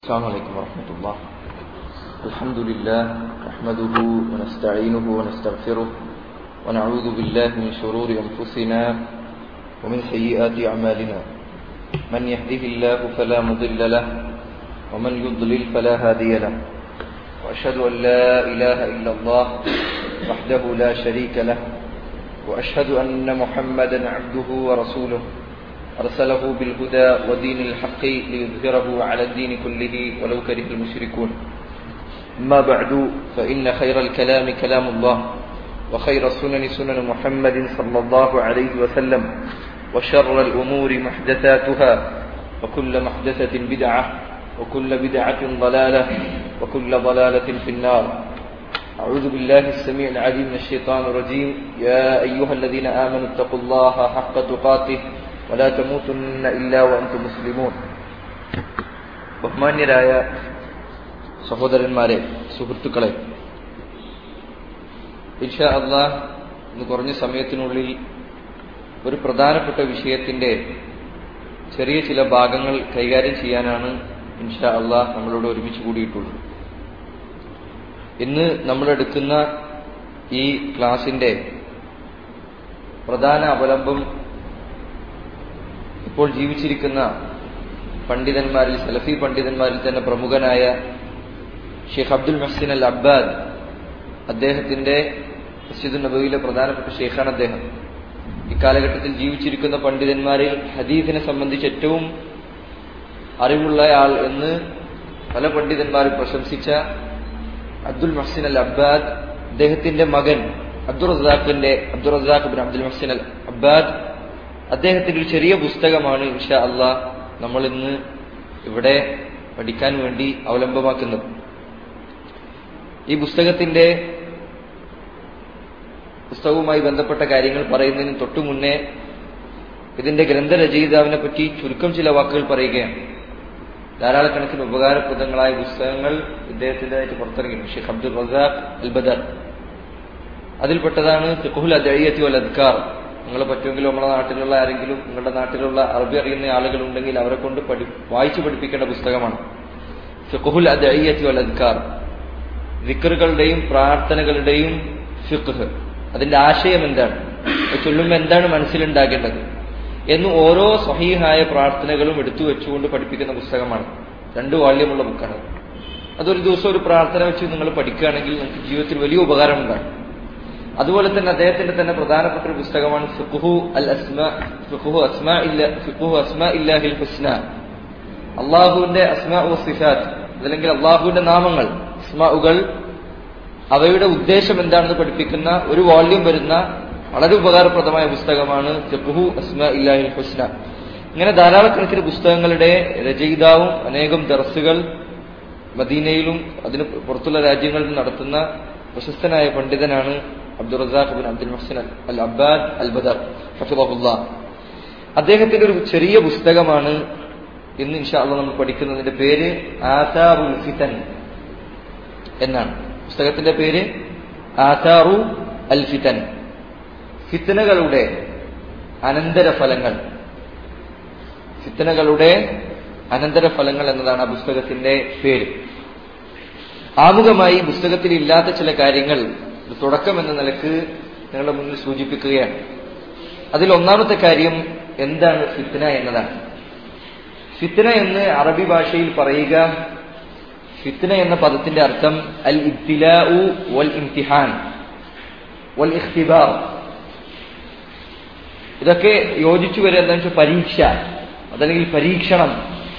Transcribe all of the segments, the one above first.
السلام عليكم ورحمة الله الحمد لله نحمده ونستعينه ونستغفره ونعوذ بالله من شرور أنفسنا ومن سيئات أعمالنا من يهده الله فلا مضل له ومن يضلل فلا هادي له وأشهد أن لا إله إلا الله وحده لا شريك له وأشهد أن محمدا عبده ورسوله أرسله بالهدى ودين الحق ليظهره على الدين كله ولو كره المشركون أما بعد فإن خير الكلام كلام الله وخير السنن سنن محمد صلى الله عليه وسلم وشر الأمور محدثاتها وكل محدثة بدعة وكل بدعة ضلالة وكل ضلالة في النار أعوذ بالله السميع العليم من الشيطان الرجيم يا أيها الذين آمنوا اتقوا الله حق تقاته ولا تموتن إلا وأنتم مسلمون ബഹുമാന്യരായ സഹോദരന്മാരെ സുഹൃത്തുക്കളെ ഇൻഷാ അള്ളാഹ് ഇന്ന് കുറഞ്ഞ സമയത്തിനുള്ളിൽ ഒരു പ്രധാനപ്പെട്ട വിഷയത്തിന്റെ ചെറിയ ചില ഭാഗങ്ങൾ കൈകാര്യം ചെയ്യാനാണ് ഇൻഷാ അള്ളാഹ് നമ്മളോട് ഒരുമിച്ച് കൂടിയിട്ടുള്ളത് ഇന്ന് നമ്മളെടുക്കുന്ന ഈ ക്ലാസിന്റെ പ്രധാന അവലംബം ഇപ്പോൾ ജീവിച്ചിരിക്കുന്ന പണ്ഡിതന്മാരിൽ സലഫി പണ്ഡിതന്മാരിൽ തന്നെ പ്രമുഖനായ Sheikh Abdul Muhsin al Abbad അദ്ദേഹത്തിന്റെ മസ്ജിദ് നബവിയിലെ പ്രധാനപ്പെട്ട ഷെയ്ഖാണ് അദ്ദേഹം ഇക്കാലഘട്ടത്തിൽ ജീവിച്ചിരിക്കുന്ന പണ്ഡിതന്മാരിൽ ഹദീഫിനെ സംബന്ധിച്ച് ഏറ്റവും അറിവുള്ള ആൾ എന്ന് പല പണ്ഡിതന്മാരും പ്രശംസിച്ച അബ്ദുൽ മഹ്സിൻ അൽ അബ്ബാദ് അദ്ദേഹത്തിന്റെ മകൻ അബ്ദുൾ റസാഖിന്റെ Abdul Razzaq bin Abdul Muhsin al Abbad അദ്ദേഹത്തിന്റെ ഒരു ചെറിയ പുസ്തകമാണ് ഇൻഷാ അള്ളാഹ് നമ്മൾ ഇന്ന് ഇവിടെ പഠിക്കാൻ വേണ്ടി അവലംബമാക്കുന്നത് ഈ പുസ്തകത്തിന്റെ പുസ്തകവുമായി ബന്ധപ്പെട്ട കാര്യങ്ങൾ പറയുന്നതിന് തൊട്ടു മുന്നേ ഇതിന്റെ ഗ്രന്ഥരചയിതാവിനെ പറ്റി ചുരുക്കം ചില വാക്കുകൾ പറയുകയാണ് ധാരാളക്കണക്കിന് ഉപകാരപ്രദങ്ങളായ പുസ്തകങ്ങൾ ഇദ്ദേഹത്തിൻ്റെതായിട്ട് പുറത്തിറങ്ങി ഷെയ്ഖ് അബ്ദുൽ റസാഖ് അൽബദർ അതിൽപ്പെട്ടതാണ് തിക്കുഹുൽ അദയ്യത്തി വൽ അദ്കാർ നിങ്ങളെ പറ്റുമെങ്കിൽ നമ്മുടെ നാട്ടിലുള്ള ആരെങ്കിലും നിങ്ങളുടെ നാട്ടിലുള്ള അറബി അറിയുന്ന ആളുകൾ ഉണ്ടെങ്കിൽ അവരെ കൊണ്ട് പഠി വായിച്ചു പഠിപ്പിക്കേണ്ട പുസ്തകമാണ് ഫിഖുൽ അദയ്യത്തി വൽ അദ്കാർ വിക്കറുകളുടെയും പ്രാർത്ഥനകളുടെയും ഫിഖ് അതിന്റെ ആശയം എന്താണ് ചൊല്ലുമ്പോൾ എന്താണ് മനസ്സിലുണ്ടാകേണ്ടത് എന്ന് ഓരോ സഹീഹായ പ്രാർത്ഥനകളും എടുത്തു വെച്ചുകൊണ്ട് പഠിപ്പിക്കുന്ന പുസ്തകമാണ് രണ്ട് വാള്യമുള്ള ബുക്കാണ് അതൊരു ദിവസം ഒരു പ്രാർത്ഥന വെച്ച് നിങ്ങൾ പഠിക്കുകയാണെങ്കിൽ നിങ്ങൾക്ക് ജീവിതത്തിൽ വലിയ ഉപകാരമുണ്ടാകും അതുപോലെ തന്നെ അദ്ദേഹത്തിന്റെ തന്നെ പ്രധാനപ്പെട്ട ഒരു പുസ്തകമാണ് ഫിഖുഹു അൽ അസ്മ ഫിഖുഹു അസ്മാ ഇല്ല ഫിഖുഹു അസ്മാ ഇല്ലാഹിൽ ഹുസ്ന അള്ളാഹുവിന്റെ അസ്മാ സിഫാത്ത് അതല്ലെങ്കിൽ അള്ളാഹുവിന്റെ നാമങ്ങൾ അസ്മാഉകൾ അവയുടെ ഉദ്ദേശം എന്താണെന്ന് പഠിപ്പിക്കുന്ന ഒരു വോള്യൂം വരുന്ന വളരെ ഉപകാരപ്രദമായ പുസ്തകമാണ് ഫിഖുഹു അസ്മാ ഇല്ലാഹിൽ ഹുസ്ന ഇങ്ങനെ ധാരാളക്കണക്കിന് പുസ്തകങ്ങളുടെ രചയിതാവും അനേകം ദർസുകൾ മദീനയിലും അതിന് പുറത്തുള്ള രാജ്യങ്ങളിലും നടത്തുന്ന പ്രശസ്തനായ പണ്ഡിതനാണ് Abdul Razzaq bin Abdul Muhsin al Abbad al Badr ഹഫിദുല്ല അദ്ദേഹത്തിന്റെ ഒരു ചെറിയ പുസ്തകമാണ് ഇന്ന് ഇൻഷാല്ല നമ്മൾ പഠിക്കുന്നതിന്റെ പേര് ആസാറുൽ ഫിതൻ എന്നാണ് പുസ്തകത്തിന്റെ പേര് ആസാറു അൽ ഫിതൻ ഫിത്തനകളുടെ അനന്തരഫലങ്ങൾ ഫിത്തനകളുടെ അനന്തരഫലങ്ങൾ എന്നതാണ് ആ പുസ്തകത്തിന്റെ പേര് ആമുഖമായി പുസ്തകത്തിൽ ഇല്ലാത്ത ചില കാര്യങ്ങൾ തുടക്കം എന്ന നിലക്ക് നിങ്ങളുടെ മുന്നിൽ സൂചിപ്പിക്കുകയാണ് അതിൽ ഒന്നാമത്തെ കാര്യം എന്താണ് ഫിത്ന എന്നതാണ് ഫിത്ന എന്ന് അറബി ഭാഷയിൽ പറയുക ഫിത്ന എന്ന പദത്തിന്റെ അർത്ഥം അൽ ഇബ്തിലാഉ വൽ ഇംതിഹാൻ വൽ ഇഖ്തിബാർ ഇതൊക്കെ യോജിച്ചു വരിക എന്താണെന്ന് വെച്ചാൽ പരീക്ഷ അതല്ലെങ്കിൽ പരീക്ഷണം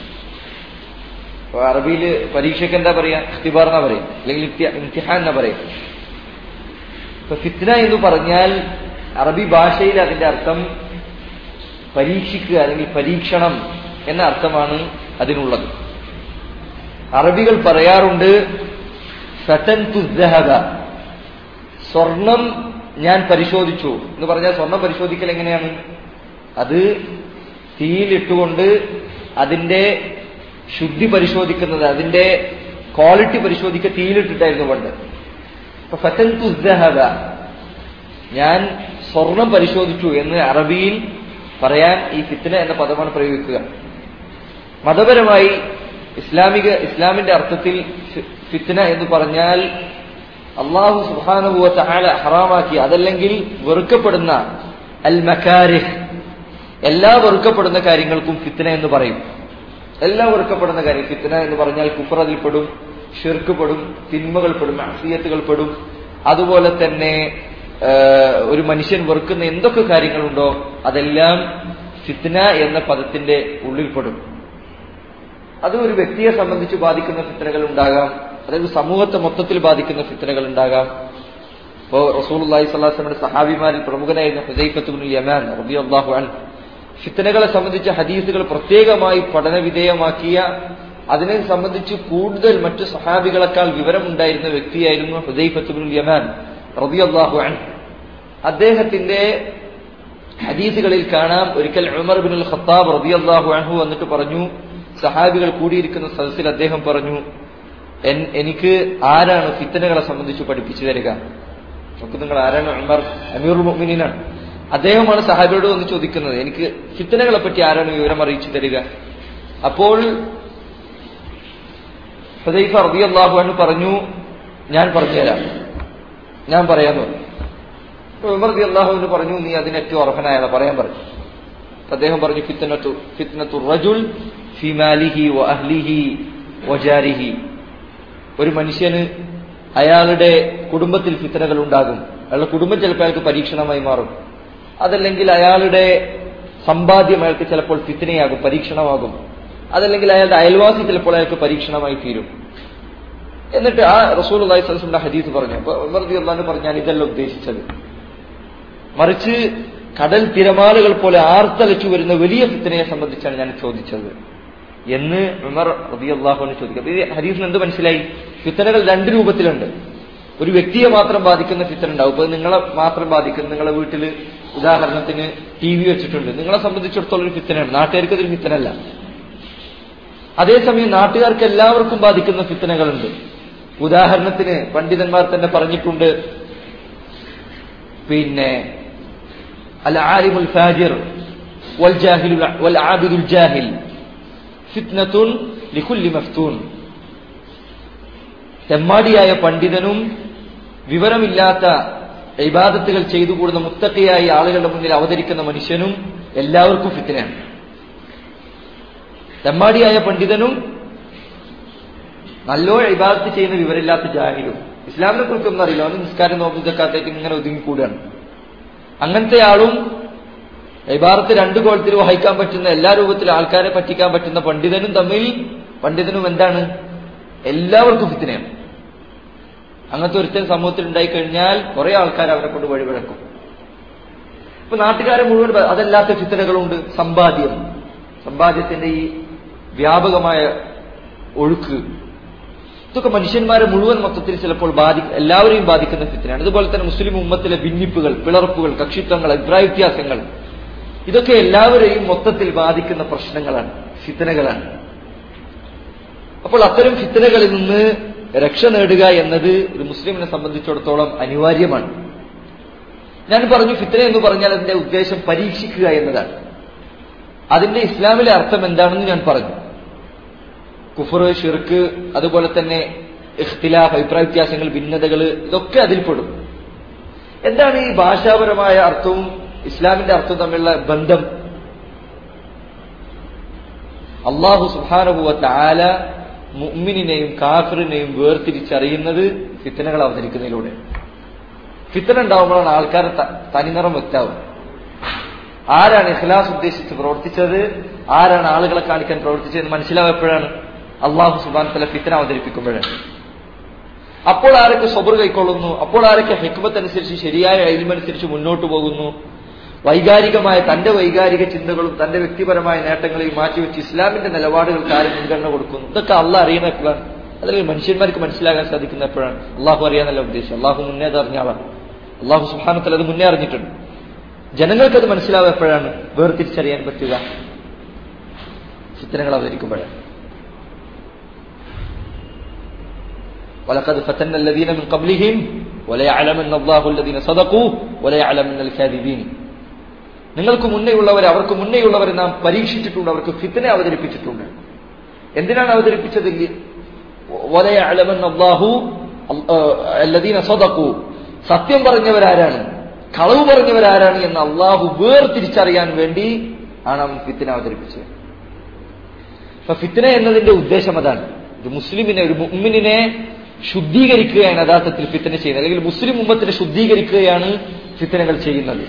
അറബിയിൽ പരീക്ഷയ്ക്ക് എന്താ പറയാ ഇഖ്തിബാർ എന്നാ പറയും അല്ലെങ്കിൽ ഇംതിഹാൻ എന്നാ പറയും ഇപ്പൊ ഫിത്ന എന്ന് പറഞ്ഞാൽ അറബി ഭാഷയിൽ അതിന്റെ അർത്ഥം പരീക്ഷിക്കുക അല്ലെങ്കിൽ പരീക്ഷണം എന്ന അർത്ഥമാണ് അതിനുള്ളത് അറബികൾ പറയാറുണ്ട് സതൻ തുസ്ഹബ സ്വർണം ഞാൻ പരിശോധിച്ചു എന്ന് പറഞ്ഞാൽ സ്വർണം പരിശോധിക്കൽ എങ്ങനെയാണ് അത് തീയിലിട്ടുകൊണ്ട് അതിന്റെ ശുദ്ധി പരിശോധിക്കുന്നത് അതിന്റെ ക്വാളിറ്റി പരിശോധിക്കുക തീയിലിട്ടിട്ടായിരുന്നു പണ്ട് അപ്പൊ ഫതൻ തുസ്ഹബ ഞാൻ സ്വർണം പരിശോധിച്ചു എന്ന് അറബിയിൽ പറയാൻ ഈ ഫിത്ന എന്ന പദമാണ് പ്രയോഗിക്കുക മതപരമായി ഇസ്ലാമിക ഇസ്ലാമിന്റെ അർത്ഥത്തിൽ ഫി- ഫിത്ന എന്ന് പറഞ്ഞാൽ അള്ളാഹു സുബാനുഭവ താല ഹറാമാക്കി അതല്ലെങ്കിൽ വെറുക്കപ്പെടുന്ന അൽ മക്കാരിഹ് എല്ലാ വെറുക്കപ്പെടുന്ന കാര്യങ്ങൾക്കും ഫിത്ന എന്ന് പറയും എല്ലാ വെറുക്കപ്പെടുന്ന കാര്യം ഫിത്ന എന്ന് പറഞ്ഞാൽ കുഫറതിൽ പെടും ഷിർക്ക് പെടും തിന്മകൾ പെടും അസിയത്തുകൾ പെടും അതുപോലെ തന്നെ ആ, ഒരു മനുഷ്യൻ വെറുക്കുന്ന എന്തൊക്കെ കാര്യങ്ങളുണ്ടോ അതെല്ലാം ഫിത്ന എന്ന പദത്തിന്റെ ഉള്ളിൽപ്പെടും അത് ഒരു വ്യക്തിയെ സംബന്ധിച്ച് ബാധിക്കുന്ന ഫിത്തനകൾ ഉണ്ടാകാം അതായത് സമൂഹത്തെ മൊത്തത്തിൽ ബാധിക്കുന്ന ഫിത്തനകൾ ഉണ്ടാകാം ഇപ്പോ റസൂൽ അള്ളാഹി സ്വലാസ്ലമിന്റെ സഹാബിമാരിൽ പ്രമുഖനായിരുന്ന ഹുദൈഫത്തുബിൻ യമാൻ റബിഅള്ളാഹു അൻ ഫിത്തനകളെ സംബന്ധിച്ച ഹദീസുകൾ പ്രത്യേകമായി പഠന വിധേയമാക്കിയ അതിനെ സംബന്ധിച്ച് കൂടുതൽ മറ്റു സഹാബികളെക്കാൾ വിവരമുണ്ടായിരുന്ന വ്യക്തിയായിരുന്നു ഹുദൈഫത്തുബിൻ യമാൻ റബിഅള്ളാഹു അൻ അദ്ദേഹത്തിന്റെ ഹദീസുകളിൽ കാണാം ഒരിക്കൽ ഉമർ ബിൻ അൽ ഖത്താബ് റബിഅള്ളാഹു അൻഹു വന്നിട്ട് പറഞ്ഞു സഹാബികൾ കൂടിയിരിക്കുന്ന സദസ്സിൽ അദ്ദേഹം പറഞ്ഞു "എൻ- എനിക്ക് ആരാണ് ഫിത്തനകളെ സംബന്ധിച്ച് പഠിപ്പിച്ചു തരിക നോക്ക് നിങ്ങൾ ആരാണ് ഉമർ അമീറുൽ മുഅ്മിനീനാണ് അദ്ദേഹമാണ് സഹാബിയോട് വന്ന് ചോദിക്കുന്നത് എനിക്ക് ഫിത്തനകളെ പറ്റി ആരാണ് വിവരം അറിയിച്ചു തരിക അപ്പോൾ ഹുദൈഫ റളിയല്ലാഹു അൻഹു പറഞ്ഞു ഞാൻ പറഞ്ഞുതരാം ഞാൻ പറയാന്ന് പറഞ്ഞു അപ്പോൾ ഉമർ റളിയല്ലാഹു അൻഹു പറഞ്ഞു നീ അതിന് ഏറ്റവും അർഹനായാണ് പറയാൻ പറഞ്ഞു അപ്പൊ അദ്ദേഹം പറഞ്ഞു ഫിത്നത്തു ഫിത്നത്തു റജുൽ ഫി മാലിഹി വ അഹ്ലിഹി വ ജാരിഹി ഒരു മനുഷ്യന് അയാളുടെ കുടുംബത്തിൽ ഫിത്തനകൾ ഉണ്ടാകും അയാളുടെ കുടുംബം ചിലപ്പോൾ അയാൾക്ക് പരീക്ഷണമായി മാറും അതല്ലെങ്കിൽ അയാളുടെ സമ്പാദ്യം അയാൾക്ക് ചിലപ്പോൾ ഫിത്തനയാകും പരീക്ഷണമാകും അതല്ലെങ്കിൽ അയാളുടെ അയൽവാസി ചിലപ്പോൾ അയാൾക്ക് പരീക്ഷണമായി തീരും എന്നിട്ട് ആ റസൂൽ അള്ളാഹി സ്വലമിന്റെ ഹദീസ് പറഞ്ഞു അപ്പൊ ഉമർ അള്ളഹാൻ പറഞ്ഞു ഞാൻ ഇതല്ല ഉദ്ദേശിച്ചത് മറിച്ച് കടൽ തിരമാലകൾ പോലെ ആർത്തലച്ചു വരുന്ന വലിയ ഫിത്തനയെ സംബന്ധിച്ചാണ് ഞാൻ ചോദിച്ചത് എന്ന് ഉമർ റബിയല്ലാഹുവിന് ചോദിക്കും അപ്പൊ ഈ ഹദീസിന് എന്ത് മനസ്സിലായി ഫിത്തനകൾ രണ്ട് രൂപത്തിലുണ്ട് ഒരു വ്യക്തിയെ മാത്രം ബാധിക്കുന്ന ഫിത്തന ഉണ്ടാവും ഇപ്പൊ നിങ്ങളെ മാത്രം ബാധിക്കുന്ന നിങ്ങളെ വീട്ടിൽ ഉദാഹരണത്തിന് ടി വി വെച്ചിട്ടുണ്ട് നിങ്ങളെ സംബന്ധിച്ചിടത്തോളം ഒരു ഫിത്തനയാണ് നാട്ടുകാർക്ക് അതൊരു ഫിത്തനല്ല അതേസമയം നാട്ടുകാർക്ക് എല്ലാവർക്കും ബാധിക്കുന്ന ഫിത്തനകളുണ്ട് ഉദാഹരണത്തിന് പണ്ഡിതന്മാർ തന്നെ പറഞ്ഞിട്ടുണ്ട് പിന്നെ അൽ ആലിമുൽ ഫാജിർ വൽ ജാഹിലു വൽ ആബിദുൽ ജാഹിൽ ഫിത്നത്തുൻ ലികുല്ലി മഫ്തൂൻ തെമ്മാടിയായ പണ്ഡിതനും വിവരമില്ലാത്ത ഇബാദത്തുകൾ ചെയ്തു കൂടുന്ന മുത്തക്കയായി ആളുകളുടെ മുന്നിൽ അവതരിക്കുന്ന മനുഷ്യനും എല്ലാവർക്കും ഫിത്തിനാണ് തെമ്മാടിയായ പണ്ഡിതനും നല്ലോ ഇബാദത്ത് ചെയ്യുന്ന വിവരമില്ലാത്ത ജാഹിലും ഇസ്ലാമിനെ കുറിച്ചൊന്നും അറിയില്ല അവന് നിസ്കാരം നോക്കും ചക്കാത്തേക്ക് ഇങ്ങനെ ഒതുങ്ങിക്കൂടാണ് അങ്ങനത്തെ ആളും ഇബാറത്ത് രണ്ടു കോലത്തിൽ വഹിക്കാൻ പറ്റുന്ന എല്ലാ രൂപത്തിലും ആൾക്കാരെ പറ്റിക്കാൻ പറ്റുന്ന പണ്ഡിതനും തമ്മിൽ പണ്ഡിതനും എന്താണ് എല്ലാവർക്കും ഫിത്തിനെയാണ് അങ്ങനത്തെ ഒരുത്തൻ സമൂഹത്തിൽ ഉണ്ടായിക്കഴിഞ്ഞാൽ കുറെ ആൾക്കാർ അവരെ കൊണ്ട് വഴിവിളക്കും ഇപ്പൊ നാട്ടുകാരെ മുഴുവൻ ബ- അതല്ലാത്ത ഫിത്തനകളുണ്ട് സമ്പാദ്യം സമ്പാദ്യത്തിന്റെ ഈ വ്യാപകമായ ഒഴുക്ക് ഇതൊക്കെ മനുഷ്യന്മാരെ മുഴുവൻ മൊത്തത്തിൽ ചിലപ്പോൾ ബാധി എല്ലാവരെയും ബാധിക്കുന്ന ഫിത്തനാണ് അതുപോലെ തന്നെ മുസ്ലിം ഉമ്മത്തിലെ ഭിന്നിപ്പുകൾ പിളർപ്പുകൾ കക്ഷിത്വങ്ങൾ അഭിപ്രായ വ്യത്യാസങ്ങൾ ഇതൊക്കെ എല്ലാവരെയും മൊത്തത്തിൽ ബാധിക്കുന്ന പ്രശ്നങ്ങളാണ് ഫിത്തനകളാണ് അപ്പോൾ അത്തരം ഫിത്തനകളിൽ നിന്ന് രക്ഷ നേടുക എന്നത് ഒരു മുസ്ലിമിനെ സംബന്ധിച്ചിടത്തോളം അനിവാര്യമാണ് ഞാൻ പറഞ്ഞു ഫിത്തന എന്ന് പറഞ്ഞാൽ അതിന്റെ ഉദ്ദേശം പരീക്ഷിക്കുക എന്നതാണ് അതിന്റെ ഇസ്ലാമിലെ അർത്ഥം എന്താണെന്ന് ഞാൻ പറഞ്ഞു കുഫർ ഷിർക്ക് അതുപോലെ തന്നെ ഇഖ്തിലാഫ് അഭിപ്രായ വ്യത്യാസങ്ങൾ ഭിന്നതകൾ ഇതൊക്കെ അതിൽപ്പെടും എന്താണ് ഈ ഭാഷാപരമായ അർത്ഥവും ഇസ്ലാമിന്റെ അർത്ഥവും തമ്മിലുള്ള ബന്ധം അള്ളാഹു സുബാനുഭവത്തെ ആല മുഅ്മിനിനെയും കാഫിറിനെയും വേർതിരിച്ചറിയുന്നത് ഫിത്തനകൾ അവതരിക്കുന്നതിലൂടെ ഫിത്തന ഉണ്ടാവുമ്പോഴാണ് ആൾക്കാർ തനിനിറം വ്യക്താവും ആരാണ് ഇഖ്ലാസ് ഉദ്ദേശിച്ച് പ്രവർത്തിച്ചത് ആരാണ് ആളുകളെ കാണിക്കാൻ പ്രവർത്തിച്ചതെന്ന് മനസ്സിലാവപ്പോഴാണ് അള്ളാഹു സുബാൻ തല ഫിത്തന അവതരിപ്പിക്കുമ്പോഴാണ് അപ്പോൾ ആരൊക്കെ സ്വബർ കൈക്കൊള്ളുന്നു അപ്പോൾ ആരൊക്കെ ഹിക്മത്ത് അനുസരിച്ച് ശരിയായ അയൽമനുസരിച്ച് മുന്നോട്ട് പോകുന്നു വൈകാരികമായ തന്റെ വൈകാരിക ചിന്തകളും തന്റെ വ്യക്തിപരമായ നേട്ടങ്ങളെയും മാറ്റിവെച്ച് ഇസ്ലാമിന്റെ നിലപാടുകൾക്ക് ആരും മുൻഗണന കൊടുക്കുന്നു ഇതൊക്കെ അല്ല അറിയുന്ന എപ്പോഴാണ് അതല്ലെങ്കിൽ മനുഷ്യന്മാർക്ക് മനസ്സിലാകാൻ സാധിക്കുന്ന എപ്പോഴാണ് അള്ളാഹു അറിയാന്നല്ല ഉദ്ദേശം അള്ളാഹു മുന്നേ അത് അറിഞ്ഞ ആളാണ് അള്ളാഹു സുഹാനത്തിൽ അത് മുന്നേ അറിഞ്ഞിട്ടുണ്ട് ജനങ്ങൾക്കത് മനസ്സിലാവുക എപ്പോഴാണ് വേർതിരിച്ചറിയാൻ പറ്റുക ചിത്രങ്ങൾ അവതരിക്കുമ്പോഴാണ് ولقد فتنا الذين من قبلهم وليعلمن الله الذين صدقوا وليعلمن الكاذبين നിങ്ങൾക്ക് മുന്നേയുള്ളവരെ അവർക്ക് മുന്നേയുള്ളവരെ നാം പരീക്ഷിച്ചിട്ടുണ്ട് അവർക്ക് ഫിത്തനെ അവതരിപ്പിച്ചിട്ടുണ്ട് എന്തിനാണ് അവതരിപ്പിച്ചത് വലയഅലമൻ അള്ളാഹു അല്ലദീന സദഖു സത്യം പറഞ്ഞവരാരാണ് കളവ് പറഞ്ഞവരാരാണ് എന്ന് അള്ളാഹു വേർതിരിച്ചറിയാൻ വേണ്ടി ആണ് അവൻ ഫിത്തിന അവതരിപ്പിച്ചത് അപ്പൊ ഫിത്തിന എന്നതിന്റെ ഉദ്ദേശം അതാണ് ഒരു മുസ്ലിമിനെ ഒരു മുമ്മിനെ ശുദ്ധീകരിക്കുകയാണ് യഥാർത്ഥത്തിൽ ഫിത്തന ചെയ്യുന്നത് അല്ലെങ്കിൽ മുസ്ലിം ഉമ്മത്തിനെ ശുദ്ധീകരിക്കുകയാണ് ഫിത്തനകൾ ചെയ്യുന്നത്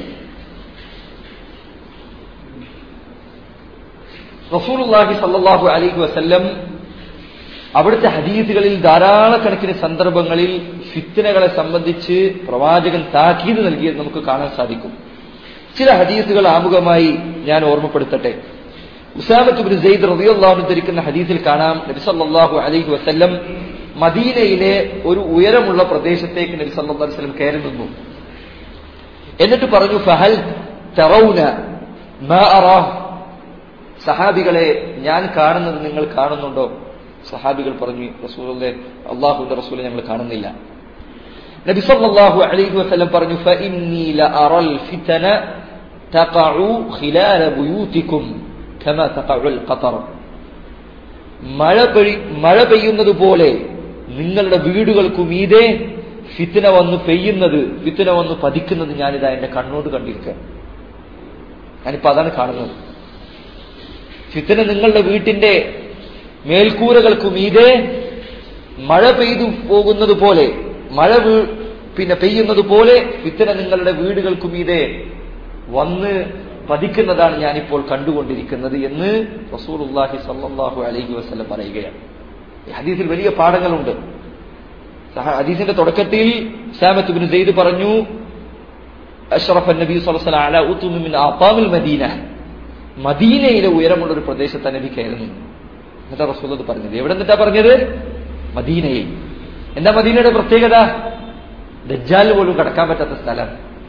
റസൂലുള്ളാഹി സല്ലല്ലാഹു അലൈഹി വസല്ലം അവിടുത്തെ ഹദീസുകളിൽ ധാരാളക്കണക്കിന് സന്ദർഭങ്ങളിൽ ഫിത്തനകളെ സംബന്ധിച്ച് പ്രവാചകൻ താക്കീത് നൽകിയത് നമുക്ക് കാണാൻ സാധിക്കും ചില ഹദീസുകൾ ആമുഖമായി ഞാൻ ഓർമ്മപ്പെടുത്തട്ടെ ഉസാമത്തുബിൻ സെയ്ദ് റബിയുള്ളാഹു ധരിക്കുന്ന ഹദീസിൽ കാണാം നബി സല്ലല്ലാഹു അലൈഹി വസല്ലം മദീനയിലെ ഒരു ഉയരമുള്ള പ്രദേശത്തേക്ക് നബി സല്ലല്ലാഹു അലൈഹി വസല്ലം കയറി നിന്നു എന്നിട്ട് പറഞ്ഞു ഫഹൽ തറൗന മാ അറാ സഹാബികളെ ഞാൻ കാണുന്നത് നിങ്ങൾ കാണുന്നുണ്ടോ സഹാബികൾ പറഞ്ഞു റസൂലെ അള്ളാഹുന്റെ റസൂലെ ഞങ്ങൾ കാണുന്നില്ല നബി സല്ലല്ലാഹു അലൈഹി വസല്ലം പറഞ്ഞു ഫഇന്നി ലഅറൽ ഫിതന തഖഉ ഖിലാല ബുയൂതികും കമാ തഖഉൽ ഖതർ മഴ പെയ് മഴ പെയ്യുന്നത് പോലെ നിങ്ങളുടെ വീടുകൾക്കു മീതെ ഫിത്തിന വന്ന് പെയ്യുന്നത് ഫിത്തിന വന്ന് പതിക്കുന്നത് ഞാനിതാ എന്റെ കണ്ണോട് കണ്ടിരിക്കുക ഞാനിപ്പോ അതാണ് കാണുന്നത് ഫിത്തിന നിങ്ങളുടെ വീട്ടിന്റെ മേൽക്കൂരകൾക്കു മീതെ മഴ പെയ്തു പോകുന്നത് പോലെ മഴ വീ- പിന്നെ പെയ്യുന്നത് പോലെ ഫിത്തിന നിങ്ങളുടെ വീടുകൾക്കു മീതെ വന്ന് പതിക്കുന്നതാണ് ഞാനിപ്പോൾ കണ്ടുകൊണ്ടിരിക്കുന്നത് എന്ന് റസൂലുള്ളാഹി സല്ലല്ലാഹു അലൈഹി വസല്ലം പറയുകയാണ് ഈ ഹദീസിൽ വലിയ പാഠങ്ങളുണ്ട് സഹ- ഹദീസിന്റെ തുടക്കത്തിൽ സാമത്ത് ബിൻ സെയ്ദ് പറഞ്ഞു അഷ്റഫ് നബി സല്ലല്ലാഹു അലൈഹി വസല്ലം അലാ ഉത്തുമി മിൻ ആത്താമിൽ മദീന മദീനയിലെ ഉയരമുള്ള ഒരു പ്രദേശത്ത് നബി കയറുന്നു എന്നിട്ടാ റസൂൽ അത് പറഞ്ഞത് എവിടെ നിന്നിട്ടാ പറഞ്ഞത് മദീനയിൽ എന്താ മദീനയുടെ പ്രത്യേകത ദജ്ജാൽ പോലും കടക്കാൻ പറ്റാത്ത സ്ഥലം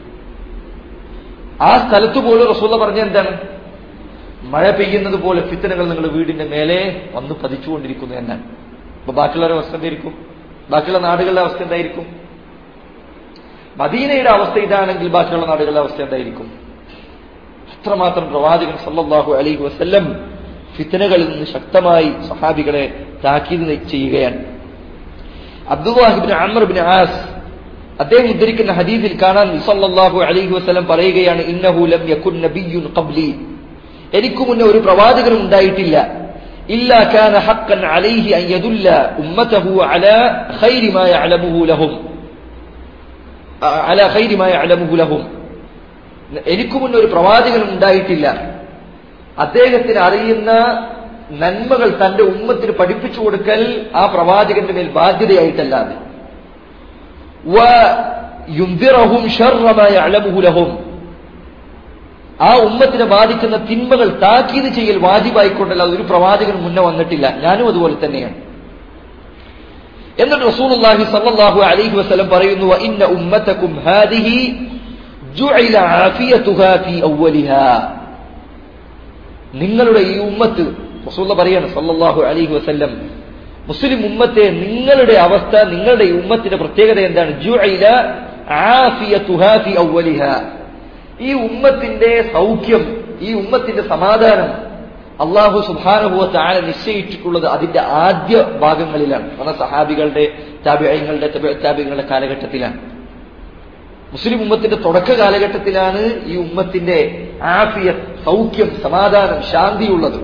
ആ സ്ഥലത്ത് പോലും റസൂല പറഞ്ഞ എന്താണ് മഴ പെയ്യുന്നത് പോലെ ഫിത്തനകൾ നിങ്ങളുടെ വീടിന്റെ മേലെ വന്ന് പതിച്ചുകൊണ്ടിരിക്കുന്നു എന്നാണ് അപ്പൊ ബാക്കിയുള്ളവരുടെ അവസ്ഥ എന്തായിരിക്കും ബാക്കിയുള്ള നാടുകളുടെ അവസ്ഥ എന്തായിരിക്കും മദീനയുടെ അവസ്ഥ ഇതാണെങ്കിൽ ബാക്കിയുള്ള നാടുകളുടെ അവസ്ഥ എന്തായിരിക്കും അത്രമാത്രം പ്രവാചകൻ സല്ലല്ലാഹു അലൈഹി വസല്ലം ഫിത്തനകളിൽ നിന്ന് ശക്തമായി സഹാബികളെ താക്കീത് ചെയ്യുകയാണ് അബ്ദുല്ലാഹിബിൻ അമർ ബിൻ ആസ് അദ്ദേഹം ഉദ്ധരിക്കുന്ന ഹദീസിൽ കാണാൻ സല്ലല്ലാഹു അലൈഹി വസല്ലം പറയുകയാണ് ഇന്നഹു ലം യകുൻ നബിയ്യുൻ ഖബ്ലി എനിക്ക് മുന്നേ ഒരു പ്രവാചകനും ഉണ്ടായിട്ടില്ല ഇല്ലാ കാന ഹഖ്ഖൻ അലൈഹി അൻ യദുല്ല ഉമ്മതഹു അലാ ഖൈരി മാ യഅലമുഹു ലഹും അലാ ഖൈരി മാ യഅലമുഹു ലഹും എനിക്ക് മുന്നേ ഒരു പ്രവാചകനും ഉണ്ടായിട്ടില്ല അദ്ദേഹത്തിന് അറിയുന്ന നന്മകൾ തന്റെ ഉമ്മത്തിന് പഠിപ്പിച്ചു കൊടുക്കൽ ആ പ്രവാചകന്റെ മേൽ ബാധ്യതയായിട്ടല്ലാതെ وينذرهم شر ما يعلمه لهم ആ ഉമ്മത്തിനെ ബാധിക്കുന്ന തിന്മകൾ താക്കീത് ചെയ്യൽ വാജിബായിക്കൊണ്ടല്ല ഒരു പ്രവാചകൻ മുന്നേ വന്നിട്ടില്ല ഞാനും അതുപോലെ തന്നെയാണ് എന്നിട്ട് റസൂലുള്ളാഹി സല്ലല്ലാഹു അലൈഹി വസല്ലം പറയുന്നു ഇന്ന ഉമ്മതകും ഹാദിഹി ജുഇല ആഫിയതുഹാ ഫീ അവ്വലിഹാ നിങ്ങളുടെ ഈ ഉമ്മത്ത് റസൂലുള്ള പറയാണ് സല്ലല്ലാഹു അലൈഹി വസല്ലം മുസ്ലിം ഉമ്മത്തെ നിങ്ങളുടെ അവസ്ഥ നിങ്ങളുടെ ഈ ഉമ്മത്തിന്റെ പ്രത്യേകത എന്താണ് ജുഇല ആഫിയതുഹാ ഫീ അവ്വലിഹാ ഈ ഉമ്മത്തിന്റെ സൗഖ്യം ഈ ഉമ്മത്തിന്റെ സമാധാനം അള്ളാഹു സുബാനുഭവ താഴെ നിശ്ചയിച്ചിട്ടുള്ളത് അതിന്റെ ആദ്യ ഭാഗങ്ങളിലാണ് പറഞ്ഞ സഹാബികളുടെ താബിയങ്ങളുടെ താബികളുടെ കാലഘട്ടത്തിലാണ് മുസ്ലിം ഉമ്മത്തിന്റെ തുടക്ക കാലഘട്ടത്തിലാണ് ഈ ഉമ്മത്തിന്റെ ആഫിയ സൗഖ്യം സമാധാനം ശാന്തിയുള്ളത്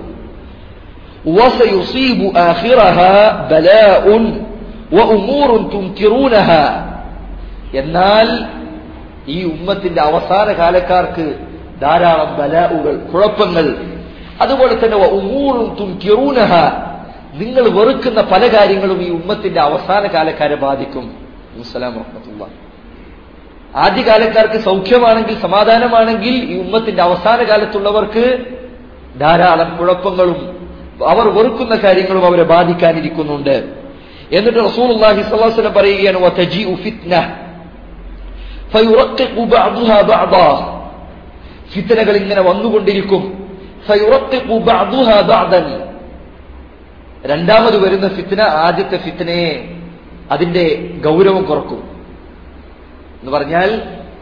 وسيصيب آخرها بلاء وأمور تنكرونها എന്നാൽ ഈ ഉമ്മത്തിന്റെ അവസാന കാലക്കാർക്ക് ധാരാളം ബലാവുകൾ കുഴപ്പങ്ങൾ അതുപോലെ തന്നെ ഉമൂറും തുൻകിറൂനഹ നിങ്ങൾ വെറുക്കുന്ന പല കാര്യങ്ങളും ഈ ഉമ്മത്തിന്റെ അവസാന കാലക്കാരെ ബാധിക്കും അസ്സലാം വറഹ്മത്തുള്ളാ ആദ്യകാലക്കാർക്ക് സൗഖ്യമാണെങ്കിൽ സമാധാനമാണെങ്കിൽ ഈ ഉമ്മത്തിന്റെ അവസാന കാലത്തുള്ളവർക്ക് ധാരാളം കുഴപ്പങ്ങളും അവർ വെറുക്കുന്ന കാര്യങ്ങളും അവരെ ബാധിക്കാനിരിക്കുന്നുണ്ട് എന്നിട്ട് റസൂലുള്ളാഹി സ്വല്ലല്ലാഹു അലൈഹി വസല്ലം പറയുകയാണ് വതജീഉ ഫിത്ന ഫയുറഖിഖു ബഅദുഹാ ബഅദാ ഫിത്നകൾ ഇങ്ങനെ വന്നുകൊണ്ടിരിക്കും ഫയുറഖിഖു ബഅദുഹാ ബഅദൻ രണ്ടാമത് വരുന്ന ഫിത്ന ആദ്യത്തെ ഫിത്നയെ അതിന്റെ ഗൗരവം കുറക്കും എന്ന് പറഞ്ഞാൽ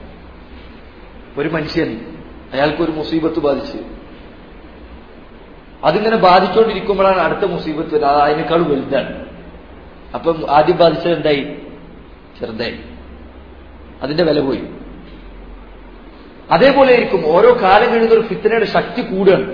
ഒരു മനുഷ്യൻ അയാൾക്കൊരു മുസീബത്ത് ബാധിച്ച് അതിങ്ങനെ ബാധിച്ചുകൊണ്ടിരിക്കുമ്പോഴാണ് അടുത്ത മുസീബത്ത് വരുന്നത് അത് അതിനേക്കാൾ വലുതാണ് അപ്പം ആദ്യം ബാധിച്ചത് എന്തായി ചെറുതായി അതിന്റെ വില പോയി അതേപോലെ ആയിരിക്കും ഓരോ കാലം കഴിയുന്ന ഒരു ഫിത്തനയുടെ ശക്തി കൂടുകയാണ്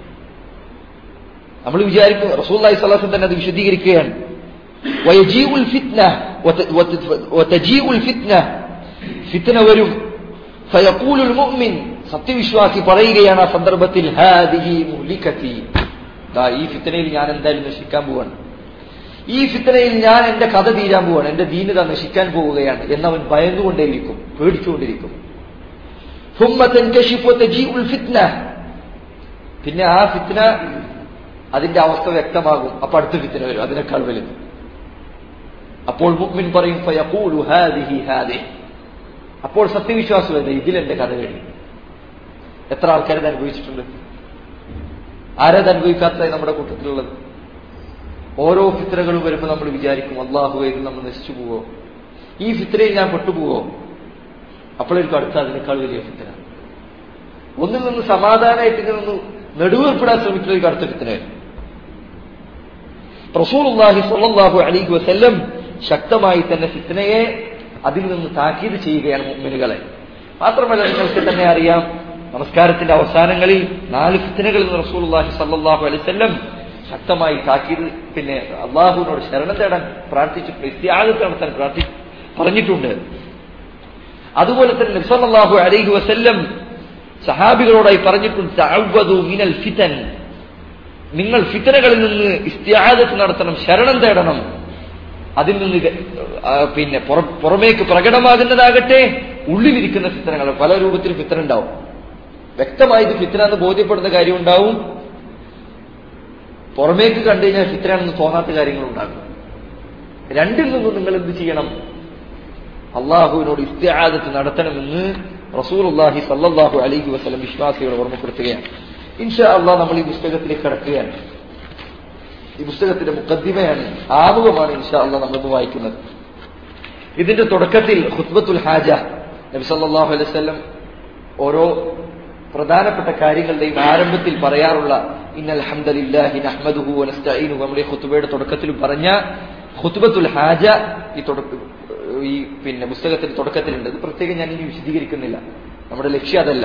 നമ്മൾ വിചാരിക്കും റസൂല്ലായി സ്വലാസം തന്നെ അത് വിശദീകരിക്കുകയാണ് വയജീഉൽ ഫിത്ന വത- വത- വതജീഉൽ ഫിത്ന ഫിത്ന വരും ഫയഖൂലുൽ മുഅ്മിൻ സത്യവിശ്വാസി പറയുകയാണ് ആ സന്ദർഭത്തിൽ ഹാദിഹി മുഹ്ലികതി ദാ ഈ ഫിത്നയിൽ ഞാൻ എന്തായാലും നശിക്കാൻ പോവാണ് ഈ ഫിത്നയിൽ ഞാൻ എന്റെ കഥ തീരാൻ പോവാണ് എന്റെ ദീനത നശിക്കാൻ പോവുകയാണ് എന്നവൻ ഭയന്നുകൊണ്ടേയിരിക്കും പേടിച്ചുകൊണ്ടിരിക്കും ثم تنكشف وتجيء الفتنة പിന്നെ ആ ഫിത്ന അതിന്റെ അവസ്ഥ വ്യക്തമാകും അപ്പൊ അടുത്ത ഫിത്ന വരും അതിനേക്കാൾ വലുത് അപ്പോൾ മുഅ്മിൻ പറയും ഫയഖൂലു ഹാദിഹി ഹാദിഹി അപ്പോൾ സത്യവിശ്വാസം വരുന്നത് ഇതിലെന്റെ കഥ കഴിഞ്ഞു എത്ര ആൾക്കാരത് അനുഭവിച്ചിട്ടുണ്ട് ആരത് അനുഭവിക്കാത്തതായി നമ്മുടെ കൂട്ടത്തിലുള്ളത് ഓരോ ഫിത്രകളും വരുമ്പോൾ നമ്മൾ വിചാരിക്കും അള്ളാഹു ഇത് നമ്മൾ നശിച്ചു പോവോ ഈ ഫിത്രയിൽ ഞാൻ പെട്ടുപോവോ അപ്പോഴേക്കും അടുത്ത അതിനേക്കാൾ വലിയ ഫിത്ര ഒന്നിൽ നിന്ന് സമാധാനമായിട്ട് ഇങ്ങനെ ഒന്ന് നെടുവേർപ്പെടാൻ ശ്രമിക്കുന്നതിലേക്ക് അടുത്ത ഫിത്ര റസൂലുള്ളാഹി സ്വല്ലല്ലാഹു അലൈഹി വസല്ലം ശക്തമായി തന്നെ ഫിത്നയെ അതിൽ നിന്ന് താക്കീത് ചെയ്യുകയാണ് മുഅ്മിനുകളെ മാത്രമല്ല നിങ്ങൾക്ക് തന്നെ അറിയാം നമസ്കാരത്തിന്റെ അവസാനങ്ങളിൽ നാല് ഫിത്നകളിൽ നിന്ന് റസൂലുള്ളാഹി സ്വല്ലല്ലാഹു അലൈഹി വസല്ലം ശക്തമായി താക്കീത് പിന്നെ അള്ളാഹുവിനോട് ശരണം തേടാൻ പ്രാർത്ഥിച്ചിട്ടുണ്ട് ഇസ്തിയാദത്ത് നടത്താൻ പ്രാർത്ഥി പറഞ്ഞിട്ടുണ്ട് അതുപോലെ തന്നെ നബ്സല്ലാഹു അലൈഹി വസല്ലം സഹാബികളോടായി പറഞ്ഞിട്ടുണ്ട് തഅവ്വദു മിനൽ ഫിതൻ നിങ്ങൾ ഫിത്തനകളിൽ നിന്ന് ഇസ്തിയാദത്ത് നടത്തണം ശരണം തേടണം അതിൽ നിന്ന് ഗ- ആ, പിന്നെ പുറ- പുറമേക്ക് പ്രകടമാകുന്നതാകട്ടെ ഉള്ളിലിരിക്കുന്ന ഫിത്തനങ്ങൾ പല രൂപത്തിൽ ഫിത്തന ഉണ്ടാവും വ്യക്തമായി ഇത് ഫിത്തന എന്ന് ബോധ്യപ്പെടുന്ന കാര്യം ഉണ്ടാവും പുറമേക്ക് കണ്ടു കഴിഞ്ഞാൽ ഫിത്തനാണെന്ന് തോന്നാത്ത കാര്യങ്ങളുണ്ടാകും രണ്ടിൽ നിന്നും നിങ്ങൾ എന്ത് ചെയ്യണം അള്ളാഹുവിനോട് ഇസ്തിയാദത്ത് നടത്തണമെന്ന് റസൂലുള്ളാഹി സല്ലല്ലാഹു അലൈഹി വസല്ലം വിശ്വാസികളെ ഓർമ്മപ്പെടുത്തുകയാണ് ഇൻഷാ അള്ളാഹ് നമ്മൾ ഈ പുസ്തകത്തിലേക്ക് കടക്കുകയാണ് ഈ പുസ്തകത്തിന്റെ മുഖദ്ദിമയാണ് ആമുഖമാണ് ഇൻഷാ അള്ളാഹ് നമ്മളിന്ന് വായിക്കുന്നത് ഇതിന്റെ തുടക്കത്തിൽ ഖുത്ബത്തുൽ ഹാജ നബി സല്ലല്ലാഹു അലൈഹി വസല്ലം ഓരോ പ്രധാനപ്പെട്ട കാര്യങ്ങളുടെയും ആരംഭത്തിൽ പറയാറുള്ള ഇന്നൽ ഹംദലില്ലാഹി നഹ്മദുഹു വനസ്തഈനുഹു നമ്മുടെ ഈ ഖുത്ബയുടെ തുടക്കത്തിൽ പറഞ്ഞ ഖുത്ബത്തുൽ ഹാജ ഈ തുടക്ക ഈ പിന്നെ പുസ്തകത്തിന്റെ തുടക്കത്തിലുണ്ട് ഇത് പ്രത്യേകം ഞാൻ ഇനി വിശദീകരിക്കുന്നില്ല നമ്മുടെ ലക്ഷ്യം അതല്ല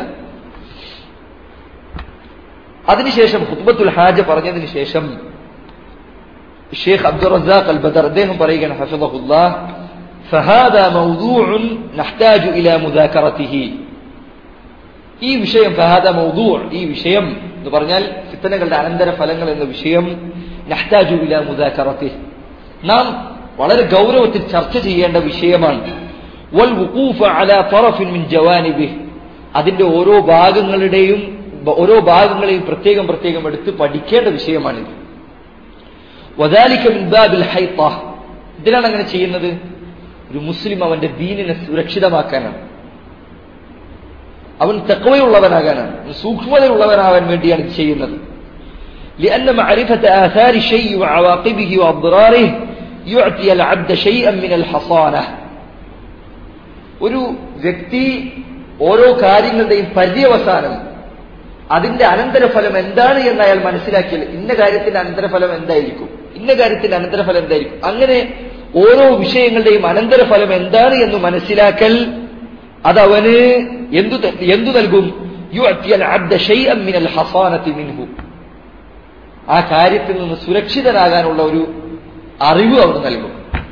അതിനുശേഷം ഖുത്ബത്തുൽ ഹാജ പറഞ്ഞതിന് ശേഷം ഷേഖ് അബ്ദുൾ റസാഖ് അൽ ബദർ അദ്ദേഹം പറയുകയാണ് ഹഫിദഹുല്ലാഹ് فهذا موضوع نحتاج إلى مذاكرته ഈ വിഷയം ഫഹാദ മൗദൂ ഈ വിഷയം എന്ന് പറഞ്ഞാൽ ഫിത്തനകളുടെ അനന്തര ഫലങ്ങൾ എന്ന വിഷയം നഹ്താജു ഇല മുദാക്കറത്തി നാം വളരെ ഗൗരവത്തിൽ ചർച്ച ചെയ്യേണ്ട വിഷയമാണ് വൽ വുഖൂഫ അലാ തറഫിൻ മിൻ ജവാനിബിഹ് അതിന്റെ ഓരോ ഭാഗങ്ങളുടെയും ഓരോ ഭാഗങ്ങളെയും പ്രത്യേകം പ്രത്യേകം എടുത്ത് പഠിക്കേണ്ട വിഷയമാണിത് വദാലിക മിൻ ബാബിൽ ഹൈത്ത ഇതിനാണ് അങ്ങനെ ചെയ്യുന്നത് ഒരു മുസ്ലിം അവന്റെ ദീനിനെ സുരക്ഷിതമാക്കാനാണ് അവൻ തെക്കവയുള്ളവനാകാനാണ് സൂക്ഷ്മതയുള്ളവനാകാൻ വേണ്ടിയാണ് ഇത് ചെയ്യുന്നത് لأن معرفة آثار الشيء وعواقبه وأضراره يعطي العبد شيئا من الحصانة ഒരു വ്യക്തി ഓരോ കാര്യങ്ങളുടെയും പര്യവസാനം അതിന്റെ അനന്തരഫലം എന്താണ് എന്ന് അയാൾ മനസ്സിലാക്കിയാൽ ഇന്ന കാര്യത്തിന്റെ അനന്തരഫലം എന്തായിരിക്കും ഇന്ന കാര്യത്തിന്റെ അനന്തരഫലം എന്തായിരിക്കും അങ്ങനെ ഓരോ വിഷയങ്ങളുടെയും അനന്തരഫലം എന്താണ് എന്ന് മനസ്സിലാക്കൽ അതവന് എന്തു ത- എന്തു നൽകും യുഅത്തിയൽ അബ്ദ ശൈഅൻ മിനൽ ഹസാനത്തി മിൻഹു ആ കാര്യത്തിൽ നിന്ന് സുരക്ഷിതനാകാനുള്ള ഒരു അറിവ് അവന് നൽകും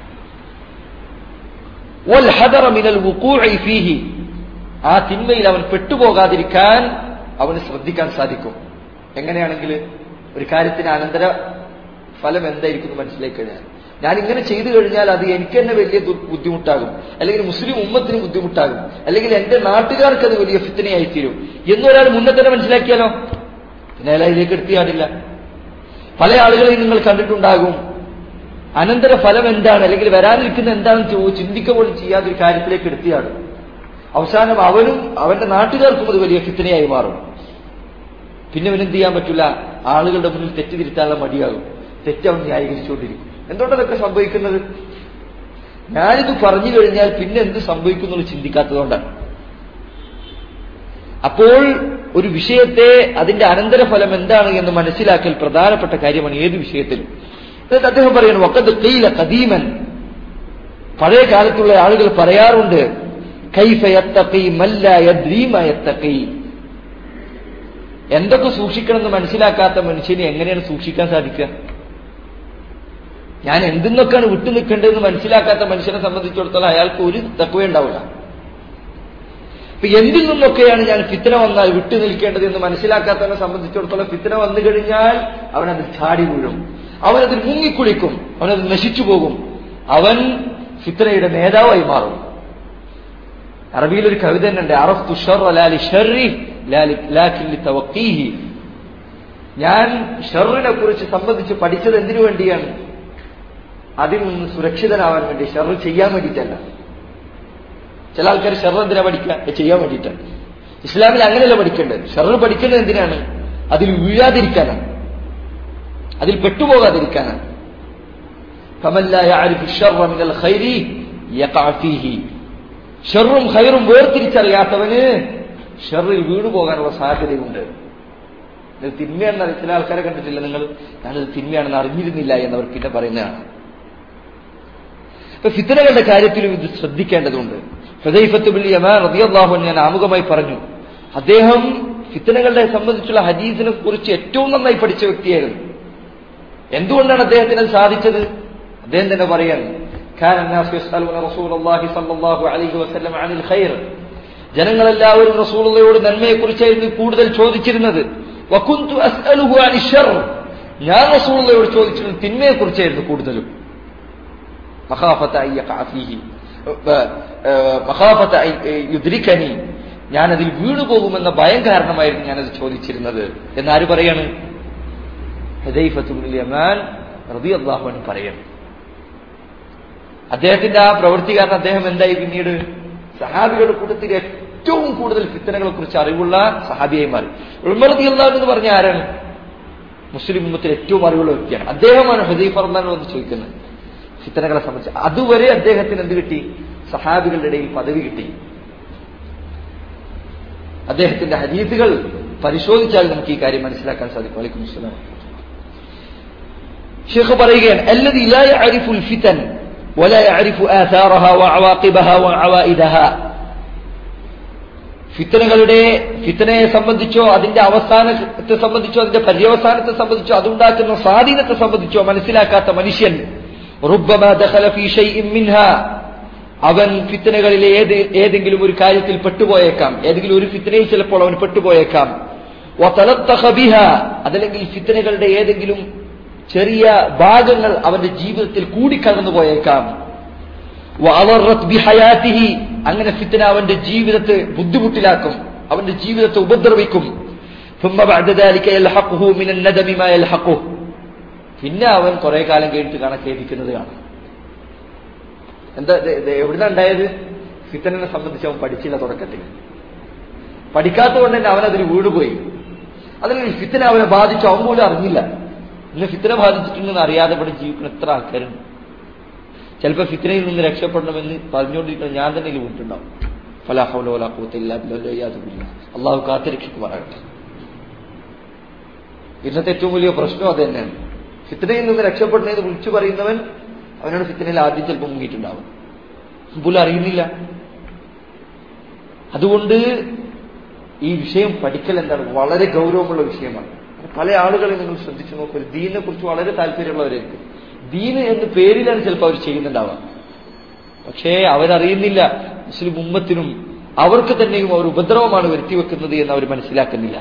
വൽ ഹദറ മിനൽ വുഖൂഇ ഫീഹി ആ തിന്മയിൽ അവൻ പെട്ടുപോകാതിരിക്കാൻ അവന് ശ്രദ്ധിക്കാൻ സാധിക്കും എങ്ങനെയാണെങ്കിൽ ഒരു കാര്യത്തിന് അനന്തര ഫലം എന്തായിരിക്കും എന്ന് മനസ്സിലാക്കി കഴിഞ്ഞാൽ ഞാൻ ഇങ്ങനെ ചെയ്തു കഴിഞ്ഞാൽ അത് എനിക്ക് തന്നെ വലിയ ദു- ബുദ്ധിമുട്ടാകും അല്ലെങ്കിൽ മുസ്ലിം ഉമ്മത്തിന് ബുദ്ധിമുട്ടാകും അല്ലെങ്കിൽ എന്റെ നാട്ടുകാർക്ക് അത് വലിയ ഫിത്തനയായി തീരും എന്നൊരാൾ മുന്നേ തന്നെ മനസ്സിലാക്കിയാലോ പിന്നെ അയാൾ അതിലേക്ക് എടുത്തിയാടില്ല പല ആളുകളെയും നിങ്ങൾ കണ്ടിട്ടുണ്ടാകും അനന്തര ഫലം എന്താണ് അല്ലെങ്കിൽ വരാനിരിക്കുന്ന എന്താണെന്ന് ചോ- ചിന്തിക്കുക പോലും ചെയ്യാതെ ഒരു കാര്യത്തിലേക്ക് എടുത്തിയാടും അവസാനം അവനും അവന്റെ നാട്ടുകാർക്കും അത് വലിയ ഫിത്തനയായി മാറും പിന്നെ അവനെന്ത് ചെയ്യാൻ പറ്റില്ല ആളുകളുടെ മുന്നിൽ തെറ്റ് തിരുത്താനുള്ള മടിയാകും തെറ്റ് അവൻ ന്യായീകരിച്ചുകൊണ്ടിരിക്കും എന്തുകൊണ്ടതൊക്കെ സംഭവിക്കുന്നത് ഞാനിത് പറഞ്ഞു കഴിഞ്ഞാൽ പിന്നെ എന്ത് സംഭവിക്കുന്നു എന്ന് ചിന്തിക്കാത്തതുകൊണ്ടാണ് അപ്പോൾ ഒരു വിഷയത്തെ അതിന്റെ അനന്തരഫലം എന്താണ് എന്ന് മനസ്സിലാക്കൽ പ്രധാനപ്പെട്ട കാര്യമാണ് ഏത് വിഷയത്തിലും എന്നിട്ട് അദ്ദേഹം പറയുന്നു വക്കത്ത് കെയില കദീമൻ പഴയ കാലത്തുള്ള ആളുകൾ പറയാറുണ്ട് കൈഫ യത്തഖി മല്ല യദ്രീമ യത്തഖി എന്തൊക്കെ സൂക്ഷിക്കണമെന്ന് മനസ്സിലാക്കാത്ത മനുഷ്യനെ എങ്ങനെയാണ് സൂക്ഷിക്കാൻ സാധിക്കുക ഞാൻ എന്തിനൊക്കെയാണ് വിട്ടു നിൽക്കേണ്ടതെന്ന് മനസ്സിലാക്കാത്ത മനുഷ്യനെ സംബന്ധിച്ചിടത്തോളം അയാൾക്ക് ഒരു തക്കവേ ഉണ്ടാവില്ല ഇപ്പൊ എന്തിൽ നിന്നൊക്കെയാണ് ഞാൻ ഫിത്തന വന്നാൽ വിട്ടു നിൽക്കേണ്ടത് എന്ന് മനസ്സിലാക്കാത്തവനെ സംബന്ധിച്ചിടത്തോളം ഫിത്തന വന്നു കഴിഞ്ഞാൽ അവനതിൽ ചാടി വീഴും അവനതിൽ മുങ്ങിക്കുളിക്കും അവനത് നശിച്ചു പോകും അവൻ ഫിത്തനയുടെ നേതാവായി മാറും അറബിയിൽ ഒരു കവിത തന്നെ ഉണ്ട് അറഫ്തു ഷർറ ലാലി ഷർറി ലാലി ലാക്കിൻ ലിതവഖീഹി ഞാൻ ഷർറിനെ കുറിച്ച് സംബന്ധിച്ച് പഠിച്ചത് എന്തിനു വേണ്ടിയാണ് അതിൽ നിന്ന് സുരക്ഷിതനാവാൻ വേണ്ടി ഷർറ് ചെയ്യാൻ വേണ്ടിയിട്ടല്ല ചില ആൾക്കാർ ഷർറ് എന്തിനാ പഠിക്കുക അത് ചെയ്യാൻ വേണ്ടിയിട്ടാണ് ഇസ്ലാമിൽ അങ്ങനെയല്ല പഠിക്കേണ്ടത് ഷർറ് പഠിക്കുന്നത് എന്തിനാണ് അതിൽ വീഴാതിരിക്കാനാണ് അതിൽ പെട്ടുപോകാതിരിക്കാനാണ് فمن لا يعرف الشر من الخير يقع فيه ഷെറും ഹൈറും വേർതിരിച്ചറിയാത്തവന് ഷെറിൽ വീണു പോകാനുള്ള സാധ്യതയുണ്ട് ഇത് തിന്മയാണെന്ന് ചില ആൾക്കാരെ കണ്ടിട്ടില്ല നിങ്ങൾ ഞാനത് തിന്മയാണെന്ന് അറിഞ്ഞിരുന്നില്ല എന്നവർ പിന്നെ പറയുന്നതാണ് ഇപ്പൊ ഫിത്തനകളുടെ കാര്യത്തിലും ഇത് ശ്രദ്ധിക്കേണ്ടതുണ്ട് ഹൃദയഫത്തുബിൽ യമാൻ റതിയല്ലാഹു ഞാൻ ആമുഖമായി പറഞ്ഞു അദ്ദേഹം ഫിത്തനകളെ സംബന്ധിച്ചുള്ള ഹദീസിനെ കുറിച്ച് ഏറ്റവും നന്നായി പഠിച്ച വ്യക്തിയായിരുന്നു എന്തുകൊണ്ടാണ് അദ്ദേഹത്തിന് അത് സാധിച്ചത് അദ്ദേഹം തന്നെ പറയാൻ كان الناس يسألون رسول الله صلى الله عليه وسلم عن الخير ജനങ്ങളെല്ലാവരും റസൂലുള്ളയോട് നന്മയെക്കുറിച്ചായിരുന്നു കൂടുതൽ ചോദിച്ചിരുന്നത് വകുന്തു അസ്അലുഹു അനി ഷർ ഞാൻ റസൂലുള്ളയോട് ചോദിച്ചിരുന്നത് തിന്മയെക്കുറിച്ചായിരുന്നു കൂടുതലും മഖാഫത അൻ യഖഅ ഫീഹി മഖാഫത അൻ യുദ്രികനി ഞാൻ അതിൽ വീണു പോകുമെന്ന ഭയം കാരണമായിരുന്നു ഞാനത് ചോദിച്ചിരുന്നത് എന്നാര് പറയാണ് ഹുദൈഫത്തുൽ യമാൻ റളിയല്ലാഹു അൻഹു പറയാണ് അദ്ദേഹത്തിന്റെ ആ പ്രവൃത്തി കാരണം അദ്ദേഹം എന്തായി പിന്നീട് സഹാബികളുടെ കൂട്ടത്തിൽ ഏറ്റവും കൂടുതൽ ഫിത്തനകളെ കുറിച്ച് അറിവുള്ള സഹാബിയായി മാറി ഉൾമറതി എന്ന് പറഞ്ഞ ആരാണ് മുസ്ലിം ഉമ്മത്തിൽ ഏറ്റവും അറിവുള്ള വ്യക്തിയാണ് അദ്ദേഹമാണ് ഹുദൈഫ് അർമാൻ എന്ന് ചോദിക്കുന്നത് ഫിത്തനകളെ സംബന്ധിച്ച് അതുവരെ അദ്ദേഹത്തിന് എന്ത് കിട്ടി സഹാബികളുടെ ഇടയിൽ പദവി കിട്ടി അദ്ദേഹത്തിന്റെ ഹദീസുകൾ പരിശോധിച്ചാൽ നമുക്ക് ഈ കാര്യം മനസ്സിലാക്കാൻ സാധിക്കും വലൈക്കും അസ്സലാം ഷെയ്ഖ് പറയുകയാണ് الذي لا يعرف الفتن ولا يعرف آثارها وعواقبها وعوائدها ഫിത്തനകളുടെ ഫിത്തനയെ സംബന്ധിച്ചോ അതിന്റെ അവസാനത്തെ സംബന്ധിച്ചോ അതിന്റെ പര്യവസാനത്തെ സംബന്ധിച്ചോ അതുണ്ടാക്കുന്ന സ്വാധീനത്തെ സംബന്ധിച്ചോ മനസ്സിലാക്കാത്ത മനുഷ്യൻ അവൻ ഫിത്തനകളിലെ ഏത് ഏതെങ്കിലും ഒരു കാര്യത്തിൽ പെട്ടുപോയേക്കാം ഏതെങ്കിലും ഒരു ഫിത്തനയിൽ ചിലപ്പോൾ അവൻ പെട്ടുപോയേക്കാം അതല്ലെങ്കിൽ ഫിത്തനകളുടെ ഏതെങ്കിലും ചെറിയ ഭാഗങ്ങൾ അവന്റെ ജീവിതത്തിൽ കൂടിക്കടന്നു പോയേക്കാം അങ്ങനെ ഫിത്തന അവന്റെ ജീവിതത്തെ ബുദ്ധിമുട്ടിലാക്കും അവന്റെ ജീവിതത്തെ ഉപദ്രവിക്കും പിന്നെ അവൻ കുറെ കാലം കഴിഞ്ഞിട്ട് കണക്കേദിക്കുന്നത് കാണാം എന്താ എവിടുന്ന ഉണ്ടായത് ഫിത്തനെ സംബന്ധിച്ച് അവൻ പഠിച്ചില്ല തുടക്കത്തിൽ പഠിക്കാത്തതുകൊണ്ട് തന്നെ അവൻ അതിന് വീണുപോയി അതല്ലെങ്കിൽ ഫിത്തന അവനെ ബാധിച്ചു അവൻ പോലും അറിഞ്ഞില്ല ഇന്ന് ഫിത്തന ബാധിച്ചിട്ടുണ്ടെന്ന് അറിയാതെ ഇവിടെ ജീവിക്കുന്ന എത്ര ആൾക്കാരുണ്ട് ചിലപ്പോൾ ഫിത്തനയിൽ നിന്ന് രക്ഷപ്പെടണമെന്ന് പറഞ്ഞുകൊണ്ടിരിക്കുന്ന ഞാൻ തന്നെ ഇതിൽ വീട്ടുണ്ടാവും അള്ളാഹു കാത്തിരക്ഷിക്കുമാറാകട്ടെ ഇന്നത്തെ ഏറ്റവും വലിയ പ്രശ്നം അത് തന്നെയാണ് ഫിത്തനയിൽ നിന്ന് രക്ഷപ്പെടുന്നതെന്ന് വിളിച്ചു പറയുന്നവൻ അവനോട് ഫിത്തനയിൽ ആദ്യം ചിലപ്പോൾ മുങ്ങിയിട്ടുണ്ടാവും പോലും അറിയുന്നില്ല അതുകൊണ്ട് ഈ വിഷയം പഠിക്കൽ എന്താണ് വളരെ ഗൗരവമുള്ള വിഷയമാണ് പല ആളുകളെ നിങ്ങൾ ശ്രദ്ധിച്ചു നോക്കൂ ദീനിനെ കുറിച്ച് വളരെ താല്പര്യമുള്ളവരായിരിക്കും ദീന് എന്ന് പേരിലാണ് ചിലപ്പോൾ അവർ ചെയ്യുന്നുണ്ടാവാം പക്ഷേ അവരറിയുന്നില്ല മുസ്ലിം ഉമ്മത്തിനും അവർക്ക് തന്നെയും അവർ ഉപദ്രവമാണ് വരുത്തിവെക്കുന്നത് എന്ന് അവർ മനസ്സിലാക്കുന്നില്ല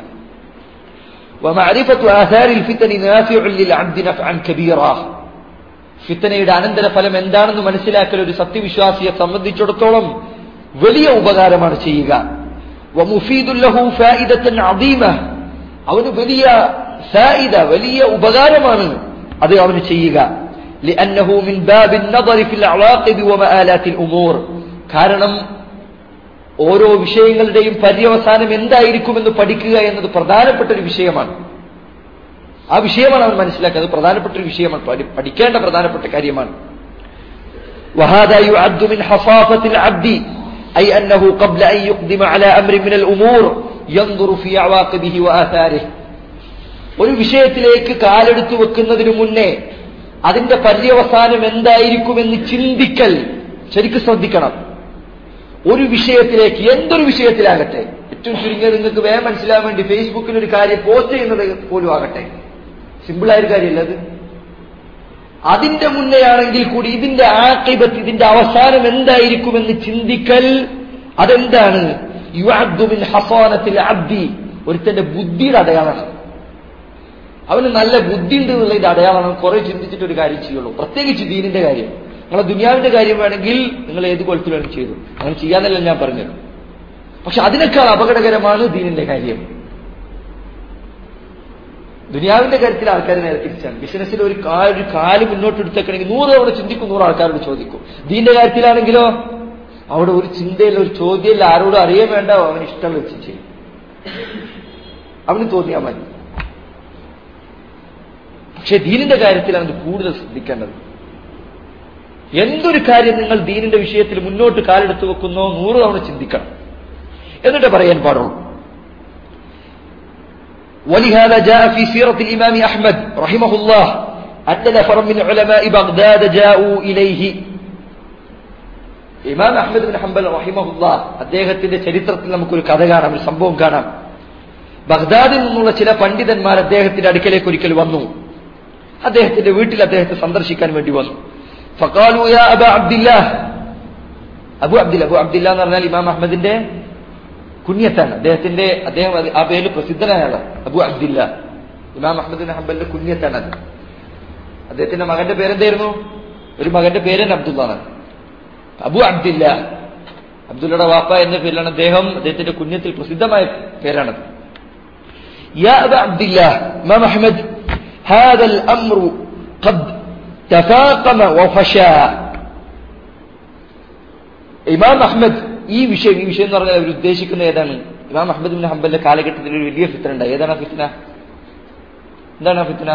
ഫിത്തനയുടെ അനന്തര ഫലം എന്താണെന്ന് മനസ്സിലാക്കൽ ഒരു സത്യവിശ്വാസിയെ സംബന്ധിച്ചിടത്തോളം വലിയ ഉപകാരമാണ് ചെയ്യുക അവന് വലിയ ഫായിദ വലിയ ഉപകാരമാണ് അത് അവന് ചെയ്യുക لأنه من باب النظر في العواقب ومآلات الأمور കാരണം ഓരോ വിഷയങ്ങളുടെയും പര്യവസാനം എന്തായിരിക്കുമെന്ന് പഠിക്കുക എന്നത് പ്രധാനപ്പെട്ട ഒരു വിഷയമാണ് ആ വിഷയമാണ് അവൻ മനസ്സിലാക്കുന്നത് അത് പ്രധാനപ്പെട്ട ഒരു വിഷയമാണ് പഠിക്കേണ്ട പ്രധാനപ്പെട്ട കാര്യമാണ് وهذا يعد من حصافة العبد أي أنه قبل أن يقدم على أمر من الأمور ينظر في عواقبه وآثاره ഒരു വിഷയത്തിലേക്ക് കാലെടുത്തു വെക്കുന്നതിനു മുന്നേ അതിന്റെ പര്യവസാനം എന്തായിരിക്കുമെന്ന് ചിന്തിക്കൽ ശരിക്കും ശ്രദ്ധിക്കണം ഒരു വിഷയത്തിലേക്ക് എന്തൊരു വിഷയത്തിലാകട്ടെ ഏറ്റവും ചുരുങ്ങിയത് നിങ്ങൾക്ക് വേഗം മനസ്സിലാൻ വേണ്ടി ഫേസ്ബുക്കിൽ ഒരു കാര്യം പോസ്റ്റ് ചെയ്യുന്നത് പോലും ആകട്ടെ സിമ്പിളായ ഒരു കാര്യമല്ല അത് അതിന്റെ മുന്നെയാണെങ്കിൽ കൂടി ഇതിന്റെ ആക്കിബത്ത് ഇതിന്റെ അവസാനം എന്തായിരിക്കുമെന്ന് ചിന്തിക്കൽ അതെന്താണ് യുഅബ്ദുമിൻ ഹസാനത്തിൽ അബ്ദി ഒരുത്തന്റെ ബുദ്ധിയുടെ അടയാളമാണ് അവന് നല്ല ബുദ്ധി ഉണ്ട് എന്നുള്ളതിന്റെ അടയാളമാണ് കുറെ ചിന്തിച്ചിട്ട് ഒരു കാര്യം ചെയ്യുള്ളൂ പ്രത്യേകിച്ച് ദീനിന്റെ കാര്യം നിങ്ങളെ ദുനിയാവിന്റെ കാര്യം വേണമെങ്കിൽ നിങ്ങൾ ഏത് കൊലത്തിൽ വേണം ചെയ്തു അങ്ങനെ ചെയ്യാന്നല്ല ഞാൻ പറഞ്ഞത് പക്ഷെ അതിനേക്കാൾ അപകടകരമാണ് ദീനിന്റെ കാര്യം ദുനിയാവിന്റെ കാര്യത്തിൽ ആൾക്കാർ നേരെ തിരിച്ചാണ് ബിസിനസ്സിൽ ഒരു കാ ഒരു കാല് മുന്നോട്ട് എടുത്തേക്കണമെങ്കിൽ നൂറ് തവണ ചിന്തിക്കും നൂറ് ആൾക്കാരോട് ചോദിക്കും ദീന്റെ കാര്യത്തിലാണെങ്കിലോ അവിടെ ഒരു ചിന്തയില്ല ഒരു ചോദ്യമില്ല ആരോടും അറിയാൻ വേണ്ട അവന് ഇഷ്ടം വെച്ച് ചെയ്യും അവന് തോന്നിയാൽ മതി പക്ഷെ ദീനിന്റെ കാര്യത്തിലാണ് ഇത് കൂടുതൽ ശ്രദ്ധിക്കേണ്ടത് എന്തൊരു കാര്യം നിങ്ങൾ ദീനിന്റെ വിഷയത്തിൽ മുന്നോട്ട് കാലെടുത്ത് വെക്കുന്നോ നൂറ് തവണ ചിന്തിക്കണം എന്നിട്ട് പറയാൻ പാടുള്ളൂ ولهذا جاء في سيرة الإمام أحمد رحمه الله أن نفرا من علماء بغداد جاءوا إليه ഇമാം അഹമ്മദ് ബിൻ ഹംബൽ റഹിമഹുല്ല അദ്ദേഹത്തിന്റെ ചരിത്രത്തിൽ നമുക്കൊരു കഥ കാണാം ഒരു സംഭവം കാണാം ബഗ്ദാദിൽ നിന്നുള്ള ചില പണ്ഡിതന്മാർ അദ്ദേഹത്തിന്റെ അടുക്കലേക്ക് ഒരിക്കൽ വന്നു അദ്ദേഹത്തിന്റെ വീട്ടിൽ അദ്ദേഹത്തെ സന്ദർശിക്കാൻ വേണ്ടി വന്നു ഫക്കാലു യാ അബ അബ്ദില്ലാഹ് അബു അബ്ദില്ല അബു അബ്ദില്ല എന്ന് പറഞ്ഞാൽ ഇമാം അഹമ്മദിന്റെ കുഞ്ഞത്താണ് അദ്ദേഹത്തിന്റെ അദ്ദേഹം അത് ആ പേരിൽ പ്രസിദ്ധനായ ആളാണ് അബു അബ്ദില്ല ഇമാം അഹമ്മദ് ബിൻ ഹംബലിന്റെ കുഞ്ഞത്താണ് അത് അദ്ദേഹത്തിന്റെ മകന്റെ പേരെന്തായിരുന്നു ഒരു മകന്റെ പേര് തന്നെ അബ്ദുള്ളാണ് അബു അബ്ദില്ല അബ്ദുല്ലയുടെ വാപ്പ എന്ന പേരിലാണ് അദ്ദേഹം അദ്ദേഹത്തിന്റെ കുഞ്ഞത്തിൽ പ്രസിദ്ധമായ പേരാണത് يا أبا عبد الله إمام أحمد هذا الأمر قد تفاقم وفشى ഇമാം അഹമ്മദ് ഈ വിഷയം ഈ വിഷയം എന്ന് പറഞ്ഞാൽ അവർ ഉദ്ദേശിക്കുന്ന ഏതാണ് ഇമാം അഹമ്മദ് ബിൻ ഹംബലിന്റെ കാലഘട്ടത്തിൽ ഒരു വലിയ ഫിത്തന ഉണ്ട് ഏതാണ് ആ ഫിത്തന എന്താണ് ആ ഫിത്തന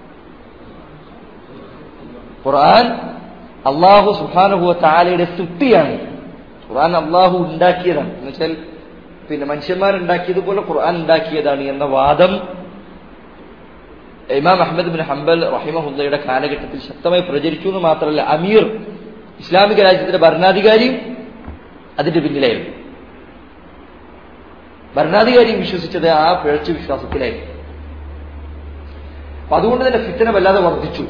ഖുർആൻ അള്ളാഹു സുഹാനുഭവ താലയുടെ സൃഷ്ടിയാണ് ഖുർആൻ അള്ളാഹു ഉണ്ടാക്കിയതാണ് എന്ന് വെച്ചാൽ പിന്നെ മനുഷ്യന്മാരുണ്ടാക്കിയതുപോലെ ഖുർആൻ ഉണ്ടാക്കിയതാണ് എന്ന വാദം ഇമാം അഹമ്മദ് ബിൻ ഹംബൽ റഹിമഹുല്ലയുടെ കാലഘട്ടത്തിൽ ശക്തമായി പ്രചരിച്ചു എന്ന് മാത്രമല്ല അമീർ ഇസ്ലാമിക രാജ്യത്തിന്റെ ഭരണാധികാരിയും അതിന്റെ പിന്നിലായിരുന്നു ഭരണാധികാരിയും വിശ്വസിച്ചത് ആ പിഴച്ചു വിശ്വാസത്തിലായിരുന്നു അപ്പൊ അതുകൊണ്ട് തന്നെ ഫിത്തന വല്ലാതെ വർദ്ധിച്ചു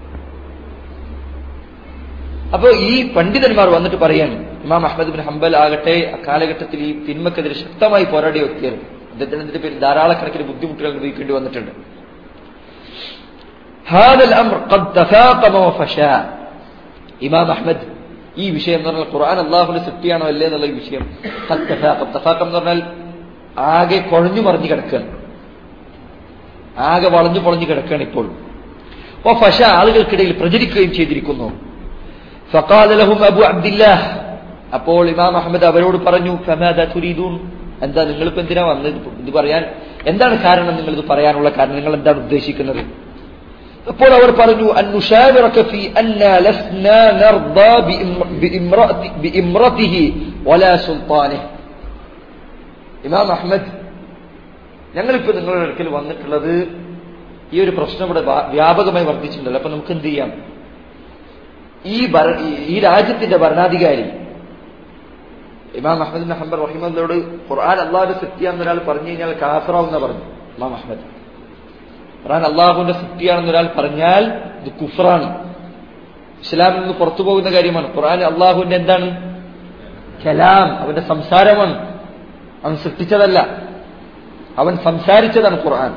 അപ്പോ ഈ പണ്ഡിതന്മാർ വന്നിട്ട് പറയാണ് ഇമാം അഹമ്മദ് ബിൻ ഹംബൽ ആകട്ടെ അക്കാലഘട്ടത്തിൽ ഈ തിന്മക്കെതിരെ ശക്തമായി പോരാടിയ വ്യക്തിയായിരുന്നു അദ്ദേഹത്തിന് ഇതിന്റെ പേരിൽ ധാരാളക്കണക്കിന് ബുദ്ധിമുട്ടുകൾ അനുഭവിക്കേണ്ടി വന്നിട്ടുണ്ട് هذا الأمر قد تفاقم وفشى ഇമാം അഹമ്മദ് ഈ വിഷയം എന്ന് പറഞ്ഞാൽ ഖുർആൻ അള്ളാഹുന്റെ സൃഷ്ടിയാണോ അല്ലേ എന്നുള്ള ഈ വിഷയം തഫാക്കം തഫാക്കം എന്ന് പറഞ്ഞാൽ ആകെ കുഴഞ്ഞു മറിഞ്ഞു കിടക്കുകയാണ് ആകെ വളഞ്ഞു പൊളഞ്ഞു കിടക്കുകയാണ് ഇപ്പോൾ ഓ ഫഷ ആളുകൾക്കിടയിൽ പ്രചരിക്കുകയും ചെയ്തിരിക്കുന്നു ഫഖാല ലഹും അബു അബ്ദില്ലാഹ് അപ്പോൾ ഇമാം അഹമ്മദ് അവരോട് പറഞ്ഞു ഫമാദ തുരീദൂൻ എന്താ നിങ്ങളിപ്പോ എന്തിനാ വന്നത് ഇത് പറയാൻ എന്താണ് കാരണം നിങ്ങൾ ഇത് പറയാനുള്ള കാരണം നിങ്ങൾ എന്താണ് ഉദ്ദേശിക്കുന്നത് അപ്പോൾ അവർ പറഞ്ഞു അന്നുഷാവിറക ഫി അന്ന ലസ്ന നർദ ബിഇംറഅതി ബിഇംറതിഹി വലാ സുൽത്താനിഹി ഇമാം അഹ്മദ് ഞങ്ങളിപ്പോ നിങ്ങളുടെ അടുക്കൽ വന്നിട്ടുള്ളത് ഈ ഒരു പ്രശ്നം ഇവിടെ വ്യാപകമായി വർദ്ധിച്ചിട്ടുണ്ടല്ലോ അപ്പൊ നമുക്ക് എന്ത് ചെയ്യാം ഈ ഈ രാജ്യത്തിന്റെ ഭരണാധികാരി ഇമാം അഹമ്മദ് ബിൻ ഹംബർ റഹിമദോട് ഖുർആൻ അള്ളാഹുന്റെ സൃഷ്ടിയാണെന്ന് ഒരാൾ പറഞ്ഞു കഴിഞ്ഞാൽ കാഫറാവുന്ന പറഞ്ഞു ഇമാം അഹമ്മദ് ഖുർആൻ അള്ളാഹുവിന്റെ സൃഷ്ടിയാണെന്ന് ഒരാൾ പറഞ്ഞാൽ ഇത് കുഫറാണ് ഇസ്ലാമിൽ നിന്ന് പുറത്തു പോകുന്ന കാര്യമാണ് ഖുർആൻ അള്ളാഹുവിന്റെ എന്താണ് കലാം അവന്റെ സംസാരമാണ് അവൻ സൃഷ്ടിച്ചതല്ല അവൻ സംസാരിച്ചതാണ് ഖുർആൻ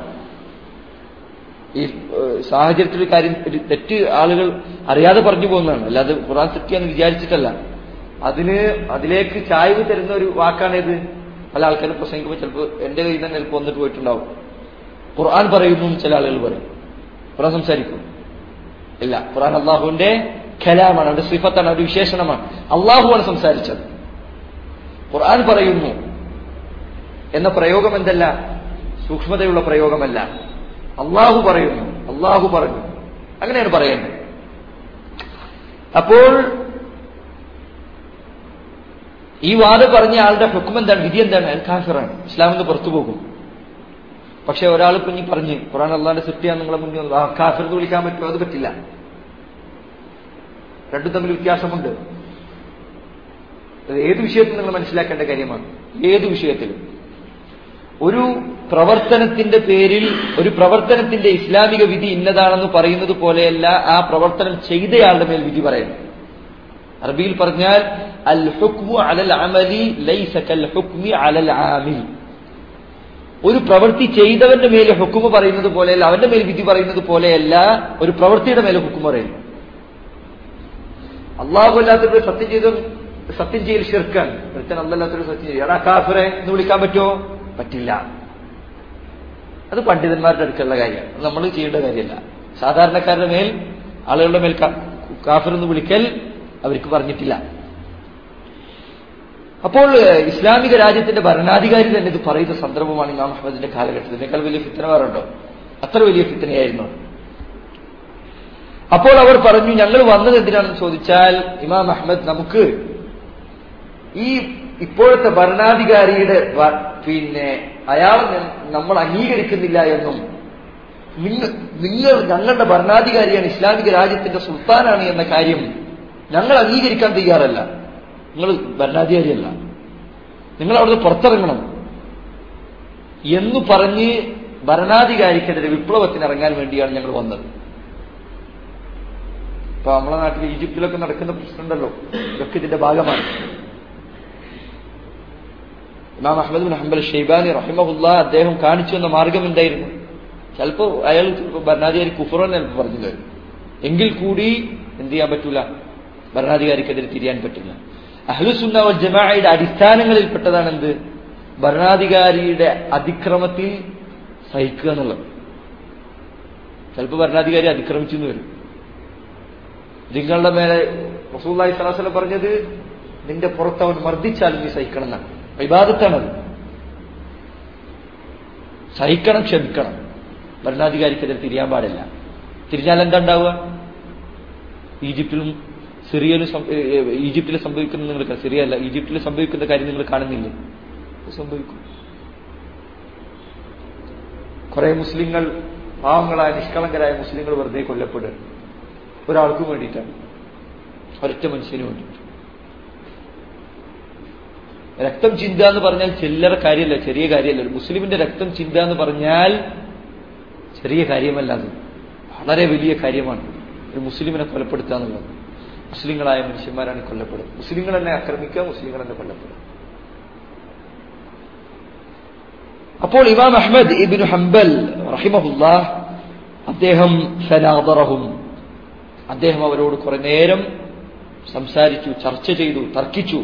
ഈ സാഹചര്യത്തിൽ ഒരു കാര്യം ഒരു തെറ്റ് ആളുകൾ അറിയാതെ പറഞ്ഞു പോകുന്നതാണ് അല്ലാതെ ഖുർആൻ സൃഷ്ടിയാന്ന് വിചാരിച്ചിട്ടല്ല അതിന് അതിലേക്ക് ചായ്വ് തരുന്ന ഒരു വാക്കാണേത് പല ആൾക്കാരും പ്രസംഗിക്കുമ്പോൾ ചിലപ്പോൾ എന്റെ കയ്യിൽ നിന്ന് ചിലപ്പോൾ വന്നിട്ട് പോയിട്ടുണ്ടാവും ഖുർആൻ പറയുന്നു ചില ആളുകൾ പറയും ഖുർആൻ സംസാരിക്കും ഇല്ല ഖുർആൻ അള്ളാഹുവിന്റെ ഖലാമാണ് അവന്റെ സിഫത്താണ് അവന്റെ വിശേഷണമാണ് അള്ളാഹുവാണ് സംസാരിച്ചത് ഖുർആൻ പറയുന്നു എന്ന പ്രയോഗം എന്തല്ല സൂക്ഷ്മതയുള്ള പ്രയോഗമല്ല അള്ളാഹു പറയുന്നു അള്ളാഹു പറഞ്ഞു അങ്ങനെയാണ് പറയേണ്ടത് അപ്പോൾ ഈ വാദം പറഞ്ഞ ആളുടെ ഹുക്കം എന്താണ് വിധി എന്താണ് അയാൾ കാഫിറാണ് ഇസ്ലാമിൽ നിന്ന് പുറത്തു പോകും പക്ഷെ ഒരാൾ കുഞ്ഞി പറഞ്ഞ് ഖുറാൻ അള്ളാന്റെ സൃഷ്ടിയാണ് നിങ്ങളെ മുന്നിൽ വന്നത്. ആ കാഫിർ എന്ന് വിളിക്കാൻ പറ്റുമോ അത് പറ്റില്ല രണ്ടും തമ്മിൽ വ്യത്യാസമുണ്ട് അത് ഏത് വിഷയത്തിൽ നിങ്ങൾ മനസ്സിലാക്കേണ്ട കാര്യമാണ് ഏത് വിഷയത്തിലും ഒരു പ്രവർത്തനത്തിന്റെ പേരിൽ ഒരു പ്രവർത്തനത്തിന്റെ ഇസ്ലാമിക വിധി ഇന്നതാണെന്ന് പറയുന്നത് പോലെയല്ല ആ പ്രവർത്തനം ചെയ്തയാളുടെ മേൽ വിധി പറയുന്നത് അറബിയിൽ പറഞ്ഞാൽ അൽ ഹുക്മു അലൽ അമലി ലൈസ കൽ ഹുക്മി അലൽ ആമിൽ ഒരു പ്രവൃത്തി ചെയ്തവന്റെ മേൽ ഹുക്കുമ പറയുന്നത് പോലെയല്ല അവന്റെ മേൽ വിധി പറയുന്നത് പോലെയല്ല ഒരു പ്രവൃത്തിയുടെ മേൽ ഹുക്കും പറയുന്നു അള്ളാഹു അല്ലാത്തൊരു സത്യം ചെയ്ത സത്യം ചെയ്യൽ ഷിർക്കാൻ ഒരുത്തൻ അല്ലല്ലാത്തൊരു സത്യം ചെയ്യും എടാ കാഫിറെ എന്ന് വിളിക്കാൻ പറ്റുമോ പറ്റില്ല അത് പണ്ഡിതന്മാരുടെ അടുക്കുള്ള കാര്യമാണ് അത് നമ്മൾ ചെയ്യേണ്ട കാര്യമല്ല സാധാരണക്കാരുടെ മേൽ ആളുകളുടെ മേൽ കാ- കാഫിർ എന്ന് വിളിക്കൽ അവർക്ക് പറഞ്ഞിട്ടില്ല അപ്പോൾ ഏഹ്, ഇസ്ലാമിക രാജ്യത്തിന്റെ ഭരണാധികാരി തന്നെ ഇത് പറയുന്ന സന്ദർഭമാണ് ഇമാം അഹമ്മദിന്റെ കാലഘട്ടത്തിൽ ഇതിനേക്കാൾ വലിയ ഫിത്തന വേറുണ്ടോ അത്ര വലിയ ഫിത്തനയായിരുന്നു അപ്പോൾ അവർ പറഞ്ഞു ഞങ്ങൾ വന്നത് എന്തിനാണെന്ന് ചോദിച്ചാൽ ഇമാം അഹമ്മദ് നമുക്ക് ഈ ഇപ്പോഴത്തെ ഭരണാധികാരിയുടെ വ- പിന്നെ അയാളെ ന- നമ്മൾ അംഗീകരിക്കുന്നില്ല എന്നും നിങ്ങൾ നിങ്ങൾ ഞങ്ങളുടെ ഭരണാധികാരിയാണ് ഇസ്ലാമിക രാജ്യത്തിന്റെ സുൽത്താനാണ് എന്ന കാര്യം ഞങ്ങൾ അംഗീകരിക്കാൻ തയ്യാറല്ല നിങ്ങൾ ഭരണാധികാരിയല്ല നിങ്ങൾ അവിടുന്ന് പുറത്തിറങ്ങണം എന്ന് പറഞ്ഞ് ഭരണാധികാരിക്കെതിരെ വിപ്ലവത്തിന് ഇറങ്ങാൻ വേണ്ടിയാണ് ഞങ്ങൾ വന്നത് ഇപ്പൊ നമ്മളെ നാട്ടിൽ ഈജിപ്തിലൊക്കെ നടക്കുന്ന പ്രശ്നമുണ്ടല്ലോ ഇതൊക്കെ ഇതിന്റെ ഭാഗമാണ് ഇമാം അഹമ്മദ് ബിൻ ഹംബൽ ഷെയ്ബാനി റഹിമഹുല്ല അദ്ദേഹം കാണിച്ചു വന്ന മാർഗം എന്തായിരുന്നു ചിലപ്പോൾ അയാൾ ചിലപ്പോൾ ഭരണാധികാരി കുഫറെന്ന് ചിലപ്പോൾ പറഞ്ഞു തരും എങ്കിൽ കൂടി എന്ത് ചെയ്യാൻ പറ്റൂല ഭരണാധികാരിക്കെതിരെ തിരിയാൻ പറ്റില്ല അഹ്ലുസുന്ന വൽ ജമാഅയുടെ അടിസ്ഥാനങ്ങളിൽ പെട്ടതാണ് എന്ത് ഭരണാധികാരിയുടെ അതിക്രമത്തിൽ സഹിക്കുക എന്നുള്ളത് ചിലപ്പോൾ ഭരണാധികാരി അതിക്രമിച്ചു എന്ന് വരും നിങ്ങളുടെ മേലെ റസൂല്ലായി സലാഹുലം പറഞ്ഞത് നിന്റെ പുറത്ത് അവൻ മർദ്ദിച്ചാൽ നീ സഹിക്കണം എന്നാണ് വിവാദത്താണത് സഹിക്കണം ക്ഷമിക്കണം ഭരണാധികാരിക്കെതിരെ തിരിയാൻ പാടില്ല തിരിഞ്ഞാൽ എന്താ ഉണ്ടാവുക ഈജിപ്തിലും സിറിയയിലും സം- ഏ, ഏ, ഈജിപ്തിൽ സംഭവിക്കുന്ന നിങ്ങൾ സിറിയ അല്ല ഈജിപ്തിൽ സംഭവിക്കുന്ന കാര്യം നിങ്ങൾ കാണുന്നില്ലേ ഇത് സംഭവിക്കും കുറെ മുസ്ലിങ്ങൾ പാവങ്ങളായ നിഷ്കളങ്കരായ മുസ്ലിങ്ങൾ വെറുതെ കൊല്ലപ്പെടുക ഒരാൾക്കും വേണ്ടിയിട്ടാണ് ഒരൊറ്റ മനുഷ്യന് വേണ്ടിയിട്ട് രക്തം ചിന്ത എന്ന് പറഞ്ഞാൽ ചില്ലറ കാര്യമല്ല ചെറിയ കാര്യമല്ല ഒരു മുസ്ലിമിന്റെ രക്തം ചിന്ത എന്ന് പറഞ്ഞാൽ ചെറിയ കാര്യമല്ല അത് വളരെ വലിയ കാര്യമാണ് ഒരു മുസ്ലിമിനെ കൊലപ്പെടുത്തുക എന്നുള്ളത് മുസ്ലിങ്ങളായ മനുഷ്യന്മാരാണ് കൊല്ലപ്പെടുക മുസ്ലിങ്ങൾ തന്നെ ആക്രമിക്കുക മുസ്ലിങ്ങൾ തന്നെ കൊല്ലപ്പെടുക അപ്പോൾ ഇമാം അഹ്മദ് ഇബിൻ ഹംബൽ റഹിമഹുല്ല അദ്ദേഹം ഫനാദറഹും അദ്ദേഹം അവരോട് കുറെ നേരം സംസാരിച്ചു ചർച്ച ചെയ്തു തർക്കിച്ചു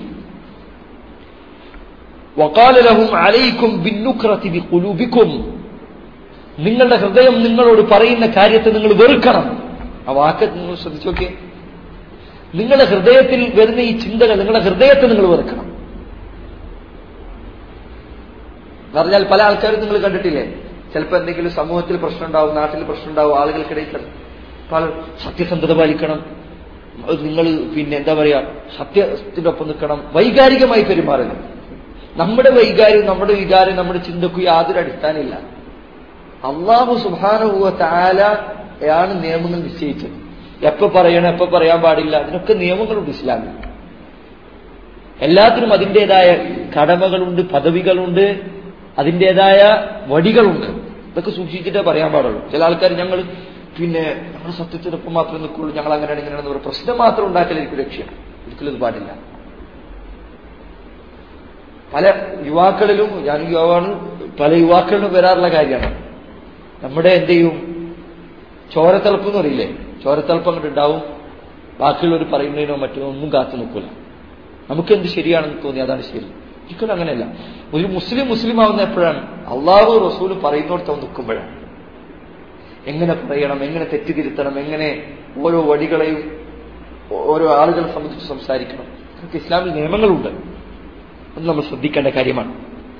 وقال لهم عليكم بالنكرة بقلوبكم നിങ്ങളുടെ ഹൃദയം നിങ്ങളോട് പറയുന്ന കാര്യത്തെ നിങ്ങൾ വെറുക്കണം ആ വാക്ക് നിങ്ങൾ ശ്രദ്ധിച്ചു നോക്കിയേ നിങ്ങളുടെ ഹൃദയത്തിൽ വരുന്ന ഈ ചിന്തകൾ നിങ്ങളുടെ ഹൃദയത്തെ നിങ്ങൾ വെറുക്കണം എന്ന് പറഞ്ഞാൽ പല ആൾക്കാരും നിങ്ങൾ കണ്ടിട്ടില്ലേ ചിലപ്പോൾ എന്തെങ്കിലും സമൂഹത്തിൽ പ്രശ്നം ഉണ്ടാവും നാട്ടിൽ പ്രശ്നം ഉണ്ടാവും ആളുകൾക്കിടയിൽ ചില- പല സത്യസന്ധത പാലിക്കണം അത് നിങ്ങൾ പിന്നെ എന്താ പറയാ സത്യത്തിന്റെ ഒപ്പം നിൽക്കണം വൈകാരികമായി പെരുമാറണം നമ്മുടെ വൈകാര്യം നമ്മുടെ വികാരം നമ്മുടെ ചിന്തക്കും യാതൊരു അടിസ്ഥാനമില്ല അള്ളാഹു സുബാനുഭവ താലയാണ് നിയമങ്ങൾ നിശ്ചയിച്ചത് എപ്പോ പറയണം എപ്പോ പറയാൻ പാടില്ല അതിനൊക്കെ നിയമങ്ങളുണ്ട് ഇസ്ലാമിൽ എല്ലാത്തിനും അതിൻ്റെതായ കടമകളുണ്ട് പദവികളുണ്ട് അതിൻ്റെതായ വടികളുണ്ട് ഇതൊക്കെ സൂക്ഷിച്ചിട്ടേ പറയാൻ പാടുള്ളൂ ചില ആൾക്കാർ ഞങ്ങൾ പിന്നെ ഞങ്ങൾ സത്യത്തിനൊപ്പം മാത്രമേ നിൽക്കുള്ളൂ ഞങ്ങൾ അങ്ങനെയാണ് ഇങ്ങനെയാണെന്ന് പറയും പ്രശ്നം മാത്രം ഉണ്ടാക്കലായിരിക്കും ലക്ഷ്യം ഒരിക്കലും ഇത് പാടില്ല പല യുവാക്കളിലും ഞാൻ യുവാവാണ് പല യുവാക്കളിലും വരാറുള്ള കാര്യമാണ് നമ്മുടെ എന്ത് ചെയ്യും ചോരത്തിളപ്പ് എന്ന് പറയില്ലേ ചോരത്തിളപ്പ് അങ്ങോട്ട് ഉണ്ടാവും ബാക്കിയുള്ളവർ പറയുന്നതിനോ മറ്റോ ഒന്നും കാത്തു നിൽക്കില്ല നമുക്ക് എന്ത് ശരിയാണെന്ന് തോന്നി അതാണ് ശരി ഒരിക്കലും അങ്ങനെയല്ല ഒരു മുസ്ലിം മുസ്ലിം ആവുന്ന എപ്പോഴാണ് അള്ളാഹു റസൂല് പറയുന്നിടത്ത് അവൻ നിൽക്കുമ്പോഴാണ് എങ്ങനെ പറയണം എങ്ങനെ തെറ്റിതിരുത്തണം എങ്ങനെ ഓരോ വടികളെയും ഓരോ ആളുകളെ സംബന്ധിച്ച് സംസാരിക്കണം നമുക്ക് ഇസ്ലാമിൽ നിയമങ്ങളുണ്ട് അത് നമ്മൾ ശ്രദ്ധിക്കേണ്ട കാര്യമാണ്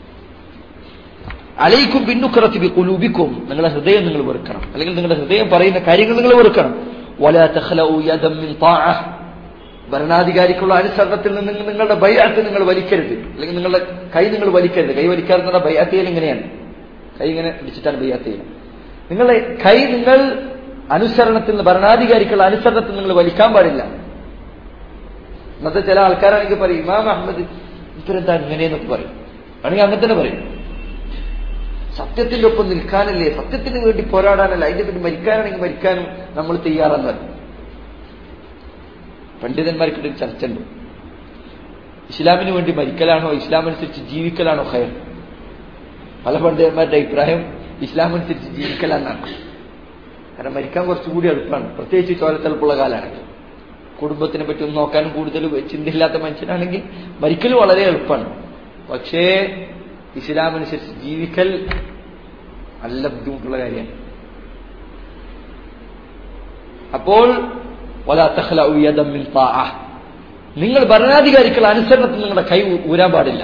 അലൈക്കും പിന്നുക്കറത്തി കുലൂബിക്കും നിങ്ങളുടെ ഹൃദയം നിങ്ങൾ വെറുക്കണം അല്ലെങ്കിൽ നിങ്ങളുടെ ഹൃദയം പറയുന്ന കാര്യങ്ങൾ നിങ്ങൾ വെറുക്കണം ولا تخلؤوا يدا من طاعة ഭരണാധികാരിക്കുള്ള അനുസരണത്തിൽ നിന്ന് നിങ്ങളുടെ ബൈഅത്ത് നിങ്ങൾ വലിക്കരുത് അല്ലെങ്കിൽ നിങ്ങളുടെ കൈ നിങ്ങൾ വലിക്കരുത് കൈ വലിക്കാറുന്ന ബൈഅത്ത് ചെയ്യൽ ഇങ്ങനെയാണ് കൈ ഇങ്ങനെ പിടിച്ചിട്ടാണ് ബൈഅത്ത് ചെയ്യുന്നത് നിങ്ങളുടെ കൈ നിങ്ങൾ അനുസരണത്തിൽ നിന്ന് ഭരണാധികാരിക്കുള്ള അനുസരണത്തിൽ നിങ്ങൾ വലിക്കാൻ പാടില്ല ഇന്നത്തെ ചില ആൾക്കാരാണെങ്കിൽ പറയും ഇമാം അഹമ്മദ് ഇത്തരെന്താ ഇങ്ങനെയെന്നൊക്കെ പറയും ആണെങ്കിൽ അങ്ങനെ തന്നെ പറയും സത്യത്തിന്റെ ഒപ്പം നിൽക്കാനല്ലേ സത്യത്തിന് വേണ്ടി പോരാടാനല്ല അതിന്റെ പിന്നെ മരിക്കാനാണെങ്കിൽ മരിക്കാനും നമ്മൾ തയ്യാറെന്ന് പറയും പണ്ഡിതന്മാർക്കിടയിൽ ചർച്ച ഉണ്ട് ഇസ്ലാമിന് വേണ്ടി മരിക്കലാണോ ഇസ്ലാം അനുസരിച്ച് ജീവിക്കലാണോ ഹയർ പല പണ്ഡിതന്മാരുടെ അഭിപ്രായം ഇസ്ലാം അനുസരിച്ച് ജീവിക്കലാന്നാണ് കാരണം മരിക്കാൻ കുറച്ചുകൂടി എളുപ്പമാണ് പ്രത്യേകിച്ച് ചോരത്തെളുപ്പുള്ള കാലമാണ് കുടുംബത്തിനെ പറ്റി ഒന്നും നോക്കാനും കൂടുതൽ ചിന്തയില്ലാത്ത മനുഷ്യനാണെങ്കിൽ മരിക്കൽ വളരെ എളുപ്പമാണ് പക്ഷേ ഇസ്ലാം അനുസരിച്ച് ജീവിക്കൽ നല്ല ബുദ്ധിമുട്ടുള്ള കാര്യമാണ് അപ്പോൾ നിങ്ങൾ ഭരണാധികാരിക്കുള്ള അനുസരണത്തിൽ നിങ്ങളുടെ കൈ ഊരാൻ പാടില്ല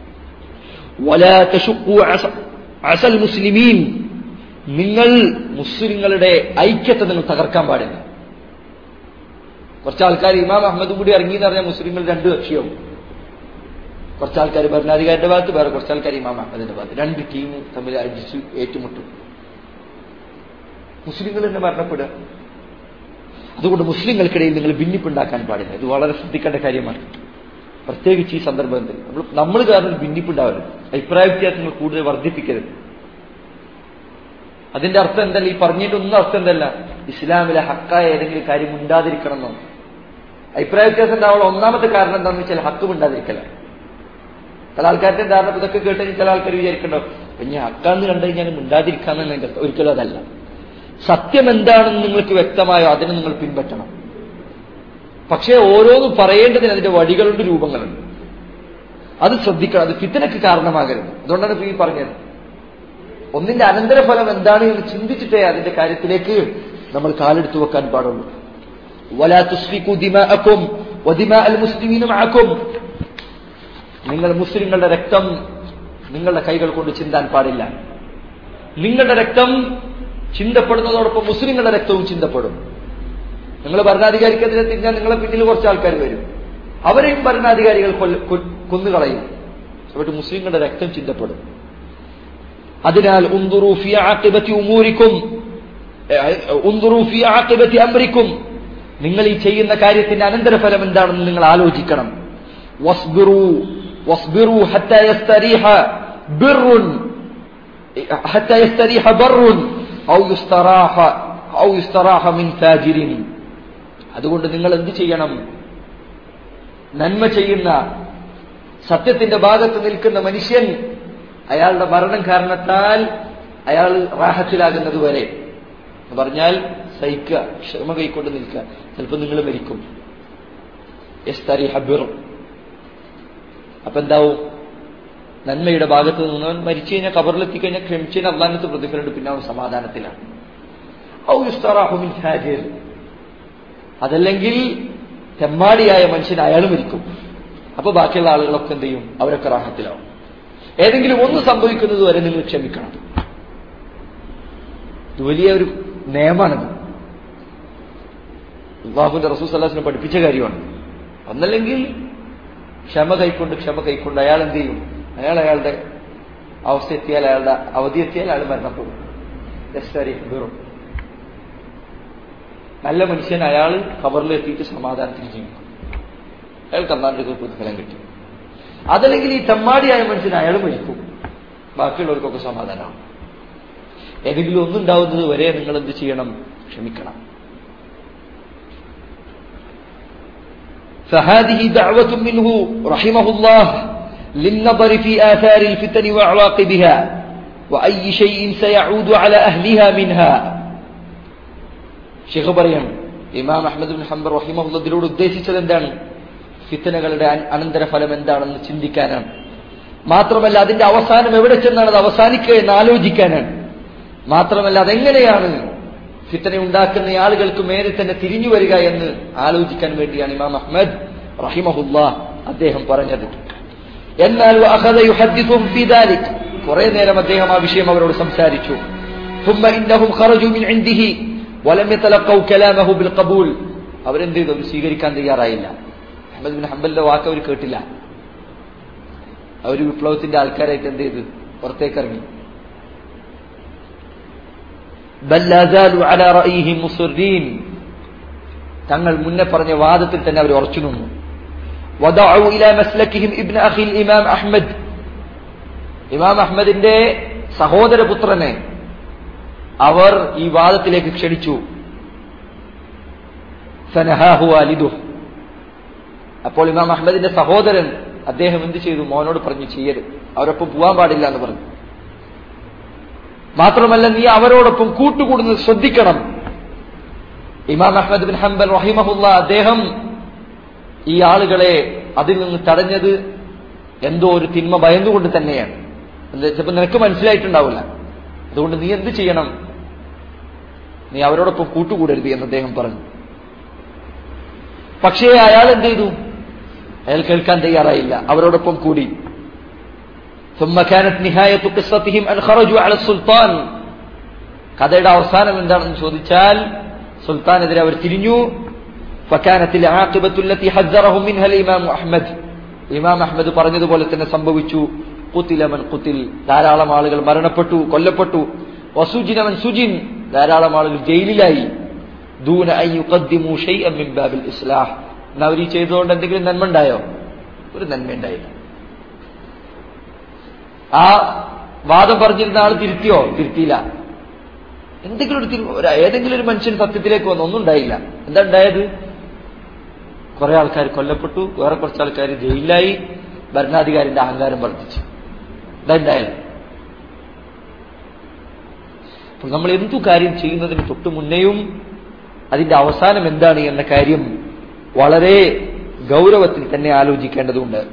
അസൽ മുസ്ലിമീൻ നിങ്ങൾ മുസ്ലിങ്ങളുടെ ഐക്യത്തെ നിങ്ങൾ തകർക്കാൻ പാടില്ല കുറച്ച് ആൾക്കാർ ഇമാം അഹമ്മദും കൂടി ഇറങ്ങി എന്ന് പറഞ്ഞാൽ മുസ്ലിങ്ങൾ രണ്ടു കക്ഷിയാവും കുറച്ച് ആൾക്കാർ ഭരണാധികാരിയുടെ ഭാഗത്ത് വേറെ കുറച്ച് ആൾക്കാർ ഇമാം അഹമ്മദിന്റെ ഭാഗത്ത് രണ്ട് ടീം തമ്മിൽ അടിച്ചു ഏറ്റുമുട്ടും മുസ്ലിങ്ങൾ തന്നെ മരണപ്പെടുക അതുകൊണ്ട് മുസ്ലിങ്ങൾക്കിടയിൽ നിങ്ങൾ ഭിന്നിപ്പുണ്ടാക്കാൻ പാടില്ല ഇത് വളരെ ശ്രദ്ധിക്കേണ്ട കാര്യമാണ് പ്രത്യേകിച്ച് ഈ സന്ദർഭത്തിൽ നമ്മൾ നമ്മൾ കാരണം ഭിന്നിപ്പുണ്ടാവരുത് അഭിപ്രായ വ്യത്യാസങ്ങൾ കൂടുതൽ വർദ്ധിപ്പിക്കരുത് അതിന്റെ അർത്ഥം എന്തല്ല ഈ പറഞ്ഞിട്ടൊന്നും അർത്ഥം എന്തല്ല ഇസ്ലാമിലെ ഹക്കായ ഏതെങ്കിലും കാര്യം ഉണ്ടാതിരിക്കണമെന്നോ അഭിപ്രായ വ്യത്യാസം ഉണ്ടാവുള്ള ഒന്നാമത്തെ കാരണം എന്താണെന്ന് വെച്ചാൽ ഹക്ക് ഉണ്ടാതിരിക്കല ചില ആൾക്കാരുടെ ധാരണ ഇതൊക്കെ കേട്ട് ചില ആൾക്കാർ വിചാരിക്കണ്ടോ ഇനി ഹക്കാന്ന് കണ്ടു കഴിഞ്ഞാൽ ഉണ്ടാതിരിക്കാന്ന് എന്റെ ഒരിക്കലും അതല്ല സത്യം എന്താണെന്ന് നിങ്ങൾക്ക് വ്യക്തമായോ അതിനെ നിങ്ങൾ പിൻപറ്റണം പക്ഷേ ഓരോന്നും പറയേണ്ടതിന് അതിന്റെ വഴികളുണ്ട് രൂപങ്ങളുണ്ട് അത് ശ്രദ്ധിക്കണം അത് ഫിത്തനക്ക് കാരണമാകരുത് അതുകൊണ്ടാണ് ഇപ്പൊ ഈ പറഞ്ഞത് ഒന്നിന്റെ അനന്തരഫലം എന്താണ് എന്ന് ചിന്തിച്ചിട്ടേ അതിന്റെ കാര്യത്തിലേക്ക് നമ്മൾ കാലെടുത്തു വെക്കാൻ പാടുള്ളൂ നിങ്ങൾ മുസ്ലിങ്ങളുടെ രക്തം നിങ്ങളുടെ കൈകൾ കൊണ്ട് ചിന്താൻ പാടില്ല നിങ്ങളുടെ രക്തം ചിന്തപ്പെടുന്നതോടൊപ്പം മുസ്ലിങ്ങളുടെ രക്തവും ചിന്തപ്പെടും നിങ്ങൾ ഭരണാധികാരിക്കെതിരെ തിരിഞ്ഞാൽ നിങ്ങളെ പിന്നിൽ കുറച്ച് ആൾക്കാർ വരും അവരെയും ഭരണാധികാരികൾ കൊന്നുകളയും എന്നിട്ട് മുസ്ലിങ്ങളുടെ രക്തം ചിന്തപ്പെടും അതിനാൽ അമ്രിക്കും നിങ്ങൾ ഈ ചെയ്യുന്ന കാര്യത്തിന്റെ അനന്തരഫലം എന്താണെന്ന് നിങ്ങൾ ആലോചിക്കണം അതുകൊണ്ട് നിങ്ങൾ എന്ത് ചെയ്യണം നന്മ ചെയ്യുന്ന സത്യത്തിന്റെ ഭാഗത്ത് നിൽക്കുന്ന മനുഷ്യൻ അയാളുടെ മരണം കാരണത്താൽ അയാൾ റാഹത്തിലാകുന്നത് വരെ എന്ന് പറഞ്ഞാൽ സഹിക്കുക ക്ഷമ കൈക്കൊണ്ട് നിൽക്കുക ചിലപ്പോൾ നിങ്ങൾ മരിക്കും എസ്തരി ഹബിറും അപ്പൊ എന്താവും നന്മയുടെ ഭാഗത്ത് നിന്ന് മരിച്ചു കഴിഞ്ഞാൽ കബറിലെത്തി കഴിഞ്ഞാൽ ക്ഷമിച്ചതിന് അള്ളാനത്ത് പ്രതിഫലമുണ്ട് പിന്നെ അവൻ സമാധാനത്തിലാണ് അതല്ലെങ്കിൽ തെമ്മാടിയായ മനുഷ്യൻ അയാൾ മരിക്കും അപ്പൊ ബാക്കിയുള്ള ആളുകളൊക്കെ എന്ത് ചെയ്യും അവരൊക്കെ റാഹത്തിലാവും ഏതെങ്കിലും ഒന്ന് സംഭവിക്കുന്നത് വരെ നിങ്ങൾ ക്ഷമിക്കണം ഇത് വലിയ ഒരു നിയമമാണിത് അള്ളാഹുവിന്റെ റസൂസ് അല്ലാസിനെ പഠിപ്പിച്ച കാര്യമാണ് ഒന്നല്ലെങ്കിൽ ക്ഷമ കൈക്കൊണ്ട് ക്ഷമ കൈക്കൊണ്ട് അയാൾ എന്ത് ചെയ്യും അയാൾ അയാളുടെ അവസ്ഥ എത്തിയാൽ അയാളുടെ അവധി എത്തിയാൽ അയാൾ മരണപ്പെടും വെറും നല്ല മനുഷ്യൻ അയാൾ ഖബറിലെത്തിയിട്ട് സമാധാനത്തിൽ ജീവിക്കും അയാൾക്ക് അന്നാണ്ട് പ്രതിഫലം കിട്ടി അതല്ലെങ്കിൽ ഈ തെമ്മാടിയായ മനുഷ്യൻ അയാൾ മരിക്കും ബാക്കിയുള്ളവർക്കൊക്കെ സമാധാനമാണ് ഏതെങ്കിലും ഒന്നുണ്ടാവുന്നത് വരെ നിങ്ങൾ എന്ത് ചെയ്യണം ക്ഷമിക്കണം فهذه دعوة منه رحمه الله للنظر في آثار الفتن وعواقبها وأي شيء سيعود على أهلها منها ഷെയ്ഖ് പറയാണ് ഇമാം അഹമ്മദ് ബിൻ ഹംബർ റഹിമഹുല്ല ഇതിലൂടെ ഉദ്ദേശിച്ചത് എന്താണ് ഫിത്തനകളുടെ അനന്തരഫലം എന്താണെന്ന് ചിന്തിക്കാനാണ് മാത്രമല്ല അതിന്റെ അവസാനം എവിടെ ചെന്നാണ് അത് അവസാനിക്കുക എന്ന് ആലോചിക്കാനാണ് മാത്രമല്ല അതെങ്ങനെയാണ് ഫിത്തന ഉണ്ടാക്കുന്ന ആളുകൾക്ക് മേലെ തന്നെ തിരിഞ്ഞു വരിക എന്ന് ആലോചിക്കാൻ വേണ്ടിയാണ് ഇമാം അഹമ്മദ് റഹിമഹുല്ല അദ്ദേഹം പറഞ്ഞത് എന്നാൽ കുറെ നേരം അദ്ദേഹം ആ വിഷയം അവരോട് സംസാരിച്ചു ثم إنهم خرجوا من عنده ولم يتلقوا كلامه بالقبول അവരെന്ത് ചെയ്തു അവർ സ്വീകരിക്കാൻ തയ്യാറായില്ല അഹമ്മദ് ബിൻ ഹംബലിന്റെ വാക്ക് അവർ കേട്ടില്ല അവർ വിപ്ലവത്തിന്റെ ആൾക്കാരായിട്ട് എന്ത് ചെയ്തു പുറത്തേക്ക് ഇറങ്ങി ബൽ ലാ സാലു അലാ റഅയിഹിം മുസ്റിൻ തങ്ങൾ മുന്നേ പറഞ്ഞ വാദത്തിൽ തന്നെ അവർ ഉറച്ചു നിന്നു വദഉ ഇലാ മസ്ലക്കിഹിം ഇബ്ന അഖിൽ ഇമാം അഹ്മദ് ഇമാം അഹ്മദിന്റെ സഹോദരപുത്രനെ അവർ ഈ വാദത്തിലേക്ക് ക്ഷണിച്ചു ഫനഹാഹു വാലിദു അപ്പോൾ ഇമാം അഹ്മദിന്റെ സഹോദരൻ അദ്ദേഹം എന്ത് ചെയ്തു മോനോട് പറഞ്ഞു ചെയ്യരുത് അവരൊപ്പം പോകാൻ പാടില്ല എന്ന് പറഞ്ഞു മാത്രമല്ല നീ അവരോടൊപ്പം കൂട്ടുകൂടുന്നത് ശ്രദ്ധിക്കണം ഇമാം അഹ്മദ് ബിൻ ഹംബൽ റഹിമഹുല്ല അദ്ദേഹം ഈ ആളുകളെ അതിൽ നിന്ന് തടഞ്ഞത് എന്തോ ഒരു തിന്മ ഭയന്നുകൊണ്ട് തന്നെയാണ് എന്താ ചിലപ്പോൾ നിനക്ക് മനസ്സിലായിട്ടുണ്ടാവില്ല അതുകൊണ്ട് നീ എന്ത് ചെയ്യണം നീ അവരോടൊപ്പം കൂട്ടുകൂടരുത് എന്ന് അദ്ദേഹം പറഞ്ഞു പക്ഷേ അയാൾ എന്ത് ചെയ്തു അയാൾ കേൾക്കാൻ തയ്യാറായില്ല അവരോടൊപ്പം കൂടി ثم كانت نهاية قصتهم أن خرجوا على السلطان കഥയുടെ അവസാനം എന്താണെന്ന് ചോദിച്ചാൽ സുൽത്താനെതിരെ അവർ തിരിഞ്ഞു فكانت العاقبة التي حذرهم منها الإمام أحمد ഇമാം അഹമ്മദ് പറഞ്ഞതുപോലെ തന്നെ സംഭവിച്ചു കുത്തിലമൻ കുത്തിൽ ധാരാളം ആളുകൾ മരണപ്പെട്ടു കൊല്ലപ്പെട്ടു വസുജിനമൻ സുജിൻ ധാരാളം ആളുകൾ ജയിലിലായി ദൂന അയ്യുഖദ്ദിമു ഷൈഅൻ മിൻ ബാബിൽ ഇസ്ലാഹ് എന്നാ അവർ ഈ ചെയ്തതുകൊണ്ട് എന്തെങ്കിലും നന്മ ഉണ്ടായോ ഒരു നന്മ ഉണ്ടായില്ല ആ വാദം പറഞ്ഞിരുന്ന ആൾ തിരുത്തിയോ തിരുത്തിയില്ല എന്തെങ്കിലും ഒരു തിരു ഒരു- ഏതെങ്കിലും ഒരു മനുഷ്യൻ സത്യത്തിലേക്ക് വന്നു ഒന്നും ഉണ്ടായില്ല എന്താ ഉണ്ടായത് കുറെ ആൾക്കാർ കൊല്ലപ്പെട്ടു വേറെ കുറച്ച് ആൾക്കാർ ജയിലിലായി ഭരണാധികാരിന്റെ അഹങ്കാരം വർദ്ധിച്ചു ഇതാ ഉണ്ടായത് അപ്പോൾ നമ്മൾ എന്തു കാര്യം ചെയ്യുന്നതിന് തൊട്ടു മുന്നേയും അതിന്റെ അവസാനം എന്താണ് എന്ന കാര്യം വളരെ ഗൗരവത്തിൽ തന്നെ ആലോചിക്കേണ്ടതുണ്ട്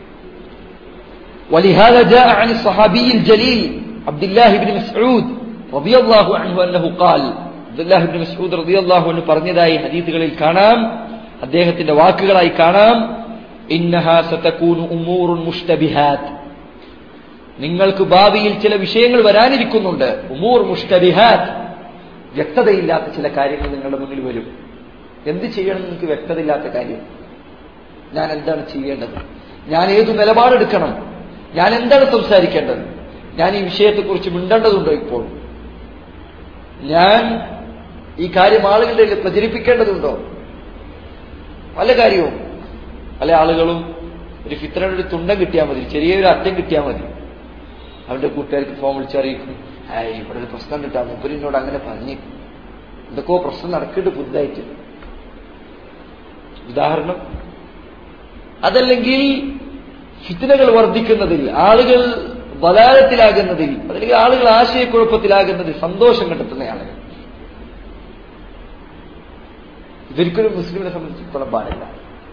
ولهذا جاء عن الصحابي الجليل عبد الله بن مسعود رضي الله عنه أنه قال عبد الله بن مسعود رضي الله عنه പറഞ്ഞതായി ഹദീസുകളിൽ കാണാം അദ്ദേഹത്തിന്റെ വാക്കുകളായി കാണാം ഇന്നഹാ സതകൂനു ഉമൂറുൻ മുഷ്തബിഹാത്ത് നിങ്ങൾക്ക് ഭാവിയിൽ ചില വിഷയങ്ങൾ വരാനിരിക്കുന്നുണ്ട് ഉമൂർ മുഷ്തബിഹാത്ത് വ്യക്തതയില്ലാത്ത ചില കാര്യങ്ങൾ നിങ്ങളുടെ മുന്നിൽ വരും എന്ത് ചെയ്യണം എന്ന് നിങ്ങൾക്ക് വ്യക്തതയില്ലാത്ത കാര്യം ഞാൻ എന്താണ് ചെയ്യേണ്ടത് ഞാൻ ഏതു നിലപാടെടുക്കണം ഞാൻ എന്താണ് സംസാരിക്കേണ്ടത് ഞാൻ ഈ വിഷയത്തെക്കുറിച്ച് മിണ്ടേണ്ടതുണ്ടോ ഇപ്പോൾ ഞാൻ ഈ കാര്യം ആളുകളുടെ ഇടയിൽ പ്രചരിപ്പിക്കേണ്ടതുണ്ടോ പല കാര്യവും പല ആളുകളും ഒരു ഫിത്രയുടെ ഒരു തുണ്ടം കിട്ടിയാൽ മതി ചെറിയൊരു അറ്റം കിട്ടിയാൽ മതി അവന്റെ കൂട്ടുകാർക്ക് ഫോൺ വിളിച്ചറിയിക്കും ഏയ് ഇവിടെ ഒരു പ്രശ്നം കിട്ടാം മുപ്പരിനോട് അങ്ങനെ പറഞ്ഞു എന്തൊക്കെയോ പ്രശ്നം നടക്കുന്നുണ്ട് പുതുതായിട്ട് ഉദാഹരണം അതല്ലെങ്കിൽ ഫിത്തനകൾ വർദ്ധിക്കുന്നതിൽ ആളുകൾ ബലാലത്തിലാകുന്നതിൽ അതല്ലെങ്കിൽ ആളുകൾ ആശയക്കുഴപ്പത്തിലാകുന്നതിൽ സന്തോഷം കണ്ടെത്തുന്ന ആളുകൾ ഇതൊരിക്കലും മുസ്ലിമിനെ സംബന്ധിച്ചിടത്തോളം പാടില്ല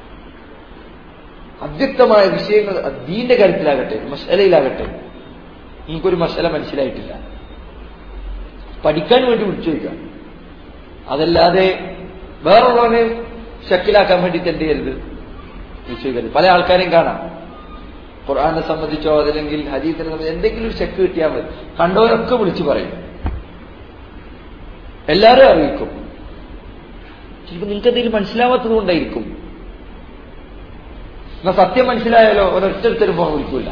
അവ്യക്തമായ വിഷയങ്ങൾ ദീന്റെ കാര്യത്തിലാകട്ടെ മസലയിലാകട്ടെ നിങ്ങൾക്കൊരു മസല മനസ്സിലായിട്ടില്ല പഠിക്കാൻ വേണ്ടി വിളിച്ചു ചോദിക്കാം അതല്ലാതെ വേറൊള്ളവനെ ശക്കിലാക്കാൻ വേണ്ടിയിട്ട് എന്ത് ചെയ്യരുത് വിളിച്ചു ചോദിക്കരുത് പല ആൾക്കാരെയും കാണാം ഖുർആാനെ സംബന്ധിച്ചോ അതല്ലെങ്കിൽ ഹദീസിനെ സംബന്ധിച്ചോ എന്തെങ്കിലും ഒരു ചെക്ക് കിട്ടിയാൽ മതി കണ്ടവരൊക്കെ വിളിച്ചു പറയും എല്ലാവരും അറിയിക്കും ചിലപ്പോൾ നിങ്ങൾക്ക് എന്തെങ്കിലും മനസ്സിലാവാത്തത് കൊണ്ടായിരിക്കും എന്നാ സത്യം മനസ്സിലായാലോ ഒരൊറ്റടുത്തൊരു ഫോൺ വിളിക്കൂല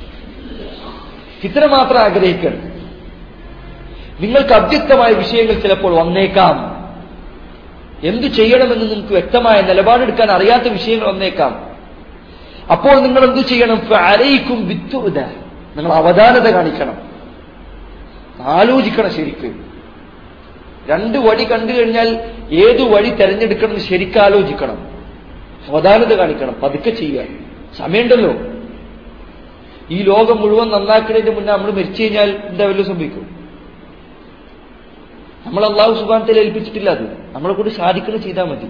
ഇത്ര മാത്രം ആഗ്രഹിക്കണം നിങ്ങൾക്ക് അവ്യക്തമായ വിഷയങ്ങൾ ചിലപ്പോൾ വന്നേക്കാം എന്തു ചെയ്യണമെന്ന് നിങ്ങൾക്ക് വ്യക്തമായ നിലപാടെടുക്കാൻ അറിയാത്ത വിഷയങ്ങൾ വന്നേക്കാം അപ്പോൾ നിങ്ങൾ എന്തു ചെയ്യണം അരയിക്കും വിത്തുത നിങ്ങൾ അവധാനത കാണിക്കണം ആലോചിക്കണം ശരിക്കും രണ്ട് വഴി കണ്ടു കഴിഞ്ഞാൽ ഏതു വഴി തെരഞ്ഞെടുക്കണം എന്ന് ശരിക്കും ആലോചിക്കണം അവധാനത കാണിക്കണം പതുക്കെ ചെയ്യുക സമയമുണ്ടല്ലോ ഈ ലോകം മുഴുവൻ നന്നാക്കുന്നതിന് മുന്നേ നമ്മൾ മരിച്ചു കഴിഞ്ഞാൽ എന്താ വല്ലതും സംഭവിക്കും നമ്മൾ അള്ളാഹു സുബാനത്തിൽ ഏൽപ്പിച്ചിട്ടില്ല അത് നമ്മളെ കൊണ്ട് സാധിക്കുന്നത് ചെയ്താൽ മതി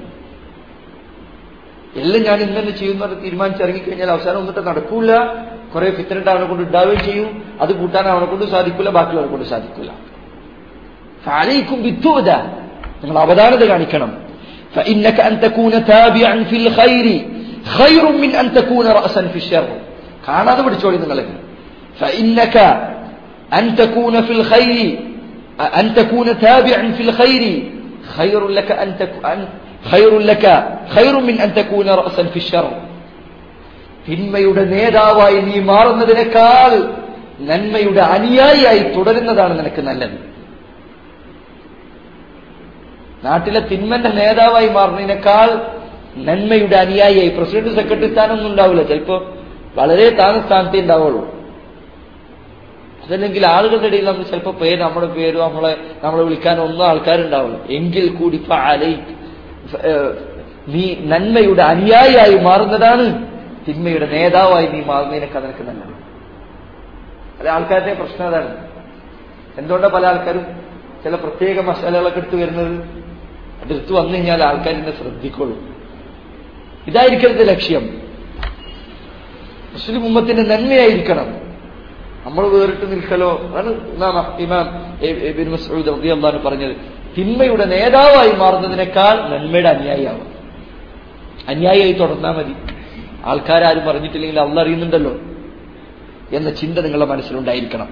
എല്ലാം ഞാൻ ഇന്നെ ചെയ്യുന്ന തീരുമാനിച്ച് ഇറങ്ങിക്കഴിഞ്ഞാൽ അവസാനം ഒന്നിട്ട് നടക്കൂല കുറെ ഫിത്തനിട്ട് അവനെ കൊണ്ട് ഉണ്ടാവുകയും ചെയ്യും അത് കൂട്ടാൻ അവനെ കൊണ്ട് സാധിക്കില്ല ബാക്കിയുള്ളവരെ കൊണ്ട് സാധിക്കില്ല ഫാലയിക്കും വിത്തുവത നിങ്ങൾ അവധാനത കാണിക്കണം فإنك أن تكون تابعا في الخير خير من أن تكون رأسا في الشر കാണാതെ പിടിച്ചോളി നിങ്ങൾ فإنك أن تكون في الخير أن تكون تابعا في الخير ഖൈറുൻ ലക അൻ തകു- അൻ- ഖൈറുൻ ലക ഖൈറുൻ മിൻ അൻ തകൂന റഅസൻ ഫി ശർ തിന്മയുടെ നേതാവായി നീ മാറുന്നതിനേക്കാൾ നന്മയുടെ അനുയായിയായി തുടരുന്നതാണ് നിനക്ക് നല്ലത് നാട്ടിലെ തിന്മന്റെ നേതാവായി മാറുന്നതിനേക്കാൾ നന്മയുടെ അനുയായിയായി പ്രസിഡന്റ് സെക്രട്ടറി സ്ഥാനമൊന്നും ഉണ്ടാവില്ല ചിലപ്പോ വളരെ താഴ്ന്ന സ്ഥാനത്തേ ഉണ്ടാവുള്ളൂ അതല്ലെങ്കിൽ ആളുകളുടെ ഇടയിൽ നമ്മൾ ചിലപ്പോൾ പേര് നമ്മുടെ പേര് നമ്മളെ നമ്മളെ വിളിക്കാൻ ഒന്നും ആൾക്കാരുണ്ടാവില്ല എങ്കിൽ കൂടി ഫഅലൈ, ഫ- ഏഹ്, നീ നന്മയുടെ അനുയായിയായി മാറുന്നതാണ് തിന്മയുടെ നേതാവായി നീ മാറുന്നതിനൊക്കെ നിനക്ക് നല്ലത് പല ആൾക്കാരുടെ പ്രശ്നം അതാണ് എന്തുകൊണ്ടാണ് പല ആൾക്കാരും ചില പ്രത്യേക മസാലകളൊക്കെ എടുത്തു വരുന്നത് അതെടുത്ത് വന്നു കഴിഞ്ഞാൽ ആൾക്കാർ എന്നെ ശ്രദ്ധിക്കുള്ളൂ ഇതായിരിക്കരുത് ലക്ഷ്യം മുസ്ലിം ഉമ്മത്തിന്റെ നന്മയായിരിക്കണം നമ്മൾ വേറിട്ട് നിൽക്കലോ അതാണ് ഇമാം ഇമാം ഇബ്നു മസ്ഊദ് റളിയല്ലാഹു അൻഹു പറഞ്ഞത് തിന്മയുടെ നേതാവായി മാറുന്നതിനേക്കാൾ നന്മയുടെ അനുയായിയാവും അനുയായിയായി തുടർന്നാൽ മതി ആൾക്കാരും പറഞ്ഞിട്ടില്ലെങ്കിൽ അള്ള അറിയുന്നുണ്ടല്ലോ എന്ന ചിന്ത നിങ്ങളുടെ മനസ്സിലുണ്ടായിരിക്കണം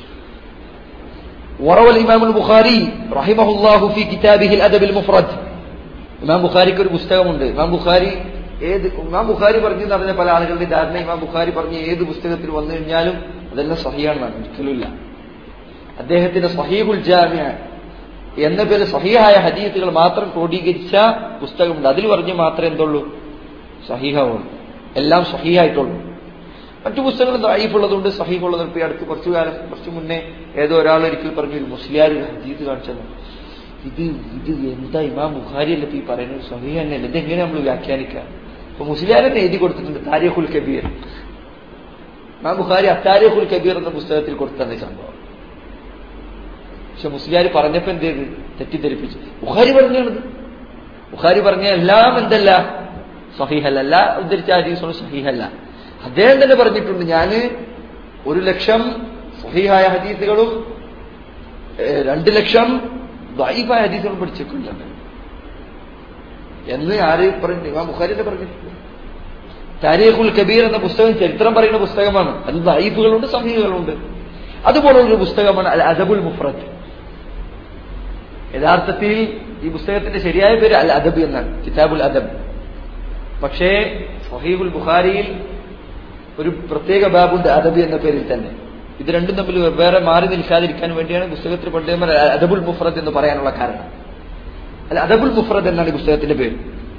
وروى الإمام البخاري رحمه الله في كتابه الأدب المفرد ഇമാം ബുഖാരിക്ക് ഒരു പുസ്തകമുണ്ട് ഇമാം ബുഖാരി ഏത് ഇമാം ബുഖാരി പറഞ്ഞു എന്ന് പറഞ്ഞ പല ആളുകളുടെ ധാരണ ഇമാം ബുഖാരി പറഞ്ഞ ഏത് പുസ്തകത്തിൽ വന്നു കഴിഞ്ഞാലും അതെല്ലാം സഹിയാണെന്നാണ് ഒരിക്കലുമില്ല അദ്ദേഹത്തിന്റെ സഹീഹുൽ ജാമ്യ എന്ന പേര് സഹിയായ ഹദീസുകൾ മാത്രം ക്രോഡീകരിച്ച പുസ്തകമുണ്ട് അതിൽ പറഞ്ഞ് മാത്രമേ എന്തുള്ളൂ സഹീഹമുള്ളൂ എല്ലാം സഹിയായിട്ടുള്ളൂ മറ്റു പുസ്തകങ്ങൾ ദൈഫുള്ളതുണ്ട് സഹീഫുള്ളത് ഇപ്പൊ ഈ അടുത്ത് കുറച്ചു കാലം കുറച്ചു മുന്നേ ഏതോ ഒരാൾ ഒരിക്കൽ പറഞ്ഞു മുസ്ലിയാർ ഹദീസ് കാണിച്ചത് ഇത് ഇത് എന്താ ഇമാം ബുഖാരി അല്ല ഇപ്പൊ ഈ പറയുന്നത് സഹീഹ് തന്നെയല്ല ഇതെങ്ങനെ നമ്മൾ വ്യാഖ്യാനിക്കുക അപ്പൊ മുസ്ലിയാർ തന്നെ എഴുതി കൊടുത്തിട്ടുണ്ട് താരിഖുൽ കബീർ ഇമാം ബുഖാരി അത്താരിഖുൽ കബീർ എന്ന പുസ്തകത്തിൽ കൊടുത്തതാണ് ഈ സംഭവം പക്ഷെ മുസ്ലിയാർ പറഞ്ഞപ്പോ എന്ത് ചെയ്ത് തെറ്റിദ്ധരിപ്പിച്ചു ബുഖാരി പറഞ്ഞാണത് ബുഖാരി പറഞ്ഞ എല്ലാം എന്തല്ല സഹീഹല്ല എല്ലാ ഉദ്ധരിച്ച ഹദീസുകളും സഹീഹല്ല അദ്ദേഹം തന്നെ പറഞ്ഞിട്ടുണ്ട് ഞാന് ഒരു ലക്ഷം സഹീഹായ ഹദീസുകളും ഏഹ്, രണ്ട് ലക്ഷം ദൈഫായ ഹദീസുകളും പഠിച്ചിട്ടുണ്ട് എന്ന് ആര് പറഞ്ഞു ഇമാം ബുഖാരി തന്നെ പറഞ്ഞിട്ടുണ്ട് താരീഖുൽ കബീർ എന്ന പുസ്തകം ചരിത്രം പറയുന്ന പുസ്തകമാണ് അത് ദൈഫുകളുണ്ട് സഹീഹുകളുണ്ട് അതുപോലുള്ള ഒരു പുസ്തകമാണ് അൽ അദബുൽ മുഫ്രദ് യഥാർത്ഥത്തിൽ ഈ പുസ്തകത്തിന്റെ ശരിയായ പേര് അൽ അദബ് എന്നാണ് കിതാബുൽ അദബ് പക്ഷേ സഹീബുൽ ബുഖാരിയിൽ ഒരു പ്രത്യേക ബാബുണ്ട് അദബ് എന്ന പേരിൽ തന്നെ ഇത് രണ്ടും തമ്മിൽ വെവ്വേറെ മാറി നിൽക്കാതിരിക്കാൻ വേണ്ടിയാണ് പുസ്തകത്തിൽ പണ്ഡിതന്മാർ അദബുൽ മുഫ്രദ് എന്ന് പറയാനുള്ള കാരണം അല്ല അദബുൽ മുഫ്രദ് എന്നാണ് ഈ പുസ്തകത്തിന്റെ പേര്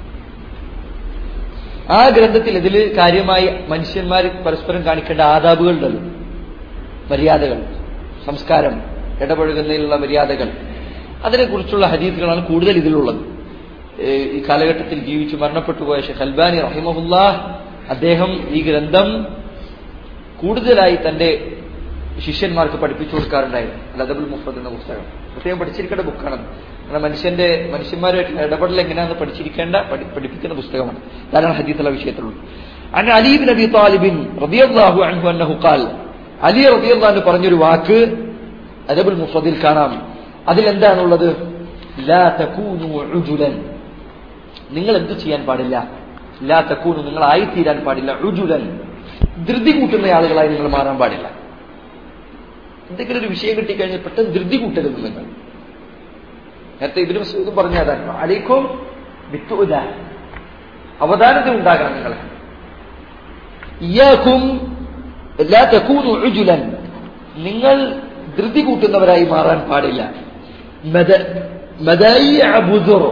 ആ ഗ്രന്ഥത്തിൽ ഇതിൽ കാര്യമായി മനുഷ്യന്മാർ പരസ്പരം കാണിക്കേണ്ട ആദാബുകളുണ്ടല്ലോ മര്യാദകൾ സംസ്കാരം ഇടപഴകുന്നതിലുള്ള മര്യാദകൾ അതിനെക്കുറിച്ചുള്ള ഹദീസുകളാണ് കൂടുതൽ ഇതിലുള്ളത് ഏഹ് ഈ കാലഘട്ടത്തിൽ ജീവിച്ചു മരണപ്പെട്ടു പോയ ഷെഖ് അൽബാനി റഹിമഹുല്ല അദ്ദേഹം ഈ ഗ്രന്ഥം കൂടുതലായി തന്റെ ശിഷ്യന്മാർക്ക് പഠിപ്പിച്ചു കൊടുക്കാറുണ്ടായിരുന്നു ലദബുൽ മുഫ്രദ് എന്ന പുസ്തകം പ്രത്യേകം പഠിച്ചിരിക്കേണ്ട ബുക്കാണ് കാരണം മനുഷ്യന്റെ മനുഷ്യന്മാരുമായിട്ടുള്ള ഇടപെടൽ എങ്ങനെയാണെന്ന് പഠിച്ചിരിക്കേണ്ട പഠി- പഠിപ്പിക്കുന്ന പുസ്തകമാണ് ധാരാളം ഹദീസുള്ള വിഷയത്തിലുള്ളൂ അങ്ങനെ അലീബ് നബി താലിബിൻ റബിയാഹു അൻഹു അന്നഹു ഖാൽ അലി റബിയാഹു പറഞ്ഞൊരു വാക്ക് അദബുൽ മുഫ്രദിൽ കാണാം അതിലെന്താണുള്ളത് ലാ തകൂനു ഉജുലൻ നിങ്ങൾ എന്ത് ചെയ്യാൻ പാടില്ല ലാ തക്കൂനു നിങ്ങൾ ആയിത്തീരാൻ പാടില്ല ഉജുലൻ ധൃതി കൂട്ടുന്ന ആളുകളായി നിങ്ങൾ മാറാൻ പാടില്ല എന്തെങ്കിലും ഒരു വിഷയം കിട്ടിക്കഴിഞ്ഞാൽ പെട്ടെന്ന് ധൃതി കൂട്ടരുത് നിങ്ങൾ നേരത്തെ ഇബിന് മസൂദും പറഞ്ഞ അതാണ് അലൈക്കും വിത്തുല അവധാനത ഉണ്ടാകണം നിങ്ങൾ ഇയാക്കും ലാ തക്കൂനു ഉജുലൻ നിങ്ങൾ ധൃതി കൂട്ടുന്നവരായി മാറാൻ പാടില്ല മദ- മദായിഅ ബുദുർ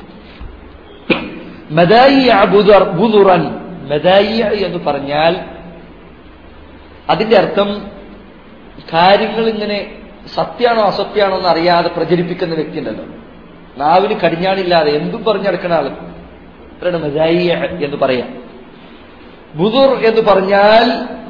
മദായിഅ ബുദർ ബുദുറൻ മദായിഅ എന്ന് പറഞ്ഞാൽ അതിന്റെ അർത്ഥം കാര്യങ്ങൾ ഇങ്ങനെ സത്യാണോ അസത്യാണോ എന്ന് അറിയാതെ പ്രചരിപ്പിക്കുന്ന വ്യക്തി ഉണ്ടല്ലോ നാവിന് കടിഞ്ഞാണില്ലാതെ എന്തും പറഞ്ഞെടുക്കുന്ന ആള് അത്രയാണ് മദായിഅ എന്ന് പറയാം ബുദുർ എന്ന് പറഞ്ഞാൽ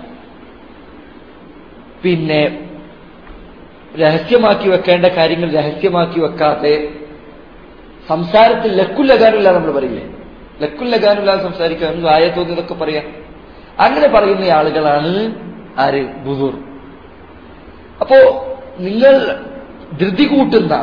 പിന്നെ രഹസ്യമാക്കി വെക്കേണ്ട കാര്യങ്ങൾ രഹസ്യമാക്കി വെക്കാതെ സംസാരത്തിൽ ലക്കുല്ലഗാനില്ല നമ്മൾ പറയില്ലേ ലക്കുല്ലഗാനില്ലാതെ സംസാരിക്കുക വായ തോന്നിയതൊക്കെ പറയാം അങ്ങനെ പറയുന്ന ആളുകളാണ് ആര് ബുദൂർ അപ്പോ നിങ്ങൾ ധൃതി കൂട്ടുന്ന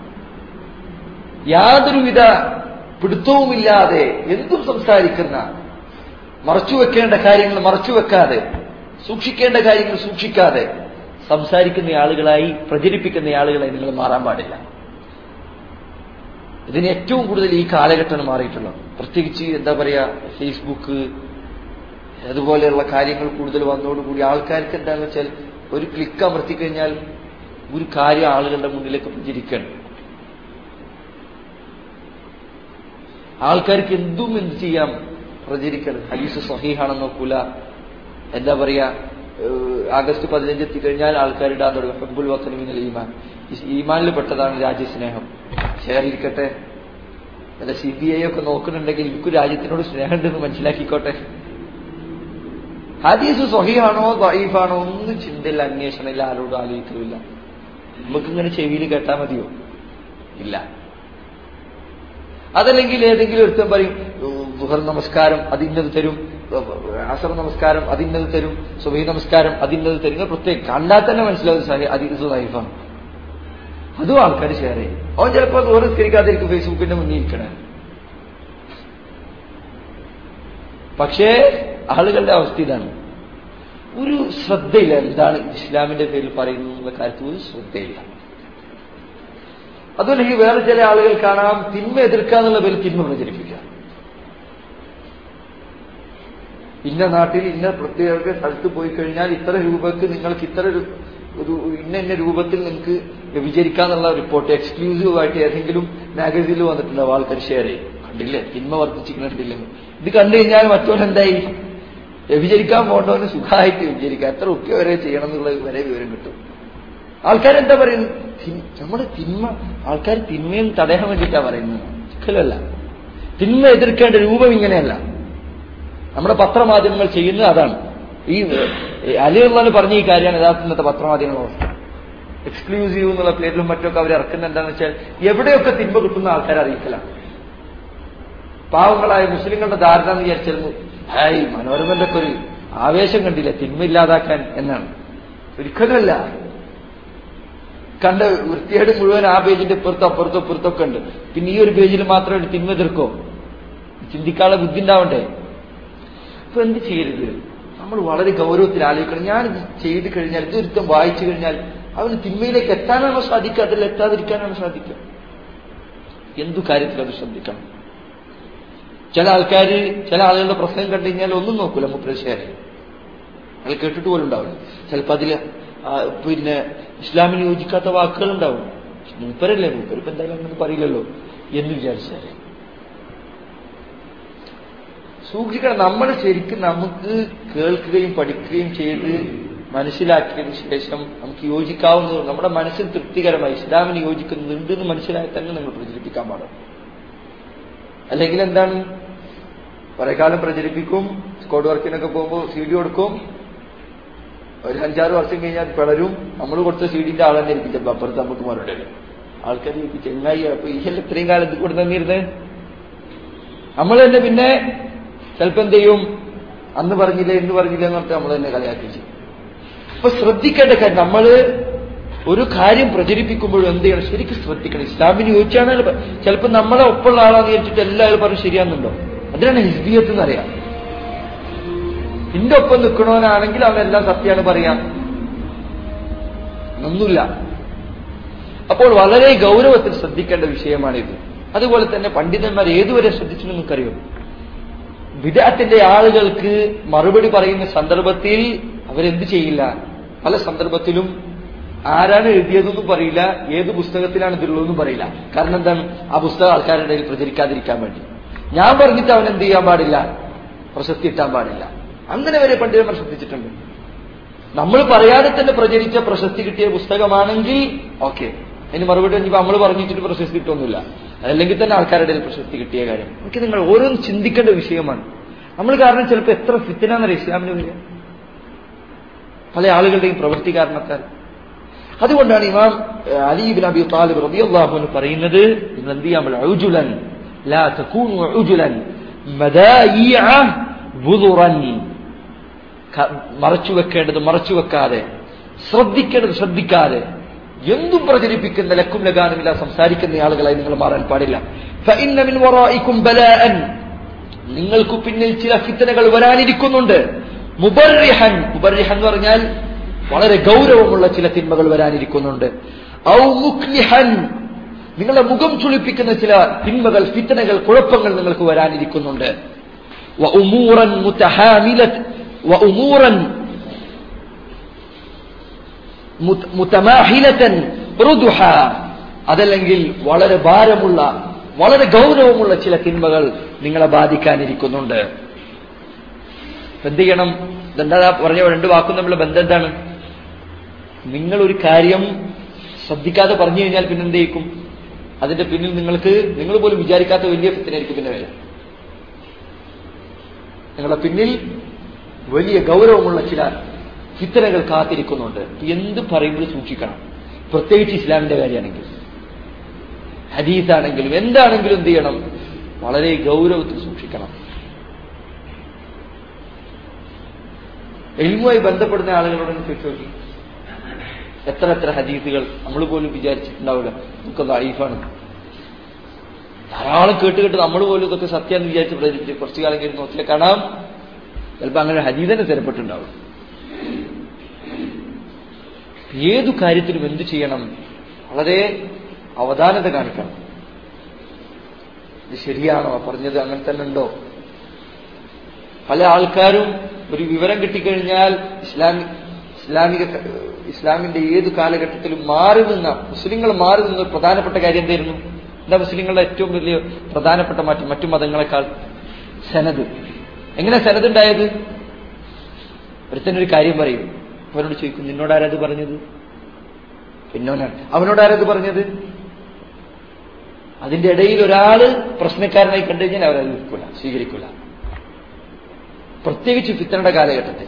യാതൊരുവിധ പിടുത്തവുമില്ലാതെ എന്തും സംസാരിക്കുന്ന മറച്ചുവെക്കേണ്ട കാര്യങ്ങൾ മറച്ചുവെക്കാതെ സൂക്ഷിക്കേണ്ട കാര്യങ്ങൾ സൂക്ഷിക്കാതെ സംസാരിക്കുന്ന ആളുകളായി പ്രചരിപ്പിക്കുന്ന ആളുകളായി നിങ്ങൾ മാറാൻ പാടില്ല ഇതിന് ഏറ്റവും കൂടുതൽ ഈ കാലഘട്ടമാണ് മാറിയിട്ടുള്ളത് പ്രത്യേകിച്ച് എന്താ പറയാ ഫേസ്ബുക്ക് അതുപോലെയുള്ള കാര്യങ്ങൾ കൂടുതൽ വന്നതോടുകൂടി ആൾക്കാർക്ക് എന്താണെന്ന് വെച്ചാൽ ഒരു ക്ലിക്ക് അമർത്തി കഴിഞ്ഞാൽ ഒരു കാര്യം ആളുകളുടെ മുന്നിലേക്ക് പ്രചരിക്കണം ആൾക്കാർക്ക് എന്തും എന്ത് ചെയ്യാം പ്രചരിക്കണം ഹദീസ് സഹീഹാണെന്ന് നോക്കൂല എന്താ പറയാ ഏഹ് ആഗസ്റ്റ് പതിനഞ്ച് എത്തിക്കഴിഞ്ഞാൽ ആൾക്കാർ ഇടാൻ തുടങ്ങും ഹബ്ബുൽ വത്തനമിനൽ ഈമാൻ ഈ ഈമാനിൽ പെട്ടതാണ് രാജ്യസ്നേഹം ഷെയർ ഇരിക്കട്ടെ അല്ല സി ബി ഐ ഒക്കെ നോക്കുന്നുണ്ടെങ്കിൽ എനിക്ക് രാജ്യത്തിനോട് സ്നേഹമുണ്ടെന്ന് മനസ്സിലാക്കിക്കോട്ടെ ഹദീസ് സ്വഹീഹാണോ വൈഫാണോ ഒന്നും ചിന്തയില്ല അന്വേഷണമില്ല ആരോടും ആലോചിക്കലില്ല നമുക്കിങ്ങനെ ചെവിയിൽ കേട്ടാൽ മതിയോ ഇല്ല അതല്ലെങ്കിൽ ഏതെങ്കിലും ഒരുത്തൻ പറയും ദുഹർ നമസ്കാരം അതിന്നത് തരും അസർ നമസ്കാരം അതിന്നത് തരും സുബൈ നമസ്കാരം അതിന്നത് തരും ഇങ്ങനെ പ്രത്യേകം കണ്ടാൽ തന്നെ മനസ്സിലാവും സഹി അതീസ് ലൈഫാണ് അതും ആൾക്കാർ ഷെയർ ചെയ്യും അവൻ ചിലപ്പോൾ ദൂരസ്കരിക്കാതിരിക്കും ഫേസ്ബുക്കിന്റെ മുന്നിൽ ഇരിക്കണേ പക്ഷേ ആളുകളുടെ അവസ്ഥ ഇതാണ് ഒരു ശ്രദ്ധയില്ല എന്താണ് ഇസ്ലാമിന്റെ പേരിൽ പറയുന്നത് എന്നുള്ള കാര്യത്തിൽ ഒരു ശ്രദ്ധയില്ല അതുമല്ലെങ്കിൽ വേറെ ചില ആളുകൾ കാണാം തിന്മ എതിർക്കുക എന്നുള്ള പേരിൽ തിന്മ പ്രചരിപ്പിക്കുക ഇന്ന നാട്ടിൽ ഇന്ന പ്രത്യേക സ്ഥലത്ത് പോയി കഴിഞ്ഞാൽ ഇത്ര രൂപക്ക് നിങ്ങൾക്ക് ഇത്ര ഒരു ഒരു ഇന്ന ഇന്ന രൂപത്തിൽ നിങ്ങൾക്ക് വ്യഭിചരിക്കാന്നുള്ള റിപ്പോർട്ട് എക്സ്ക്ലൂസീവ് ആയിട്ട് ഏതെങ്കിലും മാഗസീനിൽ വന്നിട്ടുണ്ടാവും ആൾക്കാർ ഷെയർ ചെയ്യും കണ്ടില്ലേ തിന്മ വർദ്ധിച്ചിട്ടില്ലേ ഇത് കണ്ടു കഴിഞ്ഞാൽ മറ്റവൻ എന്തായി വ്യഭിചരിക്കാൻ പോകേണ്ടവന് സുഖമായിട്ട് വ്യഭിചരിക്കാം എത്ര ഒക്കെ വരെ ചെയ്യണം എന്നുള്ള വരെ വിവരം കിട്ടും ആൾക്കാരെന്താ പറയുന്നത് നമ്മുടെ തിന്മ ആൾക്കാർ തിന്മയും തടയാൻ വേണ്ടിയിട്ടാണ് പറയുന്നത് ഒരിക്കലല്ല തിന്മ എതിർക്കേണ്ട രൂപം ഇങ്ങനെയല്ല നമ്മുടെ പത്രമാധ്യമങ്ങൾ ചെയ്യുന്നത് അതാണ് ഈ അലിയുള്ള പറഞ്ഞ ഈ കാര്യമാണ് യഥാർത്ഥ ഇന്നത്തെ പത്രമാധ്യമങ്ങളുടെ അവസ്ഥ എക്സ്ക്ലൂസീവ് എന്നുള്ള പേരിലും മറ്റൊക്കെ അവർ ഇറക്കുന്ന എന്താണെന്ന് വെച്ചാൽ എവിടെയൊക്കെ തിന്മ കിട്ടുന്ന ആൾക്കാരെ അറിയിക്കലാണ് പാവങ്ങളായ മുസ്ലിങ്ങളുടെ ധാരണ എന്ന് വിചാരിച്ചിരുന്നു ഹായ് മനോരമന്റെ ഒക്കെ ഒരു ആവേശം കണ്ടില്ല തിന്മ ഇല്ലാതാക്കാൻ എന്നാണ് ഒരിക്കലുമല്ല കണ്ട വൃത്തിയേട് മുഴുവൻ ആ പേജിന്റെ ഇപ്പുറത്തോ അപ്പുറത്തോ ഇപ്പുറത്തൊക്കെ ഉണ്ട് പിന്നെ ഈ ഒരു പേജിൽ മാത്രം ഒരു തിന്മ എതിർക്കോ ചിന്തിക്കാനുള്ള ബുദ്ധി ഉണ്ടാവണ്ടേ അപ്പൊ എന്ത് ചെയ്യരുത് നമ്മൾ വളരെ ഗൗരവത്തിൽ ആലോചിക്കണം ഞാൻ ഇത് ചെയ്ത് കഴിഞ്ഞാൽ ഇതൊരുത്തം വായിച്ചു കഴിഞ്ഞാൽ അവന് തിന്മയിലേക്ക് എത്താനാണോ സാധിക്കുക അതിൽ എത്താതിരിക്കാനാണോ സാധിക്കുക എന്തു കാര്യത്തിൽ അത് ശ്രദ്ധിക്കണം ചില ആൾക്കാർ ചില ആളുകളുടെ പ്രശ്നം കണ്ടു കഴിഞ്ഞാൽ ഒന്നും നോക്കൂല മുപ്രശ്ശേരെ അത് കേട്ടിട്ട് പോലും ഉണ്ടാവില്ല ചിലപ്പോൾ അതിൽ പിന്നെ ഇസ്ലാമിന് യോജിക്കാത്ത വാക്കുകൾ ഉണ്ടാവും മൂപ്പരല്ലേ മൂപ്പരിപ്പ് എന്തായാലും അങ്ങനെ പറയില്ലല്ലോ എന്ന് വിചാരിച്ചാൽ സൂക്ഷിക്കണം നമ്മൾ ശരിക്കും നമുക്ക് കേൾക്കുകയും പഠിക്കുകയും ചെയ്ത് മനസ്സിലാക്കിയതിനു ശേഷം നമുക്ക് യോജിക്കാവുന്നത് നമ്മുടെ മനസ്സിന് തൃപ്തികരമായി ഇസ്ലാമിന് യോജിക്കുന്നുണ്ട് എന്ന് മനസ്സിലായി തന്നെ നിങ്ങൾ പ്രചരിപ്പിക്കാൻ പാടും അല്ലെങ്കിൽ എന്താണ് കുറെ കാലം പ്രചരിപ്പിക്കും സ്കോഡ് വർക്കിനൊക്കെ പോകുമ്പോൾ സി ഡി കൊടുക്കും ഒരു അഞ്ചാറ് വർഷം കഴിഞ്ഞാൽ പിളരും നമ്മൾ കൊടുത്ത സി ഡിന്റെ ആളെ തന്നെ ഏൽപ്പിച്ച അപ്പുറത്ത് നമുക്ക് മറുപടി വരും. ആൾക്കാർ ഏൽപ്പിച്ച ചെങ്ങായി അപ്പൊ ഈ ഇത്രയും കാലം ഇത് കൊടുത്തു തന്നിരുന്നത് നമ്മൾ തന്നെ പിന്നെ ചിലപ്പോൾ എന്ത് ചെയ്യും അന്ന് പറഞ്ഞില്ല ഇന്ന് പറഞ്ഞില്ല എന്ന് പറഞ്ഞിട്ട് നമ്മൾ തന്നെ കളിയാക്കി ചെയ്യും അപ്പൊ ശ്രദ്ധിക്കേണ്ട കാര്യം നമ്മള് ഒരു കാര്യം പ്രചരിപ്പിക്കുമ്പോഴും എന്ത് ചെയ്യണം ശരിക്കും ശ്രദ്ധിക്കണം ഇസ്ലാമിന് ചോദിച്ചാണ് ചിലപ്പോൾ നമ്മളെ ഒപ്പമുള്ള ആളാന്ന് വിചാരിച്ചിട്ട് എല്ലാവരും പറഞ്ഞ് ശരിയാണെന്നുണ്ടോ അതിനാണ് ഹിസ്ബിയത്ത് എന്നറിയാം നിന്റെ ഒപ്പം നിൽക്കണവനാണെങ്കിൽ അവനെല്ലാം സത്യമാണ് പറയാം ഒന്നുമില്ല അപ്പോൾ വളരെ ഗൗരവത്തിൽ ശ്രദ്ധിക്കേണ്ട വിഷയമാണിത് അതുപോലെ തന്നെ പണ്ഡിതന്മാർ ഏതുവരെ ശ്രദ്ധിച്ചു നിങ്ങൾക്കറിയോ വിദാത്തിന്റെ ആളുകൾക്ക് മറുപടി പറയുന്ന സന്ദർഭത്തിൽ അവരെന്ത് ചെയ്യില്ല പല സന്ദർഭത്തിലും ആരാണ് എഴുതിയതെന്നും പറയില്ല ഏത് പുസ്തകത്തിലാണ് ഇതുള്ളതെന്നും പറയില്ല കാരണം എന്താണ് ആ പുസ്തകം ആൾക്കാരുടെ ഇടയിൽ പ്രചരിക്കാതിരിക്കാൻ വേണ്ടി ഞാൻ പറഞ്ഞിട്ട് അവൻ എന്ത് ചെയ്യാൻ പാടില്ല പ്രശസ്തി കിട്ടാൻ പാടില്ല അങ്ങനെ വരെ പണ്ഡിതന്മാർ ശ്രദ്ധിച്ചിട്ടുണ്ട് നമ്മൾ പറയാതെ തന്നെ പ്രചരിച്ച പ്രശസ്തി കിട്ടിയ പുസ്തകമാണെങ്കിൽ ഓക്കെ അതിന് മറുപടി ഇനിയിപ്പോ നമ്മൾ പറഞ്ഞിട്ട് പ്രശസ്തി കിട്ടുമൊന്നുമില്ല അതല്ലെങ്കിൽ തന്നെ ആൾക്കാരുടെ ഇടയിൽ പ്രശസ്തി കിട്ടിയ കാര്യം എനിക്ക് നിങ്ങൾ ഓരോന്നും ചിന്തിക്കേണ്ട വിഷയമാണ് നമ്മൾ കാരണം ചിലപ്പോൾ എത്ര ഫിത്തിനാന്നറിയ ഇസ്ലാമിന് വരിക പല ആളുകളുടെയും പ്രവൃത്തി കാരണത്താൽ അതുകൊണ്ടാണ് ഇമാം അലീബിൻ അബി താലിബ് റബിയല്ലാഹു എന്ന് പറയുന്നത് നിങ്ങൾ എന്ത് ചെയ്യാൻ പറ്റില്ല ഉജുലൻ ലാ തകൂനു ഉജുലൻ മദായിഅ ബുദുറൻ മറച്ചു വെക്കേണ്ടത് മറച്ചു വെക്കാതെ ശ്രദ്ധിക്കേണ്ടത് ശ്രദ്ധിക്കാതെ എന്തും പ്രചരിപ്പിക്കുന്ന ലക്കും ലഗാനുമില്ല സംസാരിക്കുന്ന ആളുകളായി നിങ്ങൾ മാറാൻ പാടില്ല فإن من ورائكم بلاء നിങ്ങൾക്ക് പിന്നിൽ ചില ഫിത്തനകൾ വരാനിരിക്കുന്നുണ്ട് മുബർറിഹൻ മുബർറിഹൻ എന്ന് പറഞ്ഞാൽ വളരെ ഗൗരവമുള്ള ചില തിന്മകൾ വരാനിരിക്കുന്നുണ്ട് ഔ മുക്ലിഹൻ നിങ്ങളുടെ മുഖം ചുളിപ്പിക്കുന്ന ചില തിന്മകൾ ഫിത്തനകൾ കുഴപ്പങ്ങൾ നിങ്ങൾക്ക് വരാനിരിക്കുന്നുണ്ട് وأمورا متحاملة وأمورا مت- متماحلة ردحا അതല്ലെങ്കിൽ വളരെ ഭാരമുള്ള വളരെ ഗൗരവമുള്ള ചില തിന്മകൾ നിങ്ങളെ ബാധിക്കാനിരിക്കുന്നുണ്ട് ഇപ്പൊ എന്ത് ചെയ്യണം ഇതെന്താ പറഞ്ഞ രണ്ട് വാക്കും തമ്മിലുള്ള ബന്ധം എന്താണ് നിങ്ങൾ ഒരു കാര്യം ശ്രദ്ധിക്കാതെ പറഞ്ഞു കഴിഞ്ഞാൽ പിന്നെ എന്ത് ചെയ്യും അതിന്റെ പിന്നിൽ നിങ്ങൾക്ക് നിങ്ങൾ പോലും വിചാരിക്കാത്ത വലിയ ഫിത്തിനായിരിക്കും പിന്നെ വരാം നിങ്ങളുടെ പിന്നിൽ വലിയ ഗൗരവമുള്ള ചില ഫിത്തനകൾ കാത്തിരിക്കുന്നുണ്ട് എന്ത് പറയുമ്പോൾ സൂക്ഷിക്കണം പ്രത്യേകിച്ച് ഇസ്ലാമിന്റെ കാര്യമാണെങ്കിൽ ഹദീസാണെങ്കിലും എന്താണെങ്കിലും എന്ത് ചെയ്യണം വളരെ ഗൗരവത്തിൽ സൂക്ഷിക്കണം എൽമുമായി ബന്ധപ്പെടുന്ന ആളുകളോടൊന്ന് ചോദിച്ചു നോക്കി എത്ര എത്ര ഹദീസുകൾ നമ്മൾ പോലും വിചാരിച്ചിട്ടുണ്ടാവില്ല നമുക്ക് ലൈഫാണ് ധാരാളം കേട്ട് കേട്ട് നമ്മൾ പോലും ഇതൊക്കെ സത്യം വിചാരിച്ച് പ്രചരിച്ച് കുറച്ചു കാലം കഴിഞ്ഞ് നോക്കിയാൽ കാണാം ചിലപ്പോൾ അങ്ങനെ ഹദീതന്നെ സ്ഥിരപ്പെട്ടുണ്ടാവും ഏതു കാര്യത്തിലും എന്ത് ചെയ്യണം വളരെ അവധാനത കാണിക്കണം ഇത് ശരിയാണോ പറഞ്ഞത് അങ്ങനെ തന്നെ ഉണ്ടോ പല ആൾക്കാരും ഒരു വിവരം കിട്ടിക്കഴിഞ്ഞാൽ ഇസ്ലാമി ഇസ്ലാമിക ഇസ്ലാമിന്റെ ഏത് കാലഘട്ടത്തിലും മാറി നിന്ന മുസ്ലിങ്ങൾ മാറി നിന്ന ഒരു പ്രധാനപ്പെട്ട കാര്യം എന്തായിരുന്നു എന്താ മുസ്ലിങ്ങളുടെ ഏറ്റവും വലിയ പ്രധാനപ്പെട്ട മാറ്റം മറ്റു മതങ്ങളെക്കാൾ സനത് എങ്ങനെ സനത് ഉണ്ടായത് ഒരുത്തനൊരു കാര്യം പറയും അവനോട് ചോദിക്കും നിന്നോട് ആരാത് പറഞ്ഞത് പിന്നോനാണ് അവനോട് ആരത് പറഞ്ഞത് അതിന്റെ ഇടയിൽ ഒരാള് പ്രശ്നക്കാരനായി കണ്ടു കഴിഞ്ഞാൽ അവരത് നിൽക്കൂല സ്വീകരിക്കൂല പ്രത്യേകിച്ച് ഫിത്തനയുടെ കാലഘട്ടത്തിൽ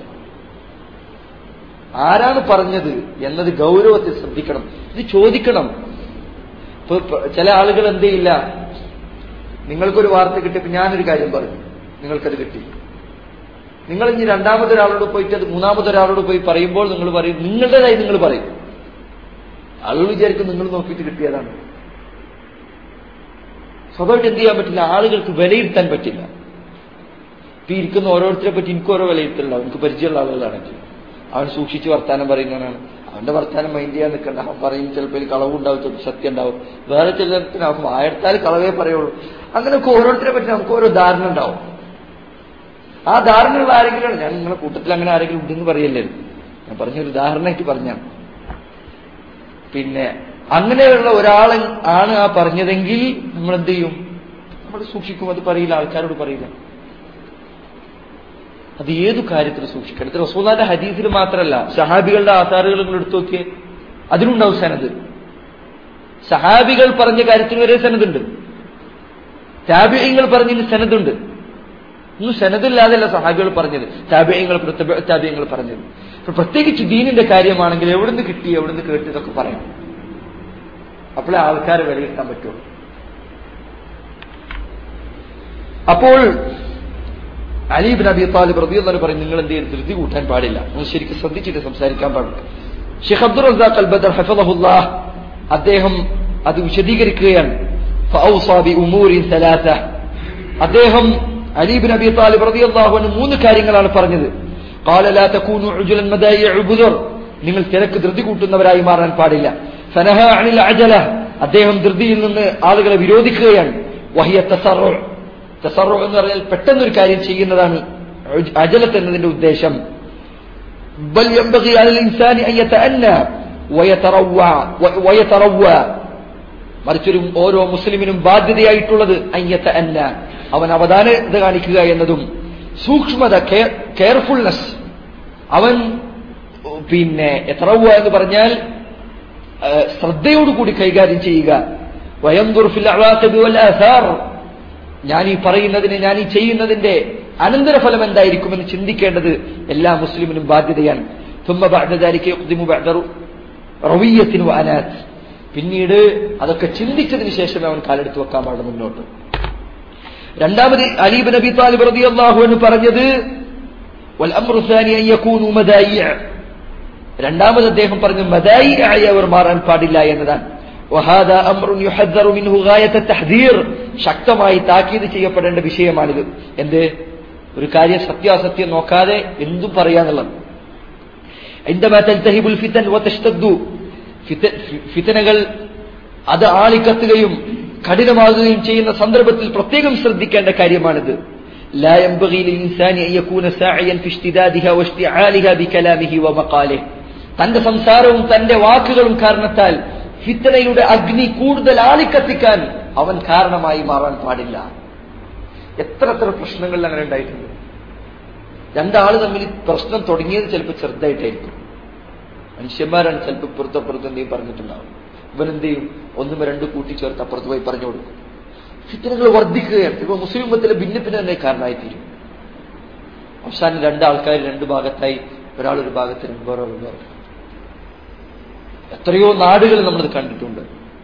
ആരാണ് പറഞ്ഞത് എന്നത് ഗൗരവത്തിൽ ശ്രദ്ധിക്കണം ഇത് ചോദിക്കണം ഇപ്പൊ ചില ആളുകൾ എന്ത് ചെയ്യില്ല നിങ്ങൾക്കൊരു വാർത്ത കിട്ടിയപ്പോൾ ഞാനൊരു കാര്യം പറഞ്ഞു നിങ്ങൾക്കത് കിട്ടി നിങ്ങൾ ഇനി രണ്ടാമതൊരാളോട് പോയിട്ട് അത് മൂന്നാമതൊരാളോട് പോയി പറയുമ്പോൾ നിങ്ങൾ പറയും നിങ്ങളുടേതായി നിങ്ങൾ പറയും ആളുകൾ വിചാരിക്കും നിങ്ങൾ നോക്കിയിട്ട് കിട്ടിയതാണ് സ്വന്തമായിട്ട് എന്ത് ചെയ്യാൻ പറ്റില്ല ആളുകൾക്ക് വിലയിരുത്താൻ പറ്റില്ല ഇപ്പൊ ഇരിക്കുന്ന ഓരോരുത്തരെ പറ്റി എനിക്ക് ഓരോ വിലയിരുത്തലുണ്ടാവും എനിക്ക് പരിചയമുള്ള ആളുകളാണെങ്കിൽ അവൻ സൂക്ഷിച്ച് വർത്താനം പറയുന്നവനാണ് അവന്റെ വർത്താനം മൈൻഡ് ചെയ്യാൻ നിൽക്കണ്ട അവൻ പറയും ചിലപ്പോൾ ഇതിൽ കളവുണ്ടാവും ചിലപ്പോൾ സത്യം ഉണ്ടാവും വേറെ ചിലത്തിന് അവൻ ആയിരത്താൽ കളവേ പറയുള്ളൂ അങ്ങനെയൊക്കെ ഓരോരുത്തരെ പറ്റി നമുക്ക് ഓരോ ധാരണ ഉണ്ടാവും ആ ധാരണയുള്ള ആരെങ്കിലും ഞാൻ നിങ്ങളുടെ കൂട്ടത്തിൽ അങ്ങനെ ആരെങ്കിലും ഉണ്ടെന്ന് പറയല്ലേ ഞാൻ പറഞ്ഞൊരു ഉദാഹരണമായിട്ട് പറഞ്ഞാണ് പിന്നെ അങ്ങനെയുള്ള ഒരാൾ ആണ് ആ പറഞ്ഞതെങ്കിൽ നമ്മൾ എന്ത് ചെയ്യും നമ്മൾ സൂക്ഷിക്കും അത് പറയില്ല ആൾക്കാരോട് പറയില്ല അത് ഏതു കാര്യത്തിൽ സൂക്ഷിക്കണം ഇത് റസൂദാന്റെ ഹദീസിൽ മാത്രമല്ല സഹാബികളുടെ ആധാറുകൾ നിങ്ങൾ എടുത്തു നോക്കിയേ അതിനുണ്ടാവും സനത് സഹാബികൾ പറഞ്ഞ കാര്യത്തിന് വരെ സനതുണ്ട് താബിയങ്ങൾ പറഞ്ഞതിന് സനതുണ്ട് ഒന്നും സനദില്ലാതെയല്ല സഹാബികൾ പറഞ്ഞത് താബിയങ്ങൾ താബിയങ്ങൾ പറഞ്ഞത് അപ്പൊ പ്രത്യേകിച്ച് ദീനിന്റെ കാര്യമാണെങ്കിൽ എവിടുന്ന് കിട്ടി എവിടുന്ന് കേട്ടി ഇതൊക്കെ പറയാം അപ്പോഴേ ആൾക്കാരെ വിലയിരുത്താൻ പറ്റുള്ളൂ അപ്പോൾ അലീബ് നബി താലിബ് റബി എന്ന് പറയും നിങ്ങൾ എന്ത് ചെയ്യും ധൃതി കൂട്ടാൻ പാടില്ല നിങ്ങൾ ശരിക്കും ശ്രദ്ധിച്ചിട്ട് സംസാരിക്കാൻ പാടില്ല Sheikh Abdul Razzaq al Badr ഹഫദഹുല്ലാ അദ്ദേഹം അത് വിശദീകരിക്കുകയാണ് അദ്ദേഹം അലീബ് നബി താലിബ് റബി അള്ളാഹുവിന് മൂന്ന് കാര്യങ്ങളാണ് പറഞ്ഞത് قال لا تكونوا عجلا مدايع بذر നിങ്ങൾ തിരക്ക് ധൃതി കൂട്ടുന്നവരായി മാറാൻ പാടില്ല സനഹ അനിൽ അജല അദ്ദേഹം ധൃതിയിൽ നിന്ന് ആളുകളെ വിരോധിക്കുകയാണ് വഹിയ തസറു തസറു എന്ന് പറഞ്ഞാൽ പെട്ടെന്നൊരു കാര്യം ചെയ്യുന്നതാണ് അജലത്ത് എന്നതിന്റെ ഉദ്ദേശം بل ينبغي على الإنسان أن يتأنى ويتروع ويتروع മറിച്ചൊരു ഓരോ മുസ്ലിമിനും ബാധ്യതയായിട്ടുള്ളത് അയ്യത്ത അന്ന അവൻ അവധാനത കാണിക്കുക എന്നതും സൂക്ഷ്മത കെയർഫുൾനെസ് അവൻ പിന്നെ എത്രവുക എന്ന് പറഞ്ഞാൽ ശ്രദ്ധയോടുകൂടി കൈകാര്യം ചെയ്യുക ഞാൻ ഈ പറയുന്നതിന് ഞാൻ ഈ ചെയ്യുന്നതിന്റെ അനന്തരഫലം എന്തായിരിക്കുമെന്ന് ചിന്തിക്കേണ്ടത് എല്ലാ മുസ്ലിമിനും ബാധ്യതയാണ് റവീയത്തിനു അനാത്ത് പിന്നീട് അതൊക്കെ ചിന്തിച്ചതിന് ശേഷമേ അവൻ കാലെടുത്ത് വെക്കാൻ പാടും മുന്നോട്ട് രണ്ടാമത് അലീബ് നബി താലിബ് റതി അള്ളാഹു എന്ന് പറഞ്ഞത് രണ്ടാമത് അദ്ദേഹം പറഞ്ഞു മദായി ആയി അവർ മാറാൻ പാടില്ല എന്നതാണ് ശക്തമായി താക്കീത് ചെയ്യപ്പെടേണ്ട വിഷയമാണിത് എന്ത് ഒരു കാര്യം സത്യാസത്യം നോക്കാതെ എന്തും പറയാന്നുള്ളത് ഫിത്തനകൾ അത് ആളിക്കത്തുകയും കഠിനമാകുകയും ചെയ്യുന്ന സന്ദർഭത്തിൽ പ്രത്യേകം ശ്രദ്ധിക്കേണ്ട കാര്യമാണിത് لا ينبغي للإنسان أن يكون ساعيا في اشتدادها واشتعالها بكلامه ومقاله തന്റെ സംസാരവും തന്റെ വാക്കുകളും കാരണത്താൽ ഫിത്തനയുടെ അഗ്നി കൂടുതൽ ആളിക്കത്തിക്കാൻ അവൻ കാരണമായി മാറാൻ പാടില്ല എത്ര എത്ര പ്രശ്നങ്ങൾ അങ്ങനെ ഉണ്ടായിട്ടുണ്ട് രണ്ടാള് തമ്മിൽ പ്രശ്നം തുടങ്ങിയത് ചിലപ്പോൾ ചെറുതായിട്ടായിരിക്കും മനുഷ്യന്മാരാണ് ചിലപ്പോൾ പുറത്തപ്പുറത്ത് എന്തെങ്കിലും പറഞ്ഞിട്ടുണ്ടാവും ഇവൻ എന്ത് ചെയ്യും ഒന്നും രണ്ടും കൂട്ടിച്ചേർത്ത് അപ്പുറത്ത് പോയി പറഞ്ഞു കൊടുക്കും ഫിത്തനകൾ വർദ്ധിക്കുകയാണ് ഇപ്പൊ മുസ്ലിം ഉമ്മത്തിലെ ഭിന്നപ്പിന് തന്നെ കാരണമായി തീരും അവസാനം രണ്ടാൾക്കാർ രണ്ട് ഭാഗത്തായി ഒരാൾ ഒരു ഭാഗത്ത് രണ്ട് വേറെ ഒരു വേറെ എത്രയോ നാടുകൾ നമ്മളത് കണ്ടിട്ടുണ്ട്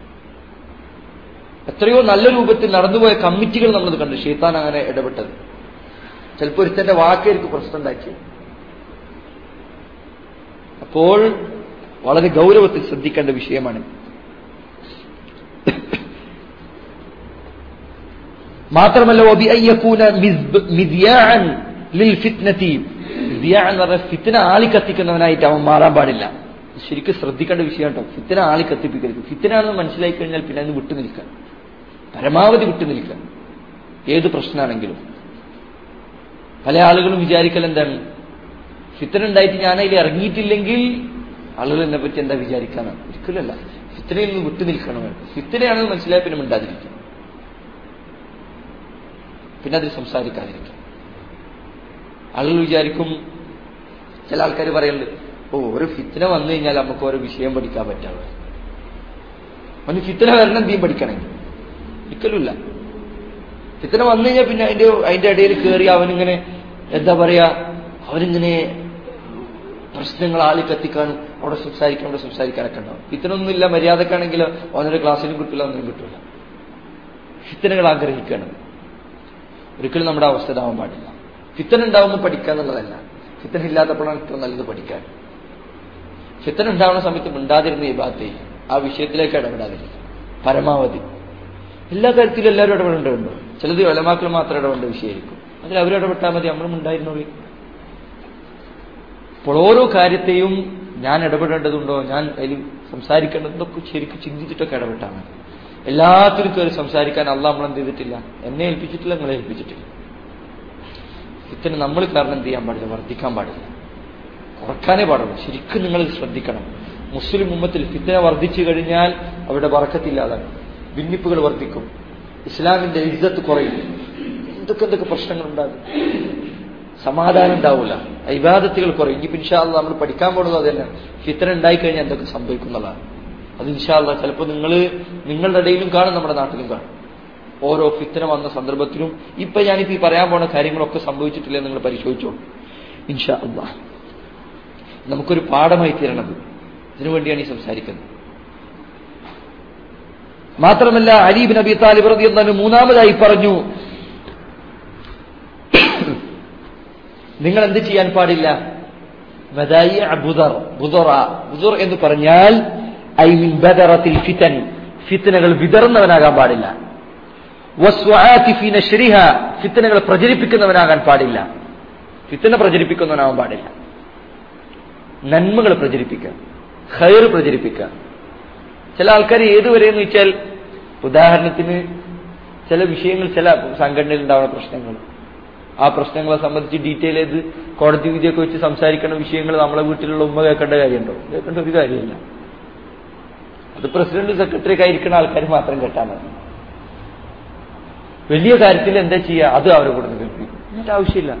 എത്രയോ നല്ല രൂപത്തിൽ നടന്നുപോയ കമ്മിറ്റികൾ നമ്മളത് കണ്ടു ഷെയ്ത്താൻ അങ്ങനെ ഇടപെട്ടത് ചിലപ്പോൾ ഒരുത്തന്റെ വാക്കായിരിക്കും പ്രശ്നം ഉണ്ടാക്കി അപ്പോൾ വളരെ ഗൗരവത്തിൽ ശ്രദ്ധിക്കേണ്ട വിഷയമാണ് മാത്രമല്ല ഫിത്തിന ആളി കത്തിക്കുന്നവനായിട്ട് അവൻ മാറാൻ പാടില്ല ശരിക്കും ശ്രദ്ധിക്കേണ്ട വിഷയം കേട്ടോ ഫിത്തിന ആളി കത്തിപ്പിക്കരുത് ഫിത്തിനാണെന്ന് മനസ്സിലാക്കി കഴിഞ്ഞാൽ പിന്നെ അതിന് വിട്ടു നിൽക്കാൻ പരമാവധി വിട്ടു നിൽക്കാൻ ഏത് പ്രശ്നമാണെങ്കിലും പല ആളുകളും വിചാരിക്കൽ എന്താണ് ഫിത്തന ഉണ്ടായിട്ട് ഞാൻ അതിൽ ഇറങ്ങിയിട്ടില്ലെങ്കിൽ ആളുകൾ എന്നെ പറ്റി എന്താ വിചാരിക്കാനാണ് ഒരിക്കലല്ല ഫിത്തനയിൽ നിന്ന് വിട്ടു നിൽക്കണം ഫിത്തനയാണെന്ന് മനസ്സിലായ പിന്നെ മിണ്ടാതിരിക്കും പിന്നെ അതിൽ സംസാരിക്കാതിരിക്കും ആളുകൾ വിചാരിക്കും ചില ആൾക്കാർ പറയുന്നുണ്ട് ഓ ഒരു ഫിത്തന വന്നു കഴിഞ്ഞാൽ നമുക്ക് ഓരോ വിഷയം പഠിക്കാൻ പറ്റാതെ അവന് ഫിത്തന വരണം എന്തെങ്കിലും പഠിക്കണമെങ്കിൽ ഒരിക്കലുമില്ല ഫിത്തന വന്നു കഴിഞ്ഞാൽ പിന്നെ അതിന്റെ അതിന്റെ ഇടയിൽ കയറി അവനിങ്ങനെ എന്താ പറയാ അവനിങ്ങനെ പ്രശ്നങ്ങൾ ആളി കത്തിക്കാനും അവിടെ സംസാരിക്കാൻ അവിടെ സംസാരിക്കാനൊക്കെ ഉണ്ടാവും ഫിത്തനൊന്നുമില്ല മര്യാദക്കാണെങ്കിൽ അവനൊരു ക്ലാസ്സിനും കിട്ടില്ല ഒന്നും കിട്ടില്ല ഫിത്തനകൾ ആഗ്രഹിക്കണം ഒരിക്കലും നമ്മുടെ അവസ്ഥ ഇതാവാൻ പാടില്ല ഫിത്തന ഉണ്ടാവുമ്പോൾ പഠിക്കുക എന്നുള്ളതല്ല ഫിത്തന ഇല്ലാത്തപ്പോഴാണ് ഏറ്റവും നല്ലത് പഠിക്കാൻ ഫിത്തന ഉണ്ടാവുന്ന സമയത്ത് മിണ്ടാതിരുന്ന ഈ ഭാഗത്തെ ആ വിഷയത്തിലേക്ക് ഇടപെടാതിരിക്കും പരമാവധി എല്ലാ കാര്യത്തിലും എല്ലാവരും ഇടപെടേണ്ടതുണ്ട് ചിലത് വിലമാക്കൾ മാത്രം ഇടപെടേണ്ട വിഷയമായിരിക്കും അതിൽ അവർ ഇടപെട്ടാൽ മതി നമ്മളും ഉണ്ടായിരുന്നോളി അപ്പോൾ ഓരോ കാര്യത്തെയും ഞാൻ ഇടപെടേണ്ടതുണ്ടോ ഞാൻ അതിൽ സംസാരിക്കേണ്ടതൊക്കെ ശരിക്കും ചിന്തിച്ചിട്ടൊക്കെ ഇടപെട്ടാൽ മതി എല്ലാത്തിനും കയറി സംസാരിക്കാൻ അല്ല നമ്മൾ എന്ത് ചെയ്തിട്ടില്ല എന്നെ ഏൽപ്പിച്ചിട്ടില്ല നിങ്ങളെ ഏൽപ്പിച്ചിട്ടില്ല ഇത്തിന് നമ്മൾ കാരണം എന്ത് ചെയ്യാൻ പാടില്ല വർദ്ധിക്കാൻ പാടില്ല കുറക്കാനേ പാടുള്ളൂ ശരിക്കും നിങ്ങൾ ശ്രദ്ധിക്കണം മുസ്ലിം ഉമ്മത്തിൽ ഫിത്തന വർദ്ധിച്ചു കഴിഞ്ഞാൽ അവിടെ വറക്കത്തില്ലാതാണ് ഭിന്നിപ്പുകൾ വർദ്ധിക്കും ഇസ്ലാമിന്റെ ഇജ്ജത്ത് കുറയും എന്തൊക്കെ എന്തൊക്കെ പ്രശ്നങ്ങൾ ഉണ്ടാകും സമാധാനം ഉണ്ടാവില്ല ഇബാദത്തുകൾ കുറയും ഇനി പിൻഷാല്ല നമ്മൾ പഠിക്കാൻ പോകുന്നത് അത് തന്നെ ഫിത്തന ഉണ്ടായിക്കഴിഞ്ഞാൽ എന്തൊക്കെ സംഭവിക്കുന്നതാണ് അത് ഇൻഷാല്ല ചിലപ്പോൾ നിങ്ങൾ നിങ്ങളുടെ ഇടയിലും കാണും നമ്മുടെ നാട്ടിലും കാണും ഓരോ ഫിത്തന വന്ന സന്ദർഭത്തിലും ഇപ്പൊ ഞാനിപ്പോ ഈ പറയാൻ പോണ കാര്യങ്ങളൊക്കെ സംഭവിച്ചിട്ടില്ലേ നിങ്ങൾ പരിശോധിച്ചോളൂ ഇൻഷാ അള്ളാ നമുക്കൊരു പാഠമായി തീരണത് ഇതിനുവേണ്ടിയാണ് ഈ സംസാരിക്കുന്നത് മാത്രമല്ല അലീബ് നബി താലിബ് റതി എന്നാണ് മൂന്നാമതായി പറഞ്ഞു നിങ്ങൾ എന്ത് ചെയ്യാൻ പാടില്ല ബുദർ ബുദർ എന്ന് പറഞ്ഞാൽ ഐ മിൻ ബദറത്തിൽ ഫിതൻ ഫിത്തനകൾ വിതർന്നവനാകാൻ പാടില്ല ഫിത്തനകൾ പ്രചരിപ്പിക്കുന്നവനാകാൻ പാടില്ല ഫിത്തന പ്രചരിപ്പിക്കുന്നവനാകാൻ പാടില്ല നന്മകൾ പ്രചരിപ്പിക്കുക ഹയർ പ്രചരിപ്പിക്കുക ചില ആൾക്കാർ ഏതുവരെ എന്ന് വെച്ചാൽ ഉദാഹരണത്തിന് ചില വിഷയങ്ങൾ ചില സംഘടനയിൽ ഉണ്ടാവുന്ന പ്രശ്നങ്ങൾ ആ പ്രശ്നങ്ങളെ സംബന്ധിച്ച് ഡീറ്റെയിൽ ചെയ്ത് കോടതി വിധിയൊക്കെ വെച്ച് സംസാരിക്കുന്ന വിഷയങ്ങൾ നമ്മളെ വീട്ടിലുള്ള ഉമ്മ കേൾക്കേണ്ട കാര്യമുണ്ടോ കേൾക്കേണ്ട ഒരു കാര്യമില്ല അത് പ്രസിഡന്റ് സെക്രട്ടറി ഒക്കെ ആയിരിക്കുന്ന ആൾക്കാർ മാത്രം കേട്ടാൽ മതി വലിയ കാര്യത്തിൽ എന്താ ചെയ്യുക അത് അവരെ കൂടെ കേൾപ്പിക്കും എന്നിട്ട് ആവശ്യമില്ല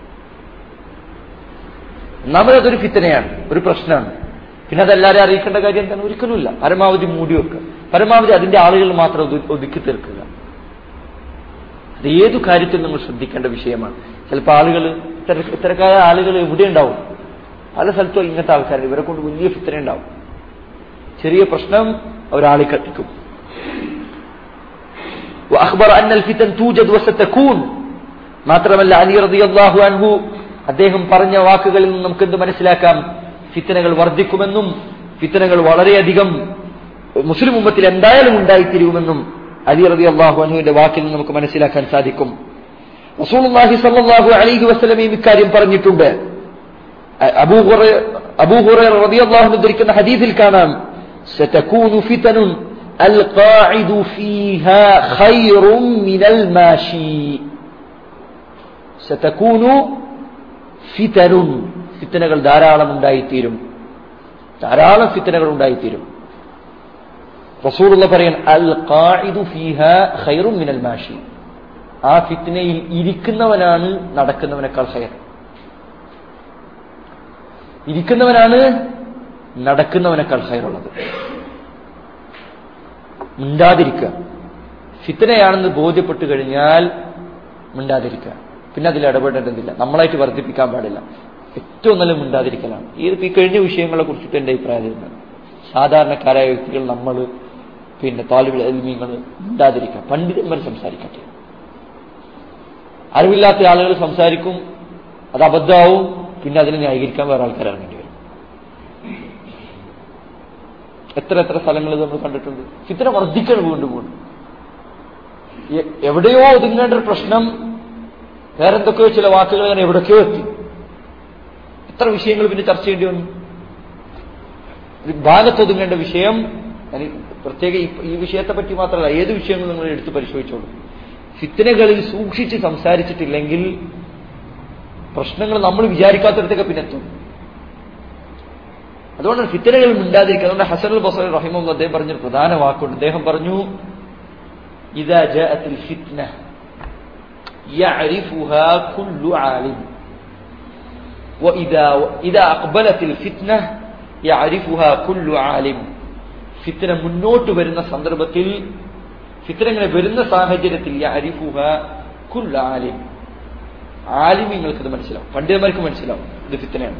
ഒന്നാമത് അതൊരു ഫിത്തനയാണ് ഒരു പ്രശ്നമാണ് പിന്നെ അതെല്ലാവരും അറിയിക്കേണ്ട കാര്യം എന്താണ് ഒരിക്കലുമില്ല പരമാവധി മൂടി വെക്കുക പരമാവധി അതിന്റെ ആളുകൾ മാത്രം ഒതുക്കി തീർക്കുക അത് ഏതു കാര്യത്തിൽ നമ്മൾ ശ്രദ്ധിക്കേണ്ട വിഷയമാണ് ചിലപ്പോൾ ആളുകൾ ഇത്തരക്കാര ആളുകൾ എവിടെ ഉണ്ടാവും പല സ്ഥലത്തും ഇങ്ങനത്തെ ആൾക്കാർ ഇവരെ കൊണ്ട് വലിയ ഫിത്തന ഉണ്ടാവും ചെറിയ പ്രശ്നം ഒരാളെ കത്തിക്കും وأخبر أن الفتن توجد وستكون മാത്രമല്ല അലി റളിയല്ലാഹു അൻഹു അദ്ദേഹം പറഞ്ഞ വാക്കുകളിൽ നിന്ന് നമുക്ക് എന്ത് മനസ്സിലാക്കാം ഫിത്തനകൾ വർദ്ധിക്കുമെന്നും ഫിത്തനകൾ വളരെയധികം മുസ്ലിം ഉമ്മത്തിൽ എന്തായാലും ഉണ്ടായിത്തീരുമെന്നും അലി റബി അള്ളാഹു അനുവിന്റെ വാക്കിൽ നിന്ന് നമുക്ക് മനസ്സിലാക്കാൻ സാധിക്കും റസൂലുള്ളാഹി സല്ലല്ലാഹു അലൈഹി വസല്ലമയും ഇക്കാര്യം പറഞ്ഞിട്ടുണ്ട് അബൂ ഹുറൈറ റളിയല്ലാഹു അൻഹു ധരിക്കുന്ന ഹദീസിൽ കാണാം സതകൂനു ഫിതനുൻ القاعد فيها خير من الماشي ستكون فتن ഫിത്തനകൾ ധാരാളം ഉണ്ടായിത്തീരും ധാരാളം ഫിത്തനകൾ ഉണ്ടായിത്തീരും റസൂലുള്ള പറയാൻ അൽ ഖാഇദു ഫീഹ ഖൈറും മിനൽ മാഷി ആ ഫിത്നയിൽ ഇരിക്കുന്നവനാണ് നടക്കുന്നവനേക്കാൾ ഹയർ ഇരിക്കുന്നവനാണ് നടക്കുന്നവനേക്കാൾ ഹയറുള്ളത് മിണ്ടാതിരിക്കുക ഫിത്തനയാണെന്ന് ബോധ്യപ്പെട്ടു കഴിഞ്ഞാൽ മിണ്ടാതിരിക്കുക പിന്നെ അതിൽ ഇടപെടേണ്ടതില്ല നമ്മളായിട്ട് വർദ്ധിപ്പിക്കാൻ പാടില്ല ഏറ്റവും നല്ല മിണ്ടാതിരിക്കലാണ് ഈ ഈ കഴിഞ്ഞ വിഷയങ്ങളെ കുറിച്ചിട്ട് എൻ്റെ അഭിപ്രായം ഇതാണ് സാധാരണക്കാരായ വ്യക്തികൾ നമ്മൾ പിന്നെ താലിബിൽ എൽമീങ്ങൾ മിണ്ടാതിരിക്കുക പണ്ഡിതന്മാർ സംസാരിക്കട്ടെ അറിവില്ലാത്ത ആളുകൾ സംസാരിക്കും അത് അബദ്ധമാവും പിന്നെ അതിനെ ന്യായീകരിക്കാൻ വേറെ ആൾക്കാർ ഇറങ്ങേണ്ടി വരും എത്ര എത്ര സ്ഥലങ്ങളിൽ നമ്മൾ കണ്ടിട്ടുണ്ട് ഫിത്തന വർദ്ധിക്കണം വീണ്ടും വീണ്ടും എ- എവിടെയോ ഒതുങ്ങേണ്ട ഒരു പ്രശ്നം വേറെന്തൊക്കെയോ ചില വാക്കുകൾ ഞാൻ എവിടൊക്കെയോ എത്തി എത്ര വിഷയങ്ങൾ പിന്നെ ചർച്ച ചെയ്യേണ്ടി വന്നു ഒരു ഭാഗത്തൊതുങ്ങേണ്ട വിഷയം ഞാൻ ഈ പ്രത്യേക ഈ- ഈ വിഷയത്തെ പറ്റി മാത്രമല്ല ഏത് വിഷയങ്ങളും നിങ്ങൾ എടുത്ത് പരിശോധിച്ചോളൂ ഫിത്തനകളിൽ സൂക്ഷിച്ച് സംസാരിച്ചിട്ടില്ലെങ്കിൽ പ്രശ്നങ്ങൾ നമ്മൾ വിചാരിക്കാത്തടത്തൊക്കെ പിന്നെ എത്തും അതുകൊണ്ടാണ് ഫിത്തനകൾ മിണ്ടാതിരിക്കുക അതുകൊണ്ട് ഹസൻ അൽ ബസർ റഹിമുള്ള അദ്ദേഹം പറഞ്ഞൊരു പ്രധാന വാക്കുണ്ട് അദ്ദേഹം പറഞ്ഞു ഇതാ ജാഅത്തിൽ ഫിത്ന يعرفها كل عالم وإذا إذا أقبلت الفتنة يعرفها كل عالم ഫിത്തന മുന്നോട്ട് വരുന്ന സന്ദർഭത്തിൽ ഫിത്തന ഇങ്ങനെ വരുന്ന സാഹചര്യത്തിൽ യഅരിഫുഹ കുൽ ആലിം ആലിമ്യങ്ങൾക്ക് ഇത് മനസ്സിലാവും പണ്ഡിതന്മാർക്ക് മനസ്സിലാവും ഇത് ഫിത്തനയാണ്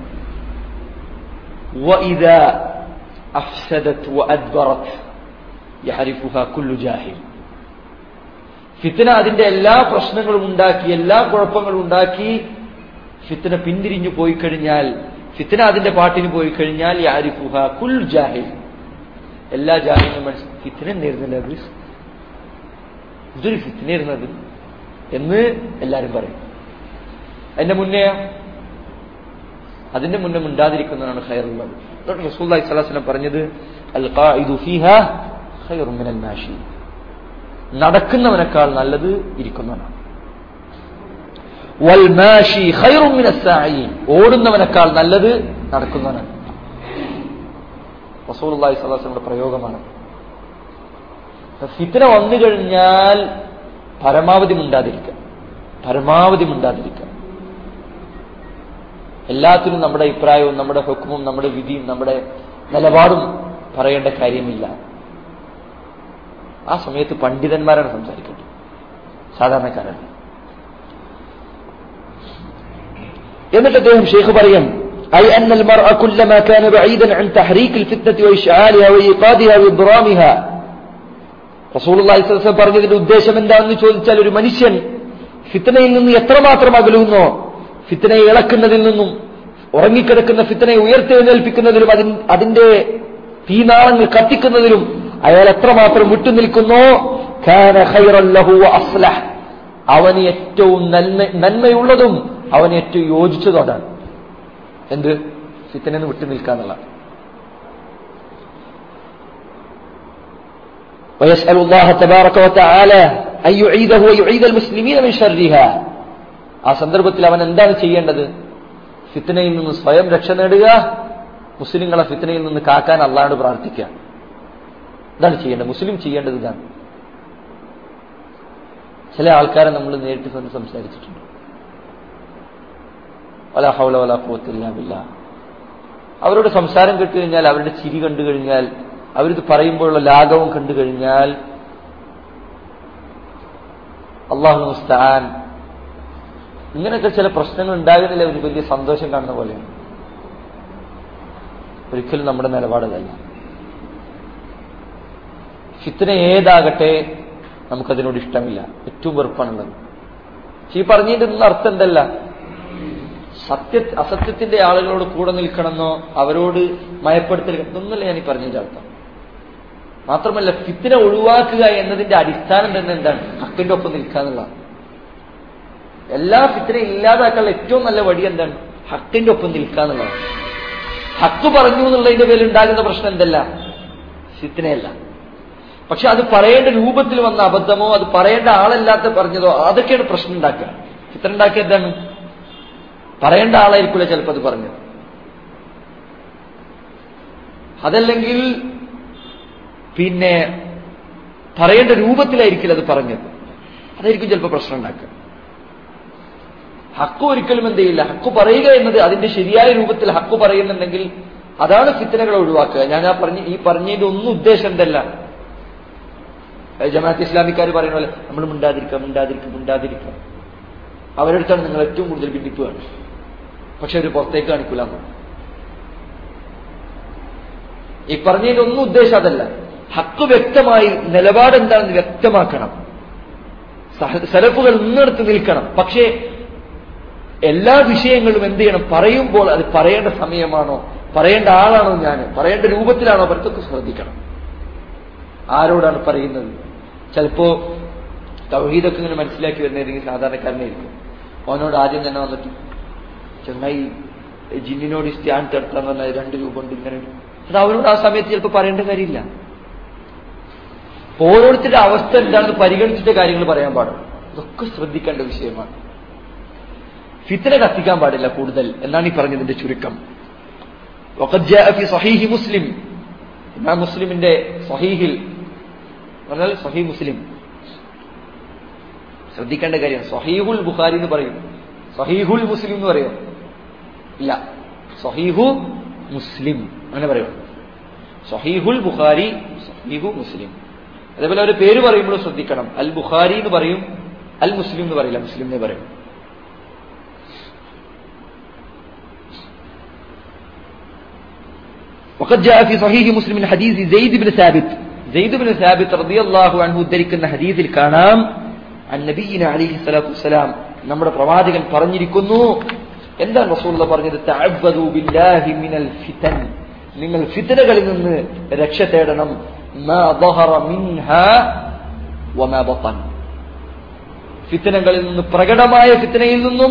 وإذا أفسدت وأدبرت يعرفها كل جاهل ഫിത്തന അതിന്റെ എല്ലാ പ്രശ്നങ്ങളും ഉണ്ടാക്കി എല്ലാ കുഴപ്പങ്ങളും ഉണ്ടാക്കി ഫിത്തന പിന്തിരിഞ്ഞു പോയി കഴിഞ്ഞാൽ ഫിത്തന അതിന്റെ പാട്ടിന് പോയി കഴിഞ്ഞാൽ യാരിഫുഹ കുൽ ജാഹിൽ എല്ലാ ജാഹിലും മനസ്സിൽ ഫിത്തന നേരുന്നില്ല അത് ഇതൊരു ഫിത്തന ഇരുന്നത് എന്ന് എല്ലാരും പറയും അതിന്റെ മുന്നേ അതിന്റെ മുന്നേ മിണ്ടാതിരിക്കുന്നതാണ് ഖൈറുള്ളത് അതുകൊണ്ട് റസൂല്ലി സ്വലാസ്ലം പറഞ്ഞത് അൽ ഖാഇദു ഫീഹ ഖൈറും മിനൽ മാഷി നടക്കുന്നവനേക്കാൾ നല്ലത് ഇരിക്കുന്നവനാണ് വൽ മാഷി ഖൈറും മിനസ് സായി ഓടുന്നവനേക്കാൾ നല്ലത് നടക്കുന്നവനാണ് റസൂലുള്ളാഹി സ്വല്ലല്ലാഹു അലൈഹി വസല്ലമയുടെ പ്രയോഗമാണ് ഫിത്ന വന്നു കഴിഞ്ഞാൽ പരമാവധി മിണ്ടാതിരിക്കുക പരമാവധി മിണ്ടാതിരിക്കുക എല്ലാത്തിനും നമ്മുടെ അഭിപ്രായവും നമ്മുടെ ഹുക്കുമും നമ്മുടെ വിധിയും നമ്മുടെ നിലപാടും പറയേണ്ട കാര്യമില്ല ആ സമയത്ത് പണ്ഡിതന്മാരാണ് സംസാരിക്കേണ്ടത് സാധാരണക്കാരാണ് എന്നിട്ട് അദ്ദേഹം ഷെയ്ഖ് പറയും أي أن المرء كلما كان بعيدا عن تحريك الفتنة وإشعالها وإيقادها وإضرامها റസൂൽ അള്ളാഹിസ്വലം പറഞ്ഞതിന്റെ ഉദ്ദേശം എന്താണെന്ന് ചോദിച്ചാൽ ഒരു മനുഷ്യൻ ഫിത്തനയിൽ നിന്ന് എത്രമാത്രം അകലുന്നോ ഫിത്തനയെ ഇളക്കുന്നതിൽ നിന്നും ഉറങ്ങിക്കിടക്കുന്ന ഫിത്തനയെ ഉയർത്തെഴുന്നേൽപ്പിക്കുന്നതിലും അതിൻ അതിന്റെ തീനാളങ്ങൾ കത്തിക്കുന്നതിലും അയാൾ എത്രമാത്രം വിട്ടുനിൽക്കുന്നോ കാന ഖൈറൻ ലഹു അസ്ലഹ് അവന് ഏറ്റവും നന്മ നന്മയുള്ളതും അവന് ഏറ്റവും യോജിച്ചതും എന്ത് ഫിത്തനെന്ന് വിട്ടു നിൽക്കാന്നുള്ള ويسأل الله تبارك وتعالى أن يعيده ويعيد المسلمين من شرها ആ സന്ദർഭത്തിൽ അവൻ എന്താണ് ചെയ്യേണ്ടത് ഫിത്തനയിൽ നിന്ന് സ്വയം രക്ഷ നേടുക മുസ്ലിങ്ങളെ ഫിത്തനയിൽ നിന്ന് കാക്കാൻ അള്ളാഹോട് പ്രാർത്ഥിക്കുക ഇതാണ് ചെയ്യേണ്ടത് മുസ്ലിം ചെയ്യേണ്ടത് ഇതാണ് ചില ആൾക്കാരെ നമ്മൾ നേരിട്ട് വന്ന് സംസാരിച്ചിട്ടുണ്ട് വല ഹൗല വല കൂത്തില്ല ബില്ല അവരോട് സംസാരം കേട്ട് കഴിഞ്ഞാൽ അവരുടെ ചിരി കണ്ടു കഴിഞ്ഞാൽ അവരിത് പറയുമ്പോഴുള്ള ലാഘവം കണ്ടു കഴിഞ്ഞാൽ അള്ളാഹു മുസ്താൻ ഇങ്ങനെയൊക്കെ ചില പ്രശ്നങ്ങൾ ഉണ്ടാകുന്നില്ല ഒരു വലിയ സന്തോഷം കാണുന്ന പോലെയാണ് ഒരിക്കലും നമ്മുടെ നിലപാടല്ല ഫിത്തിന ഏതാകട്ടെ നമുക്കതിനോട് ഇഷ്ടമില്ല ഏറ്റവും വെറുപ്പാണുള്ളത് പക്ഷെ ഈ പറഞ്ഞതിന്റെ ഒന്നും അർത്ഥം എന്തല്ല സത്യ അസത്യത്തിന്റെ ആളുകളോട് കൂടെ നിൽക്കണമെന്നോ അവരോട് മയപ്പെടുത്തൽ ഇതൊന്നല്ല ഞാൻ ഈ പറഞ്ഞതിന്റെ അർത്ഥം മാത്രമല്ല ഫിത്തിനെ ഒഴിവാക്കുക എന്നതിന്റെ അടിസ്ഥാനം തന്നെ എന്താണ് ഹക്കിന്റെ ഒപ്പം നിൽക്കുക എന്നുള്ളതാണ് എല്ലാ ഫിത്തിനെയും ഇല്ലാതാക്കാനുള്ള ഏറ്റവും നല്ല വഴി എന്താണ് ഹക്കിന്റെ ഒപ്പം നിൽക്കുക എന്നുള്ളതാണ് ഹക്ക് പറഞ്ഞു എന്നുള്ളതിന്റെ പേരിൽ ഉണ്ടാകുന്ന പ്രശ്നം എന്തല്ല ഫിത്തിനയല്ല പക്ഷെ അത് പറയേണ്ട രൂപത്തിൽ വന്ന അബദ്ധമോ അത് പറയേണ്ട ആളല്ലാത്ത പറഞ്ഞതോ അതൊക്കെയാണ് പ്രശ്നം ഉണ്ടാക്കുക ചിത്രം ഉണ്ടാക്കിയ എന്താണ് പറയേണ്ട ആളായിരിക്കില്ല ചിലപ്പോൾ അത് പറഞ്ഞത് അതല്ലെങ്കിൽ പിന്നെ പറയേണ്ട രൂപത്തിലായിരിക്കില്ല അത് പറഞ്ഞത് അതായിരിക്കും ചിലപ്പോൾ പ്രശ്നം ഉണ്ടാക്കുക ഹക്ക് ഒരിക്കലും എന്ത് ചെയ്യില്ല ഹക്ക് പറയുക എന്നത് അതിന്റെ ശരിയായ രൂപത്തിൽ ഹക്ക് പറയുന്നുണ്ടെങ്കിൽ അതാണ് ഫിത്തനകളെ ഒഴിവാക്കുക ഞാൻ ആ പറഞ്ഞ ഈ പറഞ്ഞതിന്റെ ഒന്നും ഉദ്ദേശം എന്തല്ല ജമാഅത്ത് ഇസ്ലാമിക്കാർ പറയുന്ന പോലെ നമ്മൾ മിണ്ടാതിരിക്കാം മിണ്ടാതിരിക്കാം മിണ്ടാതിരിക്കാം അവരെടുത്താണ് നിങ്ങൾ ഏറ്റവും കൂടുതൽ ഭിന്നിപ്പ് കാണും പക്ഷെ അവർ പുറത്തേക്ക് കാണിക്കൂല ഈ പറഞ്ഞതിന്റെ ഒന്നും ഉദ്ദേശം അതല്ല ഹക്ക് വ്യക്തമായി നിലപാട് എന്താണെന്ന് വ്യക്തമാക്കണം സലഫുകൾ നിന്നെടുത്ത് നിൽക്കണം പക്ഷേ എല്ലാ വിഷയങ്ങളും എന്ത് ചെയ്യണം പറയുമ്പോൾ അത് പറയേണ്ട സമയമാണോ പറയേണ്ട ആളാണോ ഞാൻ പറയേണ്ട രൂപത്തിലാണോ അവർക്കൊക്കെ ശ്രദ്ധിക്കണം ആരോടാണ് പറയുന്നത് ചിലപ്പോ തൗഹീദൊക്കെ ഇങ്ങനെ മനസ്സിലാക്കി വരുന്ന ഏതെങ്കിലും സാധാരണക്കാരനായിരിക്കും അവനോട് ആദ്യം തന്നെ വന്നിട്ട് ചെങ്ങായി ജിന്നിനോട് സ്റ്റാൻ തടുത്താന്ന് പറഞ്ഞാൽ രണ്ട് രൂപ ഉണ്ട് ഇങ്ങനെ അത് അവനോട് ആ സമയത്ത് ചിലപ്പോൾ പറയേണ്ട കാര്യമില്ല ഓരോരുത്തരുടെ അവസ്ഥ എന്താണെന്ന് പരിഗണിച്ചിട്ട് കാര്യങ്ങൾ പറയാൻ പാടും ഇതൊക്കെ ശ്രദ്ധിക്കേണ്ട വിഷയമാണ് ഫിത്തന കത്തിക്കാൻ പാടില്ല കൂടുതൽ എന്നാണ് ഈ പറഞ്ഞതിന്റെ ചുരുക്കം وقد جاء في صحيح مسلم ഇമാം മുസ്ലിമിന്റെ സഹീഹിൽ പറഞ്ഞാൽ സഹീ മുസ്ലിം ശ്രദ്ധിക്കേണ്ട കാര്യമാണ് സഹീഹുൽ ബുഖാരി എന്ന് പറയും സഹീഹുൽ മുസ്ലിം എന്ന് പറയും ഇല്ല സഹീഹു മുസ്ലിം അങ്ങനെ പറയും സഹീഹുൽ ബുഖാരി സഹീഹു മുസ്ലിം അതേപോലെ ഒരു പേര് പറയുമ്പോൾ ശ്രദ്ധിക്കണം അൽ ബുഖാരി എന്ന് പറയും അൽ മുസ്ലിം എന്ന് പറയില്ല മുസ്ലിം എന്ന് പറയും وقد جاء في صحيح مسلم من حديث زيد بن ثابت زيد بن ثابت رضي الله عنه ഉദ്ധരിക്കുന്ന ഹദീസിൽ കാണാം عن نبينا عليه الصلاة والسلام നമ്മുടെ പ്രവാചകൻ പറഞ്ഞിരിക്കുന്നു എന്താണ് റസൂലുള്ള പറഞ്ഞത് തഅവ്വദു ബില്ലാഹി മിനൽ ഫിതൻ നിങ്ങൾ ഫിതനകളിൽ നിന്ന് രക്ഷ തേടണം മാ ظهر منها وما بطن ഫിത്തനകളിൽ നിന്ന് പ്രകടമായ ഫിത്തനയിൽ നിന്നും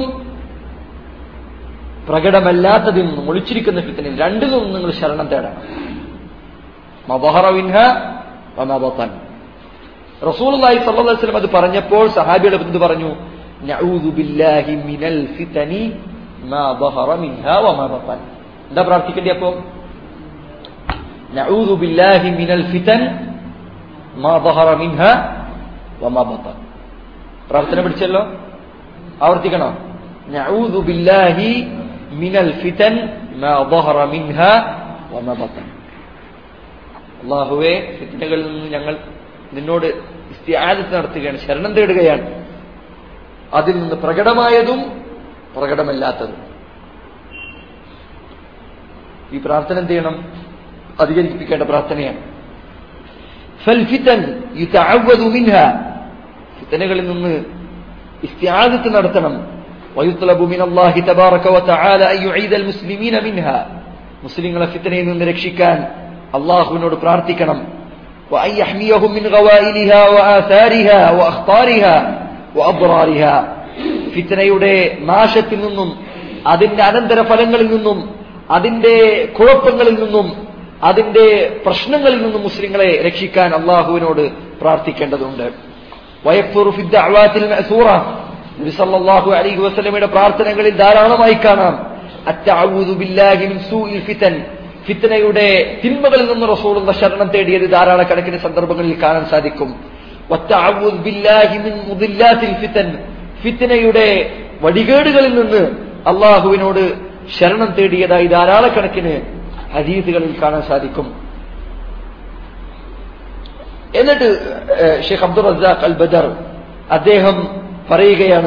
പ്രകടമല്ലാത്തതിൽ നിന്നും ഒളിച്ചിരിക്കുന്ന ഫിത്തനയിൽ രണ്ടിൽ നിന്നും നിങ്ങൾ ശരണം തേടണം മബഹറവിൻഹ വമബത്തൻ റസൂലുള്ളാഹി സ്വല്ലല്ലാഹു അലൈഹി വസല്ലം അത് പറഞ്ഞപ്പോൾ സഹാബിയുടെ എന്ത് പറഞ്ഞു നഊദു ബില്ലാഹി മിനൽ ഫിതനി മാ ബഹറ മിൻഹ വമാ ബത്തൻ എന്താ പ്രാർത്ഥിക്കേണ്ടി അപ്പോ നഊദു ബില്ലാഹി മിനൽ ഫിതൻ മാ ബഹറ മിൻഹ വമാ ബത്തൻ പ്രാർത്ഥന പിടിച്ചല്ലോ ആവർത്തിക്കണോ നഊദു ബില്ലാഹി മിനൽ ഫിതൻ മാ ബഹറ മിൻഹ വമാ ബത്തൻ അള്ളാഹുവെ ഫിത്തനകളിൽ നിന്ന് ഞങ്ങൾ നിന്നോട് ഇസ്തിയാദത്ത് നടത്തുകയാണ് ശരണം തേടുകയാണ് അതിൽ നിന്ന് പ്രകടമായതും പ്രകടമല്ലാത്തതും ഈ പ്രാർത്ഥന എന്ത് ചെയ്യണം അധികരിപ്പിക്കേണ്ട പ്രാർത്ഥനയാണ് ഫൽഫിത്തൻ യുതഅവ്വദു മിൻഹ ഫിത്തനകളിൽ നിന്ന് ഇസ്തിയാദത്ത് നടത്തണം ويطلب من الله تبارك وتعالى أن يعيد المسلمين منها മുസ്ലിങ്ങളെ ഫിത്തനയിൽ നിന്ന് രക്ഷിക്കാൻ അള്ളാഹുവിനോട് പ്രാർത്ഥിക്കണം وأن يحميهم من غوائلها وآثارها وأخطارها وأضرارها ഫിത്തനയുടെ നാശത്തിൽ നിന്നും അതിന്റെ അനന്തരഫലങ്ങളിൽ നിന്നും അതിന്റെ കുഴപ്പങ്ങളിൽ നിന്നും അതിന്റെ പ്രശ്നങ്ങളിൽ നിന്നും മുസ്ലിങ്ങളെ രക്ഷിക്കാൻ അള്ളാഹുവിനോട് പ്രാർത്ഥിക്കേണ്ടതുണ്ട് നബിസല്ലാഹു അലൈഹി വസ്ലമയുടെ പ്രാർത്ഥനകളിൽ ധാരാളമായി കാണാം അത്തഊദു ബില്ലാഹി മിൻ സൂഇൽ ഫിതൻ ഫിത്തനയുടെ തിന്മകളിൽ നിന്ന് റസൂലുള്ള ശരണം തേടിയത് ധാരാളക്കണക്കിന് സന്ദർഭങ്ങളിൽ കാണാൻ സാധിക്കും വത്തഊദു ബില്ലാഹി മിൻ മുദില്ലാത്തിൽ ഫിതൻ ഫിത്തനയുടെ വടികേടുകളിൽ നിന്ന് അള്ളാഹുവിനോട് ശരണം തേടിയതായി ധാരാളക്കണക്കിന് ഹദീസുകളിൽ കാണാൻ സാധിക്കും എന്നിട്ട് Sheikh Abdul Razzaq al Badr അദ്ദേഹം പറയുകയാണ്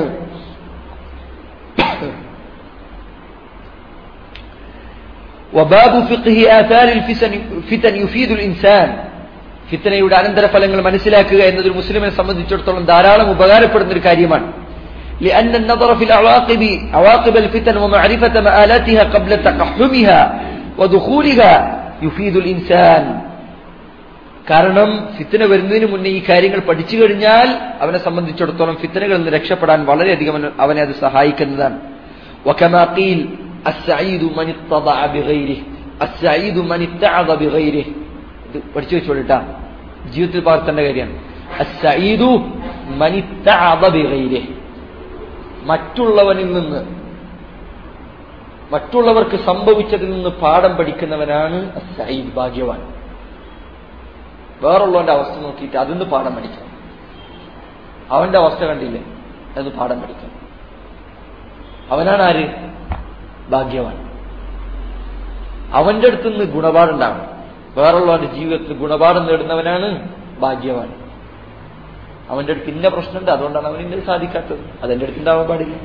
وباب فقه آثار الفتن يفيد الإنسان ഫിത്തനയുടെ അനന്തരഫലങ്ങൾ മനസ്സിലാക്കുക എന്നത് ഒരു മുസ്ലിമിനെ സംബന്ധിച്ചിടത്തോളം ധാരാളം ഉപകാരപ്പെടുന്ന ഒരു കാര്യമാണ് لأن النظر في العواقب عواقب الفتن ومعرفة مآلاتها قبل تقحمها ودخولها يفيد الإنسان കാരണം ഫിത്തന വരുന്നതിന് മുന്നേ ഈ കാര്യങ്ങൾ പഠിച്ചു കഴിഞ്ഞാൽ അവനെ സംബന്ധിച്ചിടത്തോളം ഫിത്തനകളിൽ നിന്ന് രക്ഷപ്പെടാൻ വളരെയധികം അവനെ അത് സഹായിക്കുന്നതാണ് وكما قيل السعيد من اتضع بغيره السعيد من اتعظ بغيره ഇത് പഠിച്ചു വെച്ചോളിട്ടാ ജീവിതത്തിൽ പകർത്തേണ്ട കാര്യമാണ് അസ്സഈദു മനിത്തഅദ ബിഗൈരിഹി മറ്റുള്ളവനിൽ നിന്ന് മറ്റുള്ളവർക്ക് സംഭവിച്ചതിൽ നിന്ന് പാഠം പഠിക്കുന്നവനാണ് സയ്യിദ് ഭാഗ്യവാൻ വേറുള്ളവന്റെ അവസ്ഥ നോക്കിയിട്ട് അതിന്ന് പാഠം പഠിക്കണം അവന്റെ അവസ്ഥ കണ്ടില്ലേ അത് പാഠം പഠിക്കണം അവനാണ് ആര് ഭാഗ്യവാൻ അവന്റെ അടുത്ത് നിന്ന് ഗുണപാടുണ്ടാവണം വേറുള്ളവന്റെ ജീവിതത്തിൽ ഗുണപാഠം നേടുന്നവനാണ് ഭാഗ്യവാൻ അവന്റെ അടുത്ത് ഇന്ന പ്രശ്നമുണ്ട് അതുകൊണ്ടാണ് അവന് ഇന്നത് സാധിക്കാത്തത് അതെന്റെ അടുത്ത് ഉണ്ടാവാൻ പാടില്ല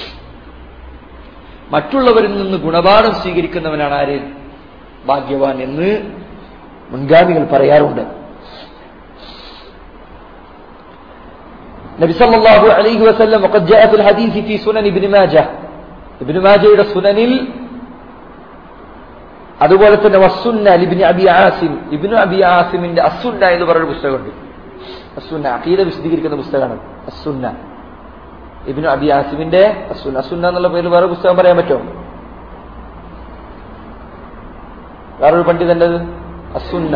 മറ്റുള്ളവരിൽ നിന്ന് ഗുണപാഠം സ്വീകരിക്കുന്നവനാണ് ആര് ഭാഗ്യവാൻ എന്ന് മുൻഗാമികൾ പറയാറുണ്ട് നബി സല്ലല്ലാഹു അലൈഹി വസല്ലം وقد جاء في الحديث في سنن ابن ماجه ابن മാജയുടെ സുനനിൽ അതുപോലെ തന്നെ വസുന്ന ലിബ്നി അബി ആസിം ഇബ്നു അബി ആസിമിന്റെ അസുന്ന എന്ന് പറയുന്ന പുസ്തകമുണ്ട് അസുന്ന അഖീദ വിശദീകരിക്കുന്ന പുസ്തകമാണ് അസുന്ന ഇബിനു അബി ആസിമിന്റെ അസുന്ന അസുന്ന എന്നുള്ള പേരിൽ വേറെ പുസ്തകം പറയാൻ പറ്റുമോ വേറൊരു പണ്ഡിതന്റെ അസുന്ന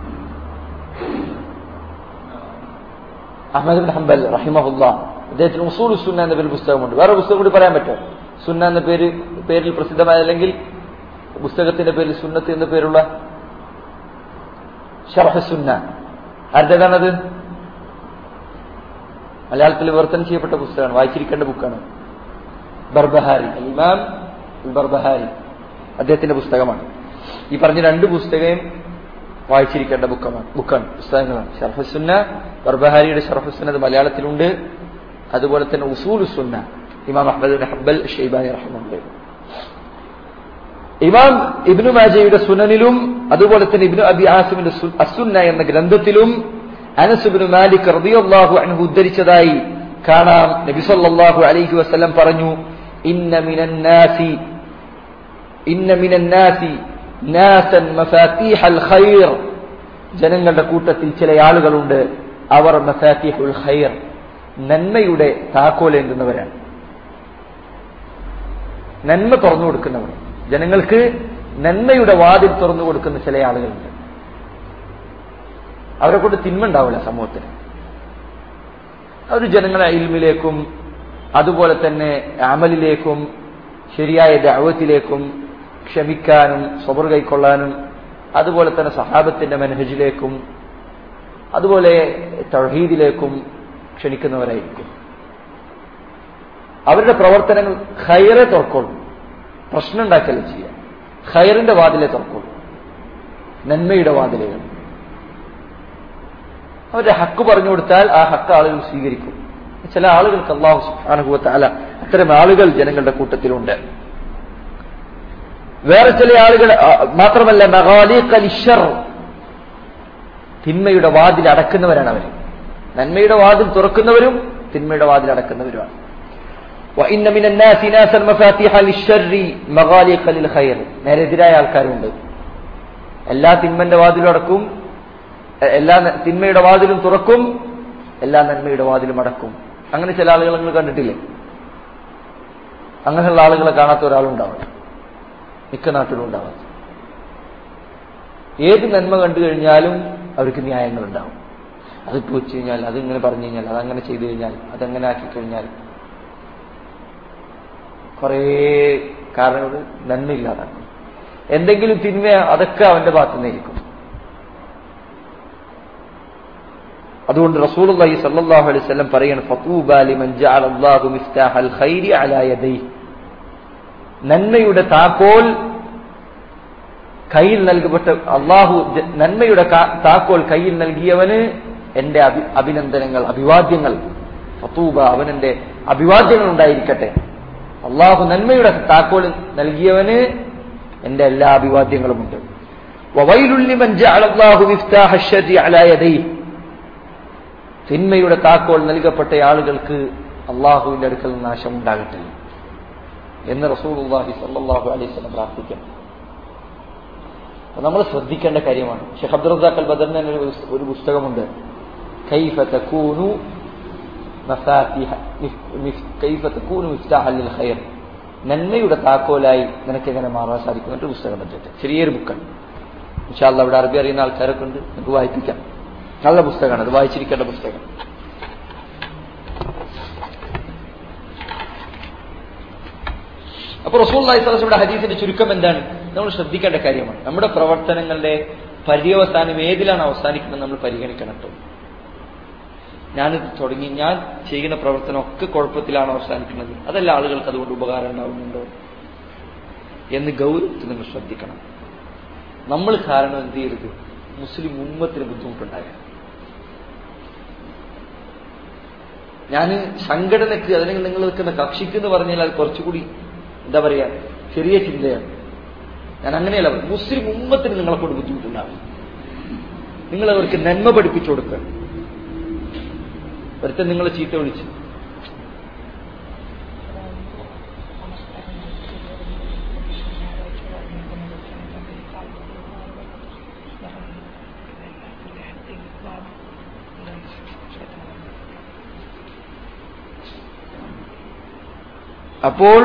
അഹമ്മദ് ബിൻ ഹംബൽ റഹിമഹുല്ല അദ്ദേഹത്തിന് ഉസൂൽ സുന്ന എന്ന പേരിൽ പുസ്തകമുണ്ട് വേറെ പുസ്തകം കൂടി പറയാൻ പറ്റുമോ സുന്ന എന്ന പേര് പേരിൽ പ്രസിദ്ധമായ അല്ലെങ്കിൽ പുസ്തകത്തിന്റെ പേരിൽ സുന്നത്ത് എന്ന പേരുള്ള ഷറഹ് സുന്ന ആരുടേതാണത് മലയാളത്തിൽ വിവർത്തനം ചെയ്യപ്പെട്ട പുസ്തകമാണ് വായിച്ചിരിക്കേണ്ട ബുക്കാണ് ബർബഹാരി ഇമാം ബർബഹാരി അദ്ദേഹത്തിന്റെ പുസ്തകമാണ് ഈ പറഞ്ഞ രണ്ട് പുസ്തകം വായിച്ചിരിക്കേണ്ട ബുക്കമാണ് ബുക്കാണ് പുസ്തകങ്ങളാണ് ഷർഫുസുന്ന ബർബഹാരിയുടെ ഷർഫുസുന്ന അത് മലയാളത്തിലുണ്ട് അതുപോലെ തന്നെ ഉസൂൽ സുന്ന ഇമാം അഹമ്മദ് ഹബ്ബൽ ഷെയ്ബാനി റഹ്മുണ്ട് ഇമാം ഇബ്നു മാജയുടെ സുനനിലും അതുപോലെ തന്നെ ഇബ്നു അബി ആസിമിന്റെ അസുന്ന എന്ന ഗ്രന്ഥത്തിലും അനസുബിന് മാലിക് റളിയല്ലാഹു അൻഹു ഉദ്ധരിച്ചതായി കാണാം നബി സല്ലല്ലാഹു അലൈഹി വസല്ലം പറഞ്ഞു ഇന്ന മിനൻ നാസി ഇന്ന മിനൻ നാസി നാസൻ മഫാത്തീഹൽ ഖൈർ ജനങ്ങളുടെ കൂട്ടത്തിൽ ചില ആളുകളുണ്ട് അവർ മഫാത്തീഹുൽ ഖൈർ നന്മയുടെ താക്കോലേന്തുന്നവരാണ് നന്മ തുറന്നു കൊടുക്കുന്നവർ ജനങ്ങൾക്ക് നന്മയുടെ വാതിൽ തുറന്നു കൊടുക്കുന്ന ചില ആളുകളുണ്ട് അവരെ കൊണ്ട് തിന്മ ഉണ്ടാവില്ല സമൂഹത്തിന് അവർ ജനങ്ങളെ ഇൽമിലേക്കും അതുപോലെ തന്നെ അമലിലേക്കും ശരിയായ ദാവത്തിലേക്കും ക്ഷമിക്കാനും സ്വബർ കൈക്കൊള്ളാനും അതുപോലെ തന്നെ സഹാബത്തിന്റെ മനഹജിലേക്കും അതുപോലെ തൗഹീദിലേക്കും ക്ഷണിക്കുന്നവരായിരിക്കും അവരുടെ പ്രവർത്തനങ്ങൾ ഖൈറെ തുറക്കൊള്ളു പ്രശ്നം ഉണ്ടാക്കല്ലേ ചെയ്യുക ഖൈറിന്റെ വാതിലെ തുറക്കൊള്ളു നന്മയുടെ വാതിലുകൾ അവരുടെ ഹക്ക് പറഞ്ഞു കൊടുത്താൽ ആ ഹക്ക് ആളുകൾ സ്വീകരിക്കും ചില ആളുകൾക്ക് അള്ളാഹു സുഹാനുഭവത്ത അല അത്തരം ആളുകൾ ജനങ്ങളുടെ കൂട്ടത്തിലുണ്ട് വേറെ ചില ആളുകൾ മാത്രമല്ല മെഗാലിഖലിഷർ തിന്മയുടെ വാതിൽ അടക്കുന്നവരാണ് അവർ നന്മയുടെ വാതിൽ തുറക്കുന്നവരും തിന്മയുടെ വാതിൽ അടക്കുന്നവരുമാണ് وإن من الناس ناسا مفاتيح للشر مغاليق للخير നേരെതിരായ ആൾക്കാരുണ്ട് എല്ലാ തിന്മന്റെ വാതിലും അടക്കും എല്ലാ തിന്മയുടെ വാതിലും തുറക്കും എല്ലാ നന്മയുടെ വാതിലും അടക്കും അങ്ങനെ ചില ആളുകൾ നിങ്ങൾ കണ്ടിട്ടില്ലേ അങ്ങനെയുള്ള ആളുകളെ കാണാത്ത ഒരാളുണ്ടാവില്ല മിക്ക നാട്ടിലും ഉണ്ടാവാത്ത ഏത് നന്മ കണ്ടു കഴിഞ്ഞാലും അവർക്ക് ന്യായങ്ങൾ ഉണ്ടാവും അതിപ്പോ വെച്ച് കഴിഞ്ഞാൽ അതിങ്ങനെ പറഞ്ഞു കഴിഞ്ഞാൽ അതങ്ങനെ ചെയ്തു കഴിഞ്ഞാൽ അതങ്ങനെ ആക്കി കഴിഞ്ഞാൽ കുറേ കാരണങ്ങൾ നന്മയില്ലാതാക്കും എന്തെങ്കിലും തിന്മ അതൊക്കെ അവന്റെ ഭാഗത്തു നിന്നിരിക്കും അതുകൊണ്ട് റസൂലുള്ളാഹി സല്ലല്ലാഹു അലൈഹി വസല്ലം പറയാണ് ഫതൂബ ലിമൻ ജഅല അല്ലാഹു മിഫ്താഹൽ ഖൈരി അലാ യദൈഹി നന്മയുടെ താക്കോൽ കയ്യിൽ നൽകപ്പെട്ട അള്ളാഹു നന്മയുടെ താക്കോൽ കയ്യിൽ നൽകിയവന് എന്റെ അഭിനന്ദനങ്ങൾ അഭിവാദ്യങ്ങൾ ഫതൂബ അവനെന്റെ അഭിവാദ്യങ്ങൾ ഉണ്ടായിരിക്കട്ടെ അള്ളാഹു നന്മയുടെ താക്കോൽ നൽകിയവന് എന്റെ എല്ലാ അഭിവാദ്യങ്ങളുമുണ്ട് വവൈലുല്ലിമൻ ജഅല അല്ലാഹു മിഫ്താഹ അശ്ശരി അലാ യദൈഹി തിന്മയുടെ താക്കോൽ നൽകപ്പെട്ട ആളുകൾക്ക് അള്ളാഹുവിന്റെ അടുക്കൽ നാശം ഉണ്ടാകട്ടെ എന്ന് റസൂലുള്ളാഹി സല്ലല്ലാഹു അലൈഹി വസല്ലം പ്രാർത്ഥിക്കണം നമ്മൾ ശ്രദ്ധിക്കേണ്ട കാര്യമാണ് ഷെയ്ഖ് അബ്ദുൽ റസാഖ് അൽ ബദറിന് ഒരു ഒരു പുസ്തകമുണ്ട് കൈഫ തകൂനു മഫാത്തിഹ കൈഫ തകൂനു മിഫ്താഹ ലിൽ ഖൈർ നന്മയുടെ താക്കോലായി നിനക്ക് എങ്ങനെ മാറാൻ സാധിക്കും എന്നൊരു പുസ്തകം പറ്റിട്ട് ചെറിയൊരു ബുക്കാണ് ഇൻഷാല്ല അവിടെ അറബി അറിയുന്ന ആൾക്കാരൊക്കെ ഉണ്ട് നമുക്ക് വായിപ്പിക്കാം നല്ല പുസ്തകമാണ് അത് വായിച്ചിരിക്കേണ്ട പുസ്തകം അപ്പൊ റസൂൽ അലൈഹിസ്വലയുടെ ഹദീസിന്റെ ചുരുക്കം എന്താണ് നമ്മൾ ശ്രദ്ധിക്കേണ്ട കാര്യമാണ് നമ്മുടെ പ്രവർത്തനങ്ങളുടെ പര്യവസാനം ഏതിലാണ് അവസാനിക്കുന്നത് നമ്മൾ പരിഗണിക്കണം കേട്ടോ ഞാനിത് തുടങ്ങി ഞാൻ ചെയ്യുന്ന പ്രവർത്തനം ഒക്കെ കുഴപ്പത്തിലാണ് അവസാനിക്കുന്നത് അതല്ല ആളുകൾക്ക് അതുകൊണ്ട് ഉപകാരം ഉണ്ടാവുന്നുണ്ടോ എന്ന് ഗൗരവത്തിൽ നിങ്ങൾ ശ്രദ്ധിക്കണം നമ്മൾ കാരണം എന്ത് ചെയ്യരുത് മുസ്ലിം ഉമ്മത്തിന് ബുദ്ധിമുട്ടുണ്ടായ ഞാൻ സംഘടനക്ക് അല്ലെങ്കിൽ നിങ്ങൾ നിൽക്കുന്ന കക്ഷിക്ക് എന്ന് പറഞ്ഞാൽ അത് കുറച്ചുകൂടി എന്താ പറയാ ചെറിയ ചിന്തയാണ് ഞാൻ അങ്ങനെയല്ല പറയുന്നത്. മുസ്ലിം ഉമ്മത്തിന് നിങ്ങളെ കൊണ്ട് ബുദ്ധിമുട്ടുണ്ടാവും നിങ്ങൾ അവർക്ക് നന്മ പഠിപ്പിച്ചു കൊടുക്കുക ഒരുത്തൻ നിങ്ങളെ ചീത്ത വിളിച്ചു അപ്പോൾ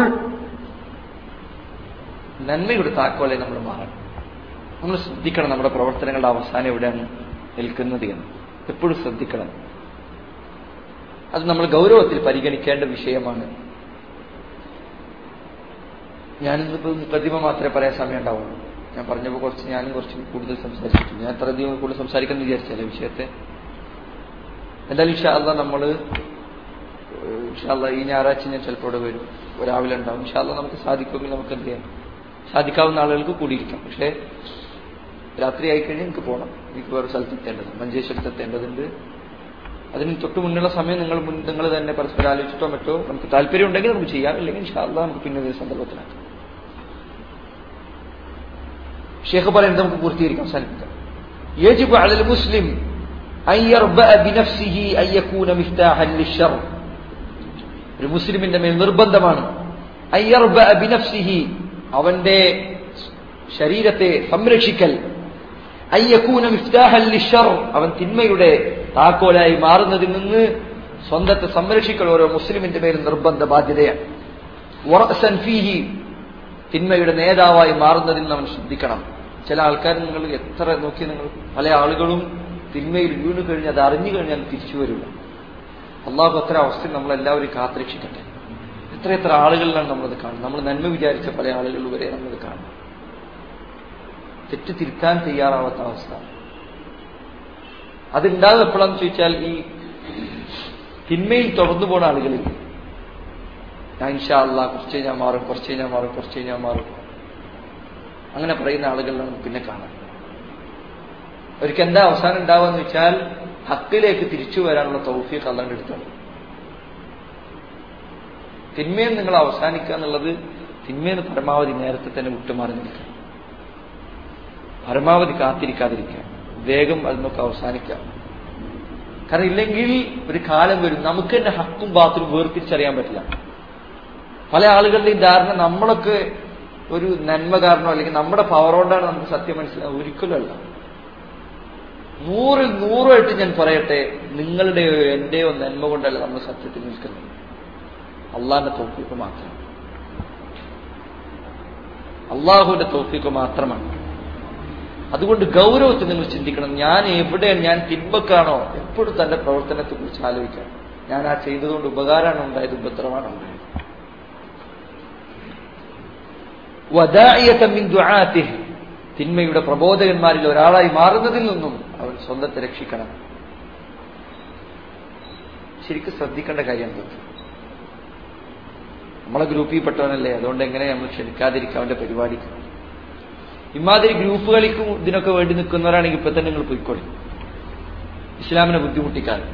നന്മയുടെ താക്കോലെ നമ്മൾ മാറണം നമ്മൾ ശ്രദ്ധിക്കണം നമ്മുടെ പ്രവർത്തനങ്ങളുടെ അവസാനം എവിടെയാണ് നിൽക്കുന്നത് എന്ന് എപ്പോഴും ശ്രദ്ധിക്കണം അത് നമ്മൾ ഗൗരവത്തിൽ പരിഗണിക്കേണ്ട വിഷയമാണ് ഞാനിന്നിപ്പോൾ മുക്കദ്ദിമ മാത്രമേ പറയാൻ സമയം ഉണ്ടാവുള്ളൂ ഞാൻ പറഞ്ഞപ്പോൾ കുറച്ച് ഞാനും കുറച്ച് കൂടുതൽ സംസാരിച്ചിട്ടുണ്ട് ഞാൻ അത്ര അധികം കൂടുതൽ സംസാരിക്കാമെന്ന് വിചാരിച്ചല്ലേ വിഷയത്തെ എന്തായാലും ഇൻഷാല്ല നമ്മൾ ഇൻഷാല്ല ഈ ഞായറാഴ്ച ഞാൻ ചിലപ്പോൾ ഇവിടെ വരും രാവിലെ ഉണ്ടാവും ഇൻഷാല്ല നമുക്ക് സാധിക്കുമെങ്കിൽ നമുക്ക് എന്ത് ചെയ്യാം സാധിക്കാവുന്ന ആളുകൾക്ക് കൂടിയിരിക്കാം പക്ഷേ രാത്രി ആയിക്കഴിഞ്ഞാൽ എനിക്ക് പോകണം എനിക്ക് വേറെ സ്ഥലത്ത് എത്തേണ്ടതുണ്ട് മഞ്ചേശ്വരത്ത് എത്തേണ്ടതുണ്ട് അതിന് തൊട്ട് മുന്നുള്ള സമയം നിങ്ങൾ മുൻ നിങ്ങൾ തന്നെ പരസ്പരം ആലോചിച്ചിട്ടോ മറ്റോ നമുക്ക് താല്പര്യം ഉണ്ടെങ്കിൽ നമുക്ക് ചെയ്യാം ഇല്ലെങ്കിൽ ഇൻഷാല്ല നമുക്ക് പിന്നെ ഒരു സന്ദർഭത്തിലാക്കാം ഷേഖ് പറയുന്നത് നമുക്ക് പൂർത്തീകരിക്കാം അവസാനിപ്പിക്കാം يجب على المسلم أن يربأ بنفسه أن يكون مفتاحا للشر ഒരു മുസ്ലിമിന്റെ മേൽ നിർബന്ധമാണ് أن يربأ بنفسه അവന്റെ ശരീരത്തെ സംരക്ഷിക്കൽ أن يكون مفتاحا للشر അവൻ തിന്മയുടെ താക്കോലായി മാറുന്നതിൽ നിന്ന് സ്വന്തത്തെ സംരക്ഷിക്കൽ ഓരോ മുസ്ലിമിന്റെ മേൽ നിർബന്ധ ബാധ്യതയാണ് വറഅസൻ ഫീഹി തിന്മയുടെ നേതാവായി മാറുന്നതിൽ അവൻ ശ്രദ്ധിക്കണം ചില ആൾക്കാർ നിങ്ങൾ എത്ര നോക്കി നിങ്ങൾ പല ആളുകളും തിന്മയിൽ വീണു കഴിഞ്ഞ് അത് അറിഞ്ഞു കഴിഞ്ഞാൽ തിരിച്ചു വരില്ല അള്ളാഹു അത്ര അവസ്ഥയിൽ നമ്മളെല്ലാവരും കാത്തുരക്ഷിക്കട്ടെ എത്ര എത്ര ആളുകളിലാണ് നമ്മളത് കാണുന്നത് നമ്മൾ നന്മ വിചാരിച്ച പല ആളുകൾ വരെ നമ്മളത് കാണും തെറ്റ് തിരുത്താൻ തയ്യാറാവാത്ത അവസ്ഥ അതുണ്ടാകും എപ്പോഴാന്ന് ചോദിച്ചാൽ ഈ തിന്മയിൽ തുടർന്നു പോണ ആളുകളിൽ ഞാൻ ഇൻഷാ അല്ലാ കുറച്ച് കഴിഞ്ഞാൽ മാറും കുറച്ച് കഴിഞ്ഞാൽ മാറും കുറച്ച് കഴിഞ്ഞാൽ മാറും അങ്ങനെ പറയുന്ന ആളുകളിലാണ് പിന്നെ കാണാൻ അവർക്ക് എന്താ അവസാനം ഉണ്ടാവുക വെച്ചാൽ ഹക്കിലേക്ക് തിരിച്ചു വരാനുള്ള തൗഫീഖ് അല്ലാണ്ട് എടുത്താണ് തിന്മയിൽ നിങ്ങൾ അവസാനിക്കുക എന്നുള്ളത് തിന്മയിൽ പരമാവധി നേരത്തെ തന്നെ വിട്ടുമാറി നിൽക്കുക പരമാവധി കാത്തിരിക്കാതിരിക്കുക വേഗം അതിനൊക്കെ അവസാനിക്കുക കാരണം ഇല്ലെങ്കിൽ ഒരു കാലം വരും നമുക്ക് തന്നെ ഹക്കും ബാത്തിലും വേർതിരിച്ചറിയാൻ പറ്റില്ല പല ആളുകളുടെയും ധാരണ നമ്മളൊക്കെ ഒരു നന്മ കാരണോ അല്ലെങ്കിൽ നമ്മുടെ പവർ കൊണ്ടാണ് നമുക്ക് സത്യം മനസ്സിലാവുക ഒരിക്കലുമല്ല നൂറിൽ നൂറായിട്ട് ഞാൻ പറയട്ടെ നിങ്ങളുടെയോ എന്റെയോ നന്മ കൊണ്ടല്ല നമ്മൾ സത്യത്തിൽ നിൽക്കുന്നത് അള്ളാഹിന്റെ തോഫീക്ക് മാത്രം അള്ളാഹുവിന്റെ തോഫീക്ക് മാത്രമാണ് അതുകൊണ്ട് ഗൗരവത്തിൽ നിങ്ങൾ ചിന്തിക്കണം ഞാൻ എവിടെയാണ് ഞാൻ തിന്മക്കാണോ എപ്പോഴും തന്റെ പ്രവർത്തനത്തെ കുറിച്ച് ആലോചിക്കാം ഞാൻ ആ ചെയ്തതുകൊണ്ട് ഉപകാരമാണ് ഉണ്ടായത് ഉപദ്രവമാണ് ഉണ്ടായത് വദാഇയതമിൻ ദുആതിഹ് തിന്മയുടെ പ്രബോധകന്മാരിൽ ഒരാളായി മാറുന്നതിൽ നിന്നും അവൻ സ്വന്തത്തെ രക്ഷിക്കണം ശരിക്കും ശ്രദ്ധിക്കേണ്ട കാര്യം എന്ത് നമ്മളെ ഗ്രൂപ്പിൽ പെട്ടവനല്ലേ അതുകൊണ്ട് എങ്ങനെ നമ്മൾ ക്ഷണിക്കാതിരിക്കാം അവന്റെ പരിപാടി ഇമാതിരി ഗ്രൂപ്പുകളിക്കും ഇതിനൊക്കെ വേണ്ടി നിൽക്കുന്നവരാണെങ്കിൽ ഇപ്പൊ തന്നെ നിങ്ങൾ പോയിക്കോളി ഇസ്ലാമിനെ ബുദ്ധിമുട്ടിക്കാതെ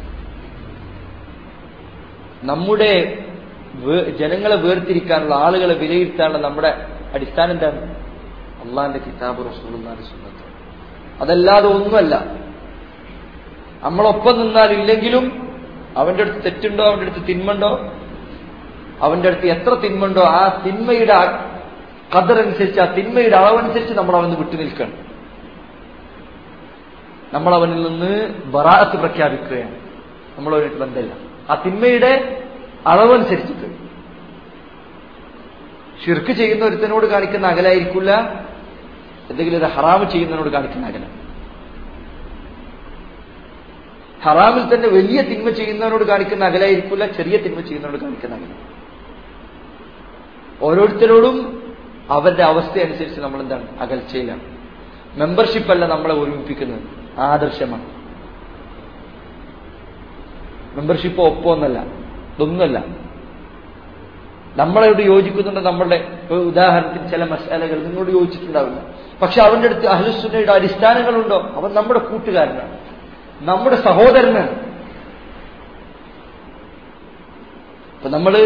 നമ്മുടെ ജനങ്ങളെ വേർതിരിക്കാനുള്ള ആളുകളെ വിലയിരുത്താനുള്ള നമ്മുടെ അടിസ്ഥാനം എന്താണ് അള്ളാന്റെ കിതാബ് റസൂലുള്ളാന്റെ സുന്നത്ത് അതല്ലാതെ ഒന്നുമല്ല നമ്മളൊപ്പം നിന്നാൽ ഇല്ലെങ്കിലും അവന്റെ അടുത്ത് തെറ്റുണ്ടോ അവന്റെ അടുത്ത് തിന്മണ്ടോ അവന്റെ അടുത്ത് എത്ര തിന്മണ്ടോ ആ തിന്മയുടെ കതറനുസരിച്ച് ആ തിന്മയുടെ അളവനുസരിച്ച് നമ്മൾ അവന് വിട്ടു നിൽക്കണം നമ്മൾ അവനിൽ നിന്ന് ബറാഅത്ത് പ്രഖ്യാപിക്കുകയാണ് നമ്മളവനായിട്ട് ബന്ധമില്ല ആ തിന്മയുടെ അളവനുസരിച്ചിട്ട് ഷിർക്ക് ചെയ്യുന്ന ഒരുത്തനോട് കാണിക്കുന്ന അകലായിരിക്കില്ല എന്തെങ്കിലും ഒരു ഹറാമ് ചെയ്യുന്നതിനോട് കാണിക്കുന്ന അകല ഹറാമിൽ തന്നെ വലിയ തിന്മ ചെയ്യുന്നവനോട് കാണിക്കുന്ന അകലായിരിക്കില്ല ചെറിയ തിന്മ ചെയ്യുന്നവനോട് കാണിക്കുന്ന അകല ഓരോരുത്തരോടും അവരുടെ അവസ്ഥ അനുസരിച്ച് നമ്മൾ എന്താണ് അകൽച്ചയിലാണ് മെമ്പർഷിപ്പ് അല്ല നമ്മളെ ഒരുമിപ്പിക്കുന്നത് ആദർശമാണ് മെമ്പർഷിപ്പ് ഒപ്പമൊന്നല്ല ഇതൊന്നുമല്ല നമ്മളോട് യോജിക്കുന്നുണ്ട് നമ്മളുടെ ഇപ്പൊ ഉദാഹരണത്തിന് ചില മസാലകൾ നിങ്ങളോട് യോജിച്ചിട്ടുണ്ടാവില്ല പക്ഷെ അവന്റെ അടുത്ത് അഹ്ലുസുന്നയുടെ അടിസ്ഥാനങ്ങളുണ്ടോ അവൻ നമ്മുടെ കൂട്ടുകാരനാണ് നമ്മുടെ സഹോദരനാണ് അപ്പൊ നമ്മള്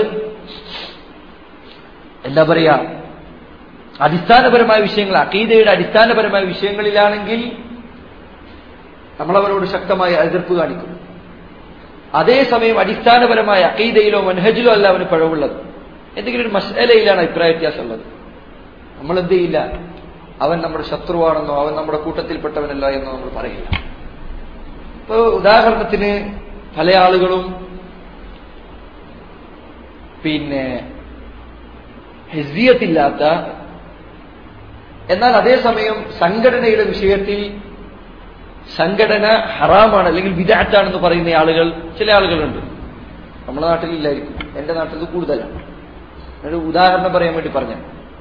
എന്താ പറയാ അടിസ്ഥാനപരമായ വിഷയങ്ങൾ അക്കീതയുടെ അടിസ്ഥാനപരമായ വിഷയങ്ങളിലാണെങ്കിൽ നമ്മളവരോട് ശക്തമായ എതിർപ്പ് കാണിക്കും അതേസമയം അടിസ്ഥാനപരമായ അക്കീതയിലോ മനഹജിലോ അല്ല അവന് പിഴവുള്ളത് എന്തെങ്കിലും ഒരു മസലയിലാണ് അഭിപ്രായ വ്യത്യാസമുള്ളത് നമ്മൾ എന്ത് ചെയ്യില്ല അവൻ നമ്മുടെ ശത്രുവാണെന്നോ അവൻ നമ്മുടെ കൂട്ടത്തിൽപ്പെട്ടവനല്ല എന്നോ നമ്മൾ പറയില്ല ഇപ്പൊ ഉദാഹരണത്തിന് പല ആളുകളും പിന്നെ ഹെസിയത്തില്ലാത്ത എന്നാൽ അതേസമയം സംഘടനയുടെ വിഷയത്തിൽ സംഘടന ഹറാമാണ് അല്ലെങ്കിൽ വിദാറ്റാണെന്ന് പറയുന്ന ആളുകൾ ചില ആളുകളുണ്ട് നമ്മുടെ നാട്ടിലില്ലായിരിക്കും എന്റെ നാട്ടിൽ ഇത് കൂടുതലാണ് ഒരു ഉദാഹരണം പറയാൻ വേണ്ടി പറഞ്ഞു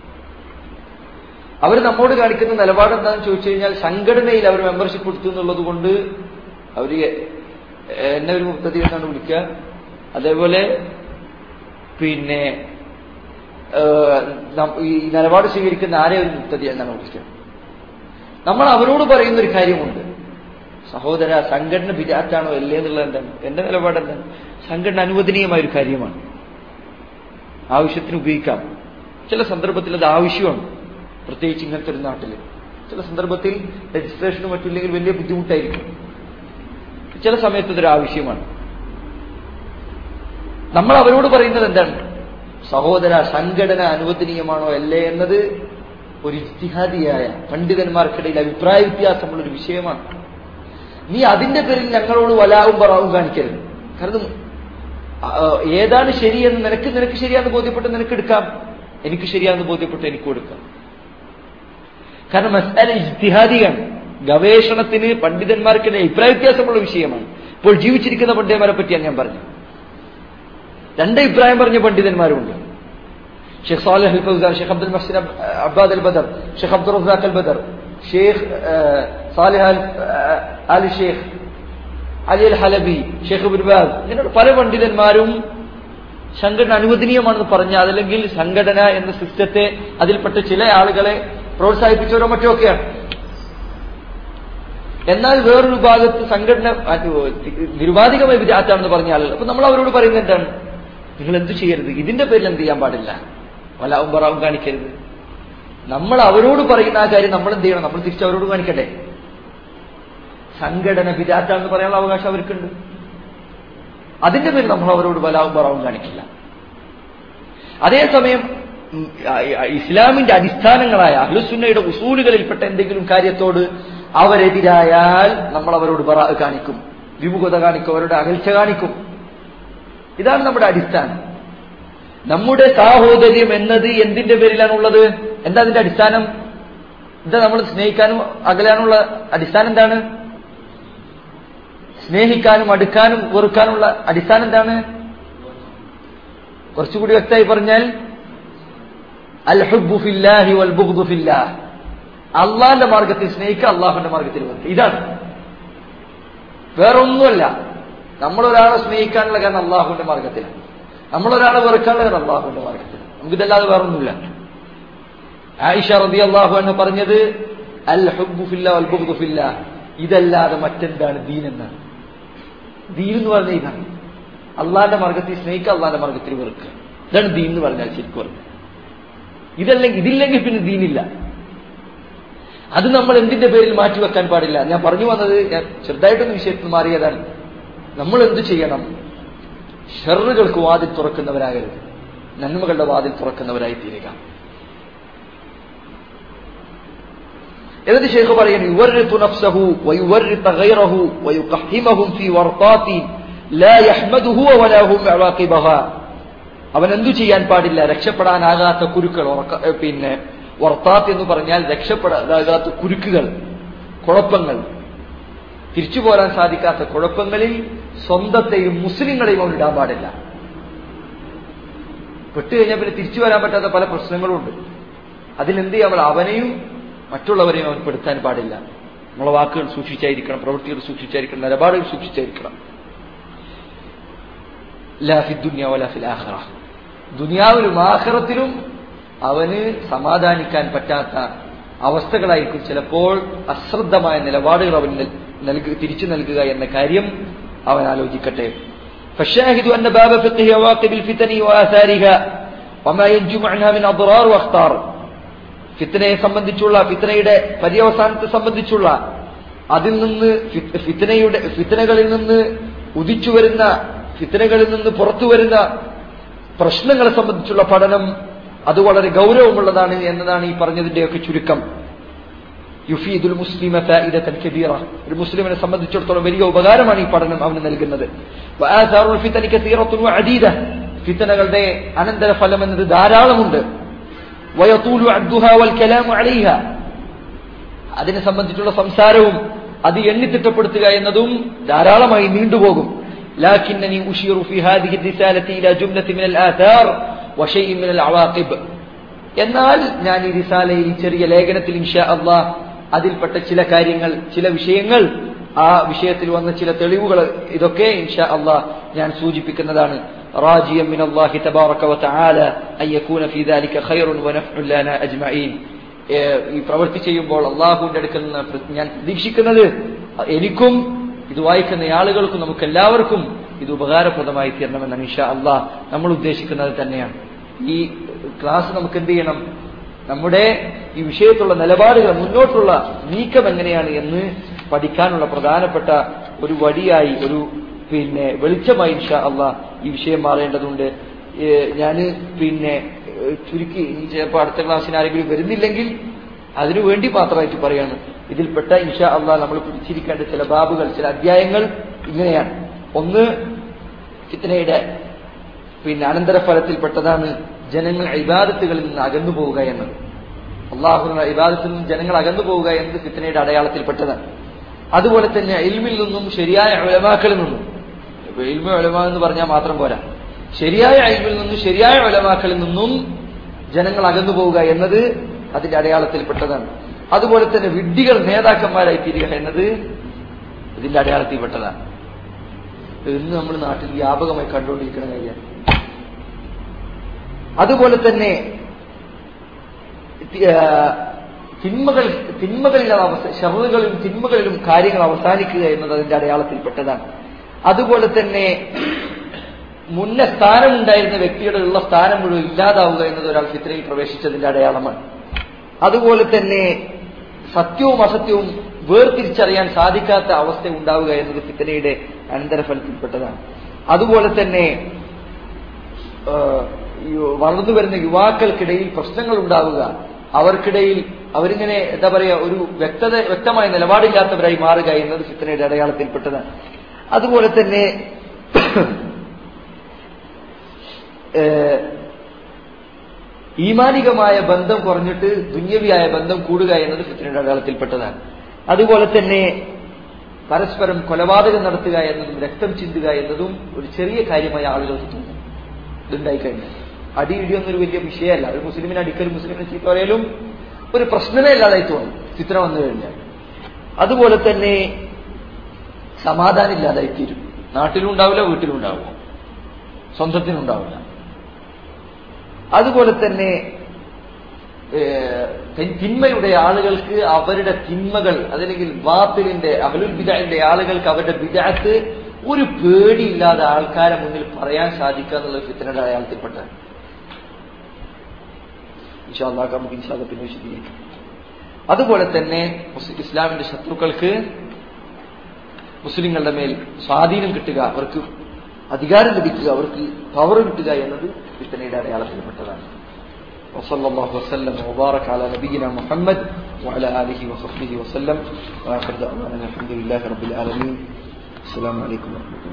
അവർ നമ്മോട് കാണിക്കുന്ന നിലപാട് എന്താണെന്ന് ചോദിച്ചു കഴിഞ്ഞാൽ സംഘടനയിൽ അവർ മെമ്പർഷിപ്പ് എടുത്തു എന്നുള്ളത് കൊണ്ട് അവർ എന്നെ ഒരു മുക്തതി എന്നാണ് വിളിക്കുക അതേപോലെ പിന്നെ ഈ നിലപാട് സ്വീകരിക്കുന്ന ആരെ ഒരു മുക്തതി എന്നാണ് വിളിക്കുക നമ്മൾ അവരോട് പറയുന്ന ഒരു കാര്യമുണ്ട് സഹോദര സംഘടന വിരാറ്റാണോ അല്ലേ എന്നുള്ളത് എന്താണ് എന്റെ നിലപാട് എന്താണ് സംഘടന അനുവദനീയമായ ഒരു കാര്യമാണ് ആവശ്യത്തിന് ഉപയോഗിക്കാം ചില സന്ദർഭത്തിൽ അത് ആവശ്യമാണ് പ്രത്യേകിച്ച് ഇങ്ങനത്തെ ഒരു നാട്ടിൽ ചില സന്ദർഭത്തിൽ രജിസ്ട്രേഷനും മറ്റില്ലെങ്കിൽ വലിയ ബുദ്ധിമുട്ടായിരിക്കും ചില സമയത്ത് ഇതൊരു ആവശ്യമാണ് നമ്മൾ അവരോട് പറയുന്നത് എന്താണ് സഹോദര സംഘടന അനുവദനീയമാണോ അല്ലേ എന്നത് ഒരു ഇജ്തിഹാദിയായ പണ്ഡിതന്മാർക്കിടയിൽ അഭിപ്രായ വ്യത്യാസമുള്ള ഒരു വിഷയമാണ് നീ അതിന്റെ പേരിൽ ഞങ്ങളോട് വലാവും പറാവും കാണിക്കരുത് കാരണം ഏതാണ് ശരിയെന്ന് നിനക്ക് നിനക്ക് ശരിയാണെന്ന് ബോധ്യപ്പെട്ട് നിനക്ക് എടുക്കാം എനിക്ക് ശരിയാണെന്ന് ബോധ്യപ്പെട്ട് എനിക്ക് കൊടുക്കാം കാരണം മസാല ഇജ്തിഹാദിയാണ് ഗവേഷണത്തിന് പണ്ഡിതന്മാർക്കിടെ അഭിപ്രായ വ്യത്യാസമുള്ള വിഷയമാണ് ഇപ്പോൾ ജീവിച്ചിരിക്കുന്ന പണ്ഡിതന്മാരെ പറ്റിയാണ് ഞാൻ പറഞ്ഞത് രണ്ട് അഭിപ്രായം പറഞ്ഞ പണ്ഡിതന്മാരുണ്ട് Sheikh Salih al Fawzan Sheikh Abdul Muhsin Abbad al Badr Sheikh Abdul Razzaq al Badr Sheikh Salih al Sheikh Ali al Halabi Sheikh ബുർബാദ് ഇങ്ങനെ പല പണ്ഡിതന്മാരും സംഘടന അനുവദനീയമാണെന്ന് പറഞ്ഞ അതല്ലെങ്കിൽ സംഘടന എന്ന സിസ്റ്റത്തെ അതിൽപ്പെട്ട ചില ആളുകളെ പ്രോത്സാഹിപ്പിച്ചവരോ മറ്റോ ഒക്കെയാണ് എന്നാൽ വേറൊരു ഭാഗത്ത് സംഘടന നിരുപാധികമായി വിരാറ്റാണെന്ന് പറഞ്ഞ ആളുകൾ അപ്പൊ നമ്മൾ അവരോട് പറയുന്നത് എന്താണ് നിങ്ങൾ എന്തു ചെയ്യരുത് ഇതിന്റെ പേരിൽ എന്ത് ചെയ്യാൻ പാടില്ല വലാവും പറാവും കാണിക്കരുത് നമ്മൾ അവരോട് പറയുന്ന ആ കാര്യം നമ്മൾ എന്ത് ചെയ്യണം നമ്മൾ തിരിച്ച് അവരോട് കാണിക്കട്ടെ സംഘടന വിരാറ്റാണെന്ന് പറയാനുള്ള അവകാശം അവർക്കുണ്ട് അതിന്റെ പേരിൽ നമ്മൾ അവരോട് വലാവും പറാവും കാണിക്കില്ല അതേസമയം ഇസ്ലാമിന്റെ അടിസ്ഥാനങ്ങളായ അഹ്ലുസുന്നയുടെ ഉസൂലുകളിൽപ്പെട്ട എന്തെങ്കിലും കാര്യത്തോട് അവരെതിരായാൽ നമ്മൾ അവരോട് പറ കാണിക്കും വിമുഖത കാണിക്കും അവരുടെ അകൽച്ച കാണിക്കും ഇതാണ് നമ്മുടെ അടിസ്ഥാനം നമ്മുടെ സാഹോദര്യം എന്നത് എന്തിന്റെ പേരിലാണുള്ളത് എന്താ അതിന്റെ അടിസ്ഥാനം എന്താ നമ്മൾ സ്നേഹിക്കാനും അകലാനുള്ള അടിസ്ഥാനം എന്താണ് സ്നേഹിക്കാനും അടുക്കാനും വെറുക്കാനുള്ള അടിസ്ഥാനം എന്താണ് കുറച്ചുകൂടി വ്യക്തമായി പറഞ്ഞാൽ അൽ ഹുബു ഫില്ലാഹി വൽ ബുഗ്ദു ഫില്ലാഹ് അള്ളാന്റെ മാർഗത്തിൽ സ്നേഹിക്കുക അള്ളാഹുന്റെ മാർഗത്തിൽ വെറുക്കുക ഇതാണ് വേറൊന്നുമല്ല നമ്മളൊരാളെ സ്നേഹിക്കാനുള്ള കാരണം അള്ളാഹുവിന്റെ മാർഗത്തിലാണ് നമ്മളൊരാളെ വെറുക്കാനുള്ള കാരണം അള്ളാഹുവിന്റെ മാർഗത്തിൽ നമുക്കിതല്ലാതെ വേറൊന്നുമില്ല ആയിഷ റബി അള്ളാഹു എന്ന് പറഞ്ഞത് അൽ ഹുബുഫില്ല അൽ ബുഖുഫില്ല ഇതല്ലാതെ മറ്റെന്താണ് ദീൻ എന്നാണ് ദീൻ എന്ന് പറഞ്ഞ ഇതാണ് അള്ളാന്റെ മാർഗത്തിൽ സ്നേഹിക്കുക അള്ളാന്റെ മാർഗത്തിൽ വെറുക്കുക ഇതാണ് ദീൻ എന്ന് പറഞ്ഞാൽ ശരിക്കും പറഞ്ഞു ഇതല്ലെങ്കിൽ ഇതില്ലെങ്കിൽ പിന്നെ ദീനില്ല അത് നമ്മൾ എന്തിന്റെ പേരിൽ മാറ്റിവെക്കാൻ പാടില്ല ഞാൻ പറഞ്ഞു വന്നത് ഞാൻ ചെറുതായിട്ടൊന്ന് വിഷയത്തിൽ മാറിയതാണ് നമ്മൾ എന്ത് ചെയ്യണം ഷെറുകൾക്ക് വാതിൽ തുറക്കുന്നവരാകരുത് നന്മകളുടെ വാതിൽ തുറക്കുന്നവരായി തീരുക എന്നിട്ട് ഷെയ്ഖ് പറയുന്നു യുവർരിത്തു നഫ്സഹു വയുവർരിത്ത ഗൈറഹു വയുഖഹിമഹും ഫീ വർത്താത്തി ലാ യഹ്മദുഹു വലാ ഹും അവാഖിബഹ അവൻ എന്തു ചെയ്യാൻ പാടില്ല രക്ഷപ്പെടാനാകാത്ത കുരുക്കൾ ഉറക്ക പിന്നെ വർത്താത്ത് എന്ന് പറഞ്ഞാൽ രക്ഷപ്പെടാനാകാത്ത കുരുക്കുകൾ കുഴപ്പങ്ങൾ തിരിച്ചു പോരാൻ സാധിക്കാത്ത കുഴപ്പങ്ങളിൽ സ്വന്തത്തെയും മുസ്ലിങ്ങളെയും അവൻ ഇടാൻ പാടില്ല പെട്ട് കഴിഞ്ഞാൽ പിന്നെ തിരിച്ചു വരാൻ പറ്റാത്ത പല പ്രശ്നങ്ങളും ഉണ്ട് അതിലെന്ത് ചെയ്യാൻ അവനെയും മറ്റുള്ളവരെയും അവൻ പെടുത്താൻ പാടില്ല നമ്മളെ വാക്കുകൾ സൂക്ഷിച്ചായിരിക്കണം പ്രവൃത്തികൾ സൂക്ഷിച്ചായിരിക്കണം നിലപാടുകൾ സൂക്ഷിച്ചായിരിക്കണം ലാഫിദ്ദുന്യാവലാഫിൽ ദുനിയാവിലും ആഖിറത്തിലും അവന് സമാധാനിക്കാൻ പറ്റാത്ത അവസ്ഥകളായിരിക്കും ചിലപ്പോൾ അശ്രദ്ധമായ നിലപാടുകൾ അവൻ നൽകുക തിരിച്ചു നൽകുക എന്ന കാര്യം അവൻ ആലോചിക്കട്ടെ فالشاهد أن باب فقه عواقب الفتن وآثارها وما ينجم عنها من أضرار وأخطار ഫിത്തനയെ സംബന്ധിച്ചുള്ള ഫിത്തനയുടെ പര്യവസാനത്തെ സംബന്ധിച്ചുള്ള അതിൽ നിന്ന് ഫിത്തനയുടെ ഫിത്തനകളിൽ നിന്ന് ഉദിച്ചു വരുന്ന ഫിത്തനകളിൽ നിന്ന് പുറത്തു വരുന്ന പ്രശ്നങ്ങളെ സംബന്ധിച്ചുള്ള പഠനം അത് വളരെ ഗൗരവമുള്ളതാണ് എന്നതാണ് ഈ പറഞ്ഞതിന്റെയൊക്കെ ചുരുക്കം യുഫീദുൽ മുസ്ലിമ ഫായിദത്തൻ കബീറ ഒരു മുസ്ലിമിനെ സംബന്ധിച്ചിടത്തോളം വലിയ ഉപകാരമാണ് ഈ പഠനം അവന് നൽകുന്നത് വആസാറുൽ ഫിതനി കസീറത്തുൻ വഅദീദ ഫിതനകളുടെ അനന്തരഫലം എന്നത് ധാരാളമുണ്ട് വയതൂലു അദ്ദുഹാ വൽ കലാമു അലൈഹ അതിനെ സംബന്ധിച്ചുള്ള സംസാരവും അത് എണ്ണിത്തിട്ടപ്പെടുത്തുക എന്നതും ധാരാളമായി നീണ്ടുപോകും لكنني أشير في هذه الرسالة إلى جملة من الآثار وشيء من العواقب എന്നാൽ ഞാൻ ഈ റിസാലയിൽ ഈ ചെറിയ ലേഖനത്തിൽ ഇൻഷാ അള്ളാഹ് അതിൽപ്പെട്ട ചില കാര്യങ്ങൾ ചില വിഷയങ്ങൾ ആ വിഷയത്തിൽ വന്ന ചില തെളിവുകൾ ഇതൊക്കെ ഇൻഷാ അള്ളാഹ് ഞാൻ സൂചിപ്പിക്കുന്നതാണ് راجيا من الله تبارك وتعالى أن يكون في ذلك خير ونفع لنا أجمعين ഈ പ്രവൃത്തി ചെയ്യുമ്പോൾ അള്ളാഹുവിന്റെ അടുക്കൽ നിന്ന് ഞാൻ പ്രതീക്ഷിക്കുന്നത് എനിക്കും ഇത് വായിക്കുന്ന ആളുകൾക്കും നമുക്ക് എല്ലാവർക്കും ഇത് ഉപകാരപ്രദമായി തീരണമെന്നാണ് ഇഷ അള്ളാഹ് നമ്മൾ ഉദ്ദേശിക്കുന്നത് തന്നെയാണ് ഈ ക്ലാസ് നമുക്ക് എന്ത് ചെയ്യണം നമ്മുടെ ഈ വിഷയത്തുള്ള നിലപാടുകൾ മുന്നോട്ടുള്ള നീക്കം എങ്ങനെയാണ് എന്ന് പഠിക്കാനുള്ള പ്രധാനപ്പെട്ട ഒരു വടിയായി ഒരു പിന്നെ വെളിച്ചമായി ഇൻഷാ അള്ളാഹ് ഈ വിഷയം മാറേണ്ടതുണ്ട് ഞാൻ പിന്നെ ചുരുക്കി ഇനി ചിലപ്പോൾ അടുത്ത ക്ലാസ്സിന് ആരെങ്കിലും വരുന്നില്ലെങ്കിൽ അതിനു വേണ്ടി മാത്രമായിട്ട് പറയാണ് ഇതിൽപ്പെട്ട ഇൻഷാ അള്ളാഹ് നമ്മൾ പിടിച്ചിരിക്കേണ്ട ചില ബാബുകൾ ചില അധ്യായങ്ങൾ ഇങ്ങനെയാണ് ഒന്ന് ഫിത്തനയുടെ പിന്നെ അനന്തരഫലത്തിൽപ്പെട്ടതാണ് ജനങ്ങൾ ഇബാദത്തുകളിൽ നിന്ന് അകന്നു പോവുക എന്നത് അള്ളാഹുവിനുള്ള ഇബാദത്തിൽ നിന്ന് ജനങ്ങൾ അകന്നു പോവുക എന്നത് ഫിത്തനയുടെ അടയാളത്തിൽപ്പെട്ടതാണ് അതുപോലെ തന്നെ ഇൽമിൽ നിന്നും ശരിയായ ഒലമാക്കളിൽ നിന്നും ഇൽമ ഒലമ എന്ന് പറഞ്ഞാൽ മാത്രം പോരാ ശരിയായ അയിൽമിൽ നിന്നും ശരിയായ ഒലമാക്കളിൽ നിന്നും ജനങ്ങൾ അകന്നു പോവുക എന്നത് അതിന്റെ അടയാളത്തിൽപ്പെട്ടതാണ് അതുപോലെ തന്നെ വിഡ്ഢികൾ നേതാക്കന്മാരായി തീരുക എന്നത് ഇതിന്റെ അടയാളത്തിൽപ്പെട്ടതാണ് ഇന്ന് നമ്മൾ നാട്ടിൽ വ്യാപകമായി കണ്ടുകൊണ്ടിരിക്കുന്ന കാര്യമാണ് അതുപോലെ തന്നെ തിന്മകൾ തിന്മകളിൽ ഷറുകളിലും തിന്മകളിലും കാര്യങ്ങൾ അവസാനിക്കുക എന്നത് അതിന്റെ അടയാളത്തിൽപ്പെട്ടതാണ് അതുപോലെ തന്നെ മുന്ന സ്ഥാനമുണ്ടായിരുന്ന വ്യക്തിയുടെ ഉള്ള സ്ഥാനം മുഴുവൻ ഇല്ലാതാവുക എന്നത് ഒരാൾ ഫിത്രയിൽ പ്രവേശിച്ചതിന്റെ അടയാളമാണ് അതുപോലെ തന്നെ സത്യവും അസത്യവും വേർതിരിച്ചറിയാൻ സാധിക്കാത്ത അവസ്ഥ ഉണ്ടാവുക എന്നത് ഫിത്തനയുടെ അനന്തരഫലത്തിൽപ്പെട്ടതാണ് അതുപോലെ തന്നെ വളർന്നു വരുന്ന യുവാക്കൾക്കിടയിൽ പ്രശ്നങ്ങൾ ഉണ്ടാവുക അവർക്കിടയിൽ അവരിങ്ങനെ എന്താ പറയാ ഒരു വ്യക്തത വ്യക്തമായ നിലപാടില്ലാത്തവരായി മാറുക എന്നത് ഫിത്തനയുടെ അടയാളത്തിൽപ്പെട്ടതാണ് അതുപോലെ തന്നെ ഈമാനികമായ ബന്ധം കുറഞ്ഞിട്ട് ദുന്യവിയായ ബന്ധം കൂടുക എന്നത് ഫിത്തനയുടെ അടയാളത്തിൽപ്പെട്ടതാണ് അതുപോലെ തന്നെ പരസ്പരം കൊലപാതകം നടത്തുക എന്നതും രക്തം ചിന്തുക എന്നതും ഒരു ചെറിയ കാര്യമായി ആളുകൾക്ക് തോന്നും ഇതുണ്ടായി കഴിഞ്ഞാൽ അടി ഇടിയൊന്നും ഒരു വലിയ വിഷയമല്ല ഒരു മുസ്ലിമിനെ അടിക്കലും മുസ്ലിമിനെ ചീത്ത പറയലും ഒരു പ്രശ്നമേ ഇല്ലാതായി തോന്നും ചിത്ര വന്നു കഴിഞ്ഞാൽ അതുപോലെ തന്നെ സമാധാനം ഇല്ലാതായി തീരും നാട്ടിലും ഉണ്ടാവില്ല വീട്ടിലും ഉണ്ടാവില്ല സ്വന്തത്തിനുണ്ടാവില്ല അതുപോലെ തന്നെ തിന്മയുടെ ആളുകൾക്ക് അവരുടെ തിന്മകൾ അതല്ലെങ്കിൽ വാത്തിലിന്റെ അഹലുൽ ബിദാന്റെ ആളുകൾക്ക് അവരുടെ ബിദാത്ത് ഒരു പേടിയില്ലാതെ ആൾക്കാരെ മുന്നിൽ പറയാൻ സാധിക്കുക എന്നുള്ള ഫിത്തനയുടെ അടയാളത്തിൽപ്പെട്ട ഇൻഷാല്ലാക്ക് നമുക്ക് ഇൻഷാല്ല പിന്നെ വിശദീകരിക്കാം അതുപോലെ തന്നെ ഇസ്ലാമിന്റെ ശത്രുക്കൾക്ക് മുസ്ലിങ്ങളുടെ മേൽ സ്വാധീനം കിട്ടുക അവർക്ക് അധികാരം ലഭിക്കുക അവർക്ക് പവർ കിട്ടുക എന്നത് ഫിത്തനയുടെ അടയാളത്തിൽപ്പെട്ടതാണ് وصلى الله وسلم وبارك على نبينا محمد وعلى آله وصحبه وسلم وآخر دعوانا الحمد لله رب العالمين السلام عليكم ورحمة الله